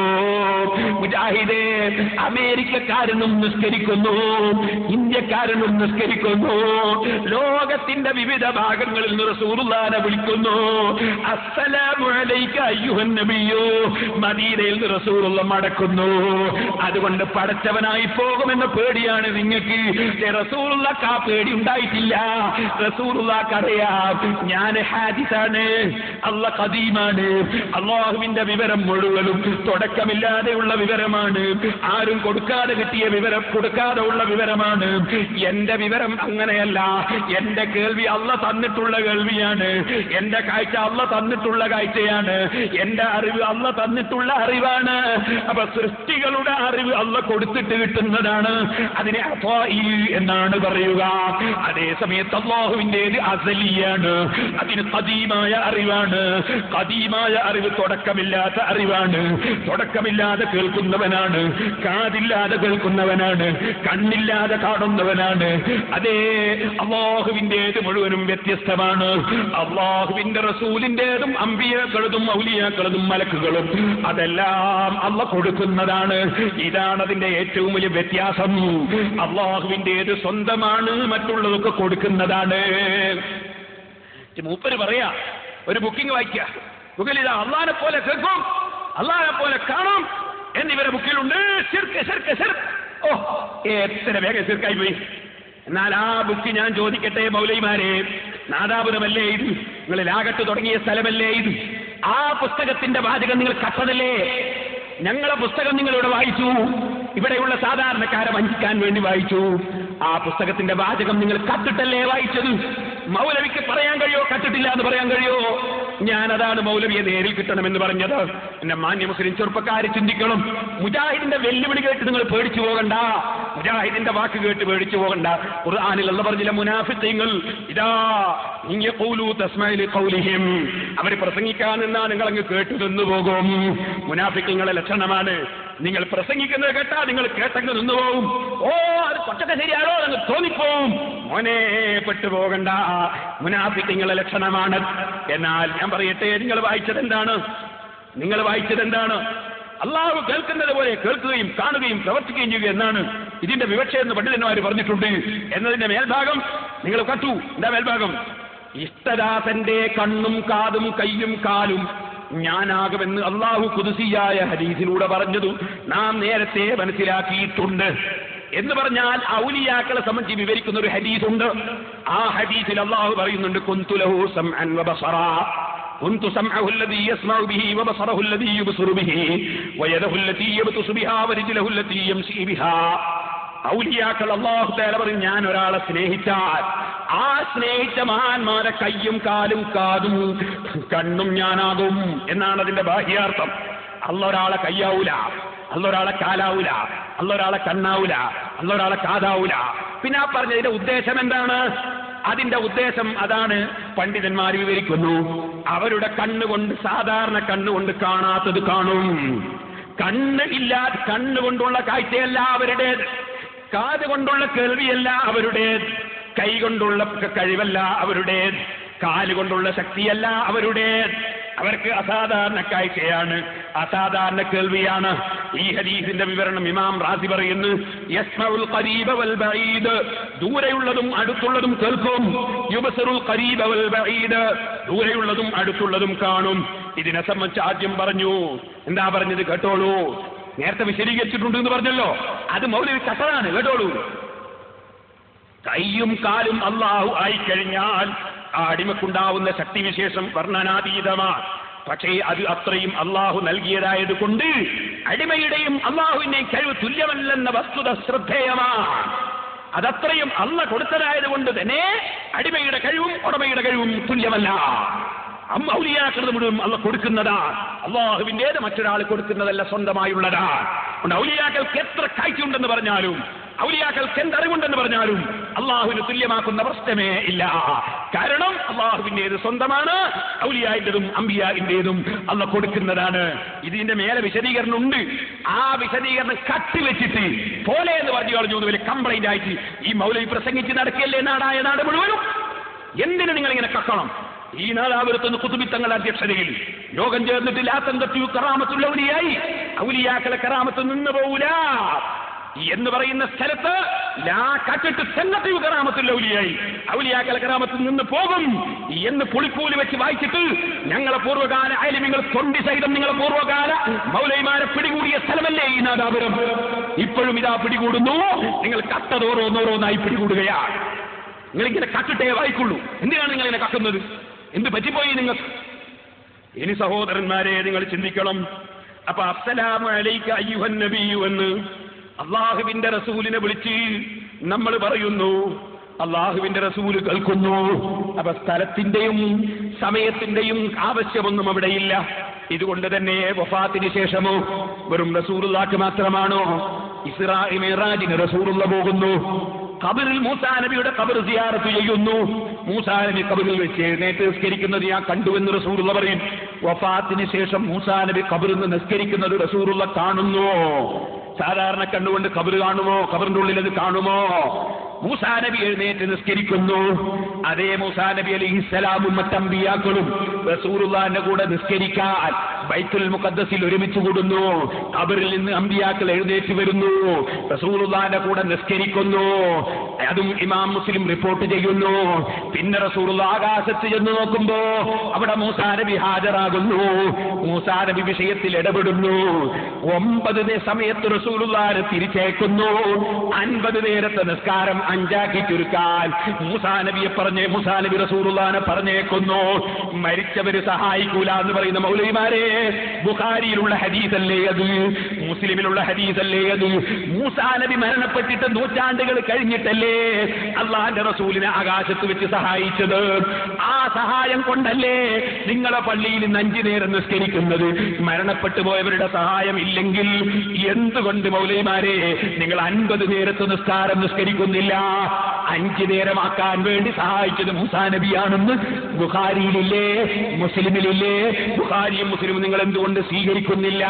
മുജാഹിദേ അമേരിക്കക്കാരനും നിസ്കരിക്കുന്നു ഇന്ത്യക്കാരനും നിസ്കരിക്കുന്നു ലോകത്തിന്റെ വിവിധ ഭാഗങ്ങളിൽ നിന്ന് റസൂലുള്ളാനെ വിളിക്കുന്നു അസ്സലാമു അലൈക അയ്യുഹൻ നബിയോ മദീനയിൽ നിന്ന് റസൂലുള്ള മടക്കുന്നു അതുകൊണ്ട് പടച്ചവനായി പോകുമെന്ന പേടിയാണ് നിങ്ങൾക്ക് റസൂലുള്ളക്ക് ആ പേടി ഉണ്ടായിട്ടില്ല റസൂലുള്ളക്ക് അറിയാം ഞാൻ ഹാദിസാണ് അല്ല കദീമാണ് അള്ളാഹുവിന്റെ വിവരം മുഴുവനും തുടക്കമില്ലാതെയുള്ള വിവരമാണ് ആരും കൊടുക്കാതെ കിട്ടിയ വിവരം കൊടുക്കാതെ ഉള്ള വിവരമാണ് എന്റെ വിവരം അങ്ങനെയല്ല എന്റെ കേൾവി അല്ല തന്നിട്ടുള്ള കേൾവിയാണ് എന്റെ കാഴ്ച അല്ല തന്നിട്ടുള്ള കാഴ്ചയാണ് എന്റെ അറിവ് അല്ല തന്നിട്ടുള്ള അറിവാണ് അപ്പൊ സൃഷ്ടികളുടെ അറിവ് അല്ല കൊടുത്തിട്ട് കിട്ടുന്നതാണ് അതിനെ അഫായി എന്നാണ് പറയുക അതേ സമയത്ത് അള്ളാഹുവിൻ്റെത് അസലിയാണ് അതിന് കദീമായ അറിവാണ് കദീമായ അറിവ് തുടക്കമില്ലാത്ത അറിവാണ് തുടക്കമില്ലാതെ കേൾക്കുന്നവനാണ് കാതില്ലാതെ കേൾക്കുന്നവനാണ് കണ്ണില്ലാതെ കാണുന്നവനാണ് അതേ അള്ളാഹുവിൻ്റെത് മുഴുവനും വ്യത്യസ്തമാണ് അള്ളാഹുവിന്റെ റസൂലിൻ്റെതും അമ്പിയാക്കളതും ഔലിയാക്കളതും മലക്കുകളും അതെല്ലാം അല്ല കൊടുക്കുന്നതാണ് ഇതാണ് അതിന്റെ ഏറ്റവും വലിയ വ്യത്യാസം അള്ളാഹുവിൻ്റെത് സ്വന്തമാണ് മറ്റുള്ളതൊക്കെ കൊടുക്കുന്നതാണ് മൂപ്പര് പറയാ ഒരു ബുക്കിംഗ് വായിക്കുക ബുക്കിൽ ഇതാ അള്ളാനെ പോലെ കേൾക്കും അള്ളാനെ പോലെ കാണും എന്നിവരെ ബുക്കിലുണ്ട് ശിർക്ക് ശിർക്ക് ശിർക്ക് ഓ എത്ര വേഗം ശിർക്കായി പോയി എന്നാൽ ആ ബുക്ക് ഞാൻ ചോദിക്കട്ടെ മൗലൈമാരെ നാദാപുരമല്ലേ ഇത് നിങ്ങൾ ലാകട്ട് തുടങ്ങിയ സ്ഥലമല്ലേ ഇത് ആ പുസ്തകത്തിന്റെ വാചകം നിങ്ങൾ കട്ടതല്ലേ ഞങ്ങളെ പുസ്തകം നിങ്ങളിവിടെ വായിച്ചു ഇവിടെയുള്ള സാധാരണക്കാരെ വഞ്ചിക്കാൻ വേണ്ടി വായിച്ചു ആ പുസ്തകത്തിന്റെ വാചകം നിങ്ങൾ കത്തിട്ടല്ലേ വായിച്ചത് മൗലവിക്ക് പറയാൻ കഴിയോ കത്തിട്ടില്ല എന്ന് പറയാൻ കഴിയോ ഞാനതാണ് മൗലവിയെ നേരിൽ കിട്ടണമെന്ന് പറഞ്ഞത് എന്റെ മാന്യ മുസ്ലിം ചെറുപ്പക്കാരെ ചിന്തിക്കണം മുജാഹിദിന്റെ വെല്ലുവിളി കേട്ട് നിങ്ങൾ പേടിച്ചു പോകണ്ട മുജാഹിദിന്റെ വാക്ക് കേട്ട് പേടിച്ചു പോകണ്ട ഖുർആനിൽ അല്ല പറഞ്ഞില്ല മുനാഫിത്തങ്ങൾ ഇതാ ഇങ്ങ ഖൂലു തസ്മഇലി ഖൗലിഹിം അവർ പ്രസംഗിക്കാൻ നിന്നാ നിങ്ങൾ അങ്ങ് കേട്ടു നിന്നു പോകും മുനാഫിക്കങ്ങളുടെ ലക്ഷണമാണ് നിങ്ങൾ പ്രസംഗിക്കുന്നത് കേട്ടാ നിങ്ങൾ കേട്ടങ്ങ് നിന്നു പോകും ഓ അത് കൊച്ചൊക്കെ ശരിയാണോ അങ്ങ് തോന്നിപ്പോവും മോനെ പെട്ടു പോകണ്ട മുനാഫിക്കങ്ങളുടെ ലക്ഷണമാണ് എന്നാൽ ഞാൻ പറയട്ടെ നിങ്ങൾ വായിച്ചത് എന്താണ് നിങ്ങൾ വായിച്ചത് എന്താണ് അള്ളാഹു കേൾക്കുന്നത് പോലെ കേൾക്കുകയും കാണുകയും പ്രവർത്തിക്കുകയും ചെയ്യുക എന്നാണ് ഇതിന്റെ വിവക്ഷ എന്ന് പണ്ഡിതന്മാർ പറഞ്ഞിട്ടുണ്ട് എന്നതിന്റെ മേൽഭാഗം നിങ്ങൾ കണ്ടു എന്താ മേൽഭാഗം ഇഷ്ടദാസന്റെ കണ്ണും കാതും കയ്യും കാലും ഞാനാകുമെന്ന് അള്ളാഹു കുതിസിയായ ഹദീസിലൂടെ പറഞ്ഞതു നാം നേരത്തെ മനസ്സിലാക്കിയിട്ടുണ്ട് എന്ന് പറഞ്ഞാൽ ഔലിയാക്കളെ സംബന്ധിച്ച് വിവരിക്കുന്ന ഒരു ഹദീസ് ഉണ്ട് ആ ഹദീസിൽ അള്ളാഹു പറയുന്നുണ്ട് കുന്തുലഹു സംഅൻ വബസറ كنت سمعه الذي يسمع به وبصره الذي يبصر به ويده التي يبطس بها ورجله التي يمشي بها ഔലിയാക്കൾ അള്ളാഹു തേല പറയും ഞാൻ ഒരാളെ സ്നേഹിച്ചാൽ ആ സ്നേഹിച്ച മഹാന്മാരെ കയ്യും കാലും കാതും കണ്ണും ഞാനാകും എന്നാണ് അതിന്റെ ബാഹ്യാർത്ഥം അല്ല ഒരാളെ കയ്യാവൂല അല്ല ഒരാളെ കാലാവൂല അല്ല ഒരാളെ കണ്ണാവൂല അല്ല ഒരാളെ കാതാവൂല പിന്നെ ആ പറഞ്ഞതിന്റെ ഉദ്ദേശം എന്താണ് അതിന്റെ ഉദ്ദേശം അതാണ് പണ്ഡിതന്മാർ വിവരിക്കുന്നു അവരുടെ കണ്ണുകൊണ്ട് സാധാരണ കണ്ണുകൊണ്ട് കാണാത്തത് കാണും കണ്ണ് ഇല്ലാത്ത കണ്ണുകൊണ്ടുള്ള കാഴ്ചയല്ല അവരുടേത് കാത് കൊണ്ടുള്ള കേൾവിയല്ല അവരുടെ കൈ കൊണ്ടുള്ള കഴിവല്ല അവരുടെ കാലുകൊണ്ടുള്ള ശക്തിയല്ല അവരുടെ അവർക്ക് അസാധാരണ കാഴ്ചയാണ് അസാധാരണ കേൾവിയാണ് ഈ ഹദീസിന്റെ വിവരണം ഇമാം റാസി പറയുന്നു യസ്മഉൽ ഖരീബ വൽ ബഈദ് ദൂരെയുള്ളതും അടുത്തുള്ളതും കേൾക്കും യുബസറുൽ ഖരീബ വൽ ബഈദ് ദൂരെയുള്ളതും അടുത്തുള്ളതും കാണും ഇതിനെ സംബന്ധിച്ച് ആദ്യം പറഞ്ഞു എന്താ പറഞ്ഞത് കേട്ടോളൂ നേരത്തെ വിശദീകരിച്ചിട്ടുണ്ട് എന്ന് പറഞ്ഞല്ലോ അത് മൗലവി കട്ടതാണ് കേട്ടോളൂ കൈയും കാലും അള്ളാഹു ആയിക്കഴിഞ്ഞാൽ ആ അടിമക്കുണ്ടാവുന്ന ശക്തിവിശേഷം വർണ്ണനാതീതമാണ് പക്ഷേ അത് അത്രയും അള്ളാഹു നൽകിയതായത് കൊണ്ട് അടിമയുടെയും അള്ളാഹുവിന്റെയും കഴിവ് തുല്യമല്ലെന്ന വസ്തുത ശ്രദ്ധേയമാണ് അതത്രയും അല്ല കൊടുത്തതായത് കൊണ്ട് തന്നെ അടിമയുടെ കഴിവും ഉടമയുടെ കഴിവും തുല്യമല്ല അമ്മ ഔലിയാക്കളത് മുഴുവൻ അല്ല കൊടുക്കുന്നതാണ് അള്ളാഹുവിൻ്റേത് മറ്റൊരാൾ കൊടുക്കുന്നതല്ല സ്വന്തമായുള്ളതാണ് അതുകൊണ്ട് ഔലിയാക്കൾക്ക് എത്ര കാഴ്ചയുണ്ടെന്ന് പറഞ്ഞാലും ഔലിയാക്കൾക്ക് എന്തറിവുണ്ടെന്ന് പറഞ്ഞാലും അള്ളാഹുവിന് തുല്യമാക്കുന്ന പ്രശ്നമേ ഇല്ല കാരണം അള്ളാഹുവിൻ്റേത് സ്വന്തമാണ് ഔലിയായിൻ്റെതും അമ്പിയായിൻ്റെതും അല്ല കൊടുക്കുന്നതാണ് ഇതിന്റെ മേലെ വിശദീകരണം ഉണ്ട് ആ വിശദീകരണം കട്ടി വെച്ചിട്ട് പോലെ എന്ന് പറഞ്ഞു കളഞ്ഞു എന്ന് വലിയ കംപ്ലൈന്റ് ആയിട്ട് ഈ മൗലവി പ്രസംഗിച്ച് നടക്കുകയല്ലേ നാടായ നാട് മുഴുവനും എന്തിനു നിങ്ങൾ ഇങ്ങനെ കക്കണം ഈ നാദാപുരത്തുനിന്ന് കുത്തുബിത്തങ്ങളുടെ അധ്യക്ഷതയിൽ യോഗം ചേർന്നിട്ട് ലാത്തം തട്ടിയു കറാമത്തുള്ള ഔലിയായി ഔലിയാക്കളെ കറാമത്ത് നിന്ന് പോകൂല എന്ന് പറയുന്ന സ്ഥലത്ത് ലാ കട്ടിട്ട് തെന്നത്തിയു കറാമത്തുള്ള ഔലിയായി ഔലിയാക്കളെ കറാമത്ത് നിന്ന് പോകും എന്ന് പുളിക്കൂലി വെച്ച് വായിച്ചിട്ട് ഞങ്ങളെ പൂർവ്വകാല അയലിമിങ്ങൾ തൊണ്ടി സഹിതം നിങ്ങളെ പൂർവ്വകാല മൗലൈമാരെ പിടികൂടിയ സ്ഥലമല്ലേ ഈ നാദാപുരം ഇപ്പോഴും ഇതാ പിടികൂടുന്നു നിങ്ങൾ കട്ടതോരോന്നോരോന്നായി പിടികൂടുകയാണ് നിങ്ങളിങ്ങനെ കട്ടിട്ടേ വായിക്കുള്ളൂ എന്തിനാണ് നിങ്ങൾ ഇങ്ങനെ കക്കുന്നത് എന്ത് പറ്റിപ്പോയി നിങ്ങൾക്ക് ഇനി സഹോദരന്മാരെ നിങ്ങൾ ചിന്തിക്കണം അപ്പൊ അസ്സലാമു അലൈക അയ്യുഹൻ നബിയു എന്ന് അള്ളാഹുവിന്റെ റസൂലിനെ വിളിച്ച് നമ്മൾ പറയുന്നു അള്ളാഹുവിന്റെ റസൂല് കേൾക്കുന്നു അപ്പൊ സ്ഥലത്തിന്റെയും സമയത്തിന്റെയും ആവശ്യമൊന്നും അവിടെയില്ല ഇതുകൊണ്ട് തന്നെ വഫാത്തിന് ശേഷമോ വെറും റസൂറുള്ളാക്ക് മാത്രമാണോ ഇസ്രാ മിറാജിന് റസൂറുള്ള പോകുന്നു കബറിൽ മൂസാ നബിയുടെ കബർ സിയാറത്ത് ചെയ്യുന്നു മൂസാ നബി കബറിൽ വെച്ച് എഴുന്നേറ്റ് നിസ്കരിക്കുന്നത് ഞാൻ കണ്ടുവെന്ന് റസൂറുള്ള പറയും വഫാത്തിന് ശേഷം മൂസാ നബി കബറിൽ നിന്ന് നിസ്കരിക്കുന്നത് റസൂറുള്ള കാണുന്നു സാധാരണ കണ്ടുകൊണ്ട് കബർ കാണുമോ കബറിന്റെ ഉള്ളിൽ അത് കാണുമോ മൂസാ നബി എഴുന്നേറ്റ് നിസ്കരിക്കുന്നു അതേ മൂസാ നബി അലൈഹി സ്വലാമും മറ്റമ്പിയാക്കളും റസൂറുള്ളാന്റെ കൂടെ നിസ്കരിക്കാൻ ബൈത്തുൽ മുഖദ്ദസിൽ ഒരുമിച്ച് കൂടുന്നു കബറിൽ നിന്ന് അമ്പിയാക്കൾ എഴുന്നേറ്റ് വരുന്നു റസൂറുള്ളാന്റെ കൂടെ നിസ്കരിക്കുന്നു അതും ഇമാം മുസ്ലിം റിപ്പോർട്ട് ചെയ്യുന്നു പിന്നെ റസൂറുള്ള ആകാശത്ത് ചെന്ന് നോക്കുമ്പോ അവിടെ മൂസാ നബി ഹാജരാകുന്നു മൂസാ നബി വിഷയത്തിൽ ഇടപെടുന്നു ഒമ്പത് നേ- സമയത്ത് റസൂലുള്ളാനെ തിരിച്ചേക്കുന്നു അൻപത് നേരത്തെ നിസ്കാരം അഞ്ചാക്കി ചുരുക്കാൻ മൂസാ നബിയെ പറഞ്ഞ് മൂസാ നബി റസൂലുള്ളാനെ പറഞ്ഞേക്കുന്നു മരിച്ചവര് സഹായിക്കൂല എന്ന് പറയുന്ന മൗലവിമാരെ ബുഖാരിയിലുള്ള ഹദീസല്ലേ അത് മുസ്ലിമിലുള്ള ഹദീസല്ലേ അത് മൂസാ നബി മരണപ്പെട്ടിട്ട് നൂറ്റാണ്ടുകൾ കഴിഞ്ഞിട്ടല്ലേ അള്ളാന്റെ റസൂലിനെ ആകാശത്ത് വെച്ച് സഹായിച്ചത് ആ സഹായം കൊണ്ടല്ലേ നിങ്ങളെ പള്ളിയിൽ ഇന്ന് അഞ്ചു നേരം നിസ്കരിക്കുന്നത് മരണപ്പെട്ടു പോയവരുടെ സഹായം ഇല്ലെങ്കിൽ എന്തുകൊണ്ട് മൗലൈമാരെ നിങ്ങൾ അൻപത് നേരത്തെ നിസ്കാരം നിസ്കരിക്കുന്നില്ല അഞ്ചു നേരമാക്കാൻ വേണ്ടി സഹായിച്ചത് മൂസാ നബിയാണെന്ന് ബുഖാരിയിലില്ലേ മുസ്ലിമിലില്ലേ ബുഖാരിയും മുസ്ലിമും നിങ്ങൾ എന്തുകൊണ്ട് സ്വീകരിക്കുന്നില്ല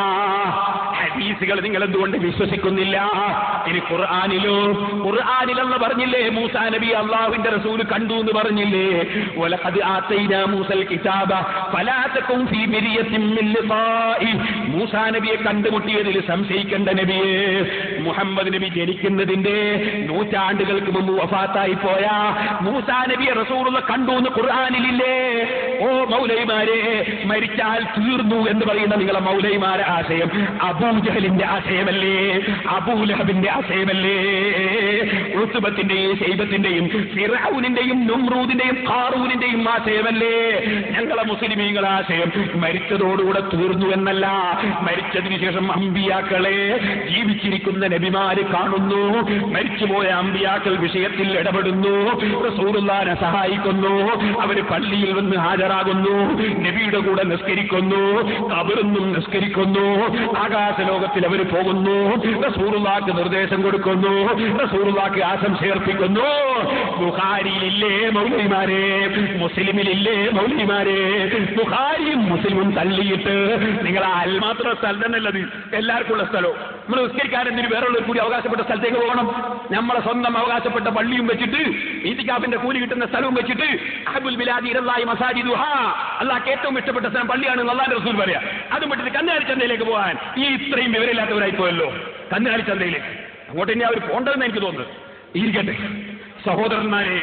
ഹദീസുകൾ നിങ്ങൾ എന്തുകൊണ്ട് വിശ്വസിക്കുന്നില്ല ഇനി ഖുർആാനിലോ ഖുർആാനിലെന്ന് പറഞ്ഞില്ലേ മൂസാ നബി അള്ളാഹുവിന്റെ റസൂല് കണ്ടു എന്ന് പറഞ്ഞില്ലേ വലഖദ് ആതൈനാ മൂസൽ കിതാബ ഫലാ തകും ഫീ മിരിയത്തിൻ മിൻ ലിഖാഇ മൂസാ നബിയെ കണ്ടുമുട്ടിയതിൽ സംശയിക്കേണ്ട നബിയെ മുഹമ്മദ് നബി ജനിക്കുന്നതിന്റെ നൂറ്റാണ്ടുകൾക്ക് മുമ്പ് വഫാത്തായി പോയ മൂസാ നബിയെ റസൂലുള്ള കണ്ടു എന്ന് ഖുർആാനിലില്ലേ ഓ മൗലൈമാരെ മരിച്ചാൽ തീർന്നു എന്ന് പറയുന്ന നിങ്ങളെ മൗലൈമാരെ ആശയം അബൂജഹലിന്റെ ആശയമല്ലേ അബൂലഹബിന്റെ ആശയമല്ലേ ഉത്തുബത്തിന്റെയും ശൈബത്തിന്റെയും ഫിറൌനിന്റെയും നുമ്രൂദിന്റെയും ഖാറൂനിന്റെയും ആശയമല്ലേ ഞങ്ങളെ മുസ്ലിമീങ്ങളെ ആശയം മരിച്ചതോടുകൂടെ തീർന്നു എന്നല്ല മരിച്ചതിന് ശേഷം അമ്പിയാക്കളെ ജീവിച്ചിരിക്കുന്ന നബിമാര് കാണുന്നു മരിച്ചുപോയ അമ്പിയാക്കൾ വിഷയത്തിൽ ഇടപെടുന്നു റസൂലുള്ളാനെ സഹായിക്കുന്നു അവര് പള്ളിയിൽ വന്ന് ഹാജരാകുന്നു നബിയുടെ കൂടെ നിസ്കരിക്കുന്നു കബറിന്നും നിസ്കരിക്കുന്നു ആകാശലോകത്തിൽ അവർ പോകുന്നു റസൂറുള്ളാക്ക് നിർദ്ദേശം കൊടുക്കുന്നു റസൂറുള്ളാക്ക് ആശംസയർപ്പിക്കുന്നു ബുഖാരിയിലില്ലേ മൗലിമാരെ മുസ്ലിമിലില്ലേ മൗലിമാരെ ബുഖാരിയും മുസ്ലിമും തള്ളിയിട്ട് നിങ്ങൾ അൽമാത്ര സ്ഥലം തന്നെയല്ലത് എല്ലാവർക്കും ഉള്ള സ്ഥലവും നമ്മൾ നിസ്കരിക്കാൻ എന്തിന് വേറെ കൂടി അവകാശപ്പെട്ട സ്ഥലത്തേക്ക് പോകണം നമ്മളെ സ്വന്തം അവകാശപ്പെട്ട പള്ളിയും വെച്ചിട്ട് ഈത്തിക്കാപ്പിന്റെ കൂലി കിട്ടുന്ന സ്ഥലവും വെച്ചിട്ട് അഹബുൽ ബിലാദി ഇറല്ലായി മസാജിദു ഹാ അള്ളാഹ് ഏറ്റവും ഇഷ്ടപ്പെട്ട സ്ഥലം പള്ളിയാണ് അള്ളാന്റെ റസൂൽ പറയാ അതും വിട്ടിട്ട് കന്നുകാലി ചന്തയിലേക്ക് പോകാൻ ഈ ഇത്രയും വിവരമില്ലാത്തവരായി പോയല്ലോ കന്നുകാലി ചന്തയിലേക്ക് അങ്ങോട്ട് ഇനി അവർ പോണ്ടെന്ന് എനിക്ക് തോന്നുന്നു ഇരിക്കട്ടെ സഹോദരന്മാരെ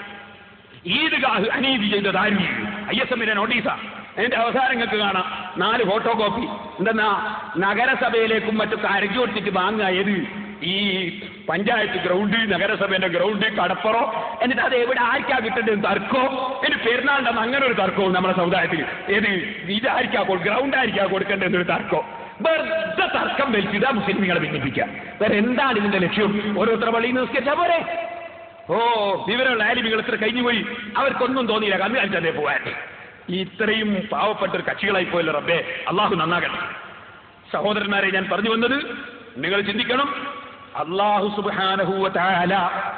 ഈദ്ഗാഹ് അനീതി ചെയ്തത് ആരും ഐ എസ് എമ്മിന്റെ നോട്ടീസാ അതിന്റെ അവസാനങ്ങൾക്ക് കാണാം നാല് ഫോട്ടോ കോപ്പി എന്തെന്നാ നഗരസഭയിലേക്കും മറ്റൊക്കെ അരച്ചു കൊടുത്തിട്ട് വാങ്ങുക ഏത് ഈ പഞ്ചായത്ത് ഗ്രൗണ്ട് നഗരസഭയുടെ ഗ്രൗണ്ട് കടപ്പുറോ എന്നിട്ട് അത് എവിടെ ആർക്കാ കിട്ടേണ്ടത് തർക്കോ എന്നിട്ട് പെരുന്നാളിന്റെ അന്ന് അങ്ങനെ ഒരു തർക്കവും നമ്മുടെ സമുദായത്തിൽ ഏത് ഇത് ആർക്കാ ഗ്രൗണ്ട് ആർക്കാ കൊടുക്കേണ്ടത് തർക്കോ വെറുതെ തർക്കം വലിച്ചിതാ മുസ്ലിങ്ങളെ ഭിന്നിപ്പിക്കുക വേറെ എന്താണ് ഇതിന്റെ ലക്ഷ്യം ഓരോരുത്തർ പള്ളിയിൽ നിസ്കരിച്ചാ പോരെ ഓ വിവരമുള്ള ആലിമികൾ ഇത്ര കഴിഞ്ഞുപോയി അവർക്കൊന്നും തോന്നിയില്ല കണ്ണു കാണിച്ചതേ പോവാൻ ഇത്രയും പാവപ്പെട്ട ഒരു കക്ഷികളായി പോയല്ലോ റബ്ബേ അള്ളാഹു നന്നാകട്ടെ സഹോദരന്മാരെ ഞാൻ പറഞ്ഞു വന്നത് നിങ്ങൾ ചിന്തിക്കണം അള്ളാഹു സുബാനഹുവ താല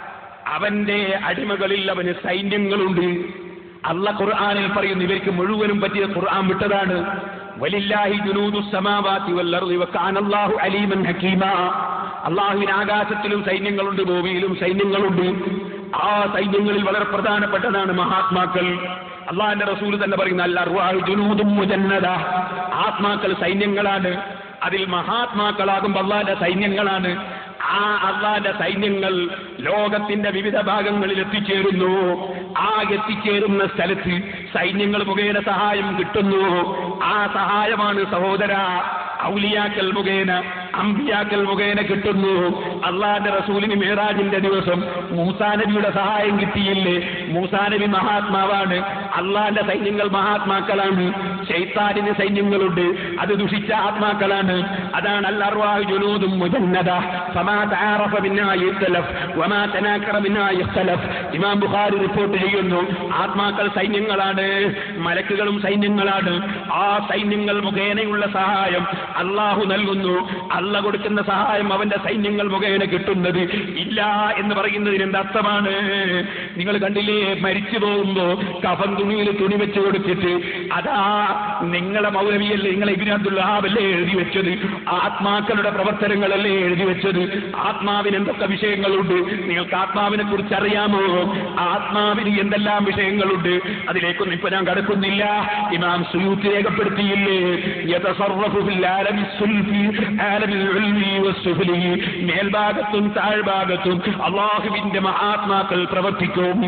അവന്റെ അടിമകളിൽ അവന് സൈന്യങ്ങളുണ്ട് അല്ല ഖുർആാനിൽ പറയുന്നു ഇവർക്ക് മുഴുവനും പറ്റിയ ഖുർആൻ വിട്ടതാണ് വലില്ലാഹി ജുനൂദു സമാവാതി വല്ലർദി വകാനല്ലാഹു അലീമൻ ഹകീമ അള്ളാഹുവിന് ആകാശത്തിലും സൈന്യങ്ങളുണ്ട് ഭൂമിയിലും സൈന്യങ്ങളുണ്ട് ആ സൈന്യങ്ങളിൽ വളരെ പ്രധാനപ്പെട്ടതാണ് മഹാത്മാക്കൾ അള്ളാഹിന്റെ റസൂൽ തന്നെ പറയുന്ന അല്ല അർവാഹു ജുനൂദും മുജന്നദ ആത്മാക്കൾ സൈന്യങ്ങളാണ് അതിൽ മഹാത്മാക്കളാകുമ്പോൾ അള്ളാഹിന്റെ സൈന്യങ്ങളാണ് ആ അള്ളാന്റെ സൈന്യങ്ങൾ ലോകത്തിന്റെ വിവിധ ഭാഗങ്ങളിൽ എത്തിച്ചേരുന്നു ആ എത്തിച്ചേരുന്ന സ്ഥലത്ത് സൈന്യങ്ങൾ മുഖേന സഹായം കിട്ടുന്നു ആ സഹായമാണ് സഹോദര ഔലിയാക്കൽ മുഖേന അമ്പിയാക്കൽ മുഖേന കിട്ടുന്നു അള്ളാന്റെ റസൂലിന് മേറാജിന്റെ ദിവസം മൂസാ നബിയുടെ സഹായം കിട്ടിയില്ലേ മൂസാ നബി മഹാത്മാവാണ് അള്ളാന്റെ സൈന്യങ്ങൾ മഹാത്മാക്കളാണ് ശൈത്താനിന് സൈന്യങ്ങളുണ്ട് അത് ദുഷിച്ച ആത്മാക്കളാണ് അതാണ് അല്ലർവാഹു ജുനൂദും മുജന്നദ ഫമാ തആറഫ മിന്നാ യഖ്തലഫ് വമാ തനാക്കറ മിന്നാ യഖ്തലഫ് ഇമാം ബുഖാരി റിപ്പോർട്ട് ചെയ്യുന്നു ആത്മാക്കൾ സൈന്യങ്ങളാണ് മലക്കുകളും സൈന്യങ്ങളാണ് ആ സൈന്യങ്ങൾ മുഖേനയുള്ള സഹായം അള്ളാഹു നൽകുന്നു അല്ല കൊടുക്കുന്ന സഹായം അവന്റെ സൈന്യങ്ങൾ മുഖേന കിട്ടുന്നത് ഇല്ല എന്ന് പറയുന്നതിന് എന്ത് അർത്ഥമാണ് നിങ്ങൾ കണ്ടില്ലേ മരിച്ചു പോകുമ്പോ കഫൻ തുണിയിൽ തുണി വെച്ച് കൊടുത്തിട്ട് അതാ നിങ്ങളെ മൗലവിയല്ലേ നിങ്ങളെ ഇബിനാബ്ദുല്ലാവല്ലേ എഴുതി വെച്ചത് ആത്മാക്കളുടെ പ്രവർത്തനങ്ങളല്ലേ എഴുതി വെച്ചത് ആത്മാവിന് എന്തൊക്കെ വിഷയങ്ങളുണ്ട് നിങ്ങൾക്ക് ആത്മാവിനെ കുറിച്ച് അറിയാമോ ആത്മാവിന് എന്തെല്ലാം വിഷയങ്ങളുണ്ട് അതിലേക്കൊന്നും ഇപ്പൊ ഞാൻ കടക്കുന്നില്ല ഇമാം സുയൂത്ത് രേഖപ്പെടുത്തിയില്ലേ യതസറഫു ഫിൽ ആലമി സുൽഫി ആലമിൽ ഉൽവി വസ്സുഫ്ലി മേൽഭാഗത്തും താഴ്ഭാഗത്തും അള്ളാഹുവിന്റെ മഹാത്മാക്കൾ പ്രവർത്തിക്കും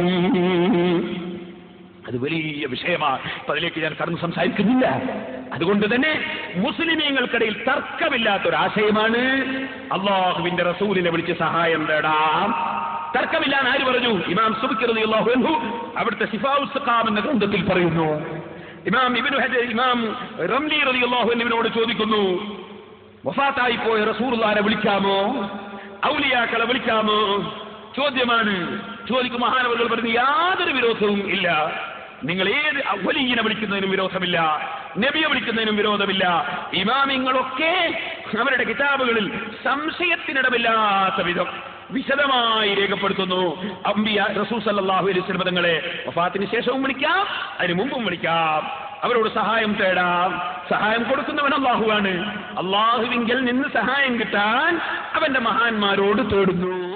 അത് വലിയ വിഷയമാണ് അപ്പൊ അതിലേക്ക് ഞാൻ കടന്ന് സംസാരിക്കുന്നില്ല അതുകൊണ്ട് തന്നെ മുസ്ലിമീങ്ങൾക്കിടയിൽ തർക്കമില്ലാത്തൊരാശയമാണ് അള്ളാഹുവിന്റെ റസൂലിനെ വിളിച്ച് സഹായം തേടാം തർക്കമില്ലാന്ന് ആര് പറഞ്ഞു ഇമാം സുബിക്കറതി അള്ളാഹു അൻഹു അവിടുത്തെ സിഫാഉസ്ഖാം എന്ന ഗ്രന്ഥത്തിൽ പറയുന്നു ഇമാം ഇബ്നു ഹജർ ഇമാം റംലി റളിയല്ലാഹു അൻഹുവിനോട് ചോദിക്കുന്നു വഫാത്തായി പോയ റസൂലുള്ളാഹിനെ വിളിക്കാമോ ഔലിയാക്കളെ വിളിക്കാമോ ചോദ്യമാണ് ചോദിക്കും മഹാനവറുകൾ പറഞ്ഞു യാതൊരു വിരോധവും ഇല്ല നിങ്ങൾ ഏത് വലിയനെ വിളിക്കുന്നതിനും വിരോധമില്ല നബിയെ വിളിക്കുന്നതിനും വിരോധമില്ല ഇമാമിങ്ങളൊക്കെ അവരുടെ കിതാബുകളിൽ സംശയത്തിനിടമില്ലാത്ത വിധം വിശദമായി രേഖപ്പെടുത്തുന്നു അമ്പിയ റസൂൽ സല്ലല്ലാഹു അലൈഹി വസല്ലം തങ്ങളെ വഫാത്തിന് ശേഷവും വിളിക്കാം അതിനു മുമ്പും വിളിക്കാം അവരോട് സഹായം തേടാം സഹായം കൊടുക്കുന്നവൻ അള്ളാഹുവാണ് അള്ളാഹുവിങ്കിൽ നിന്ന് സഹായം കിട്ടാൻ അവന്റെ മഹാന്മാരോട് തേടുന്നു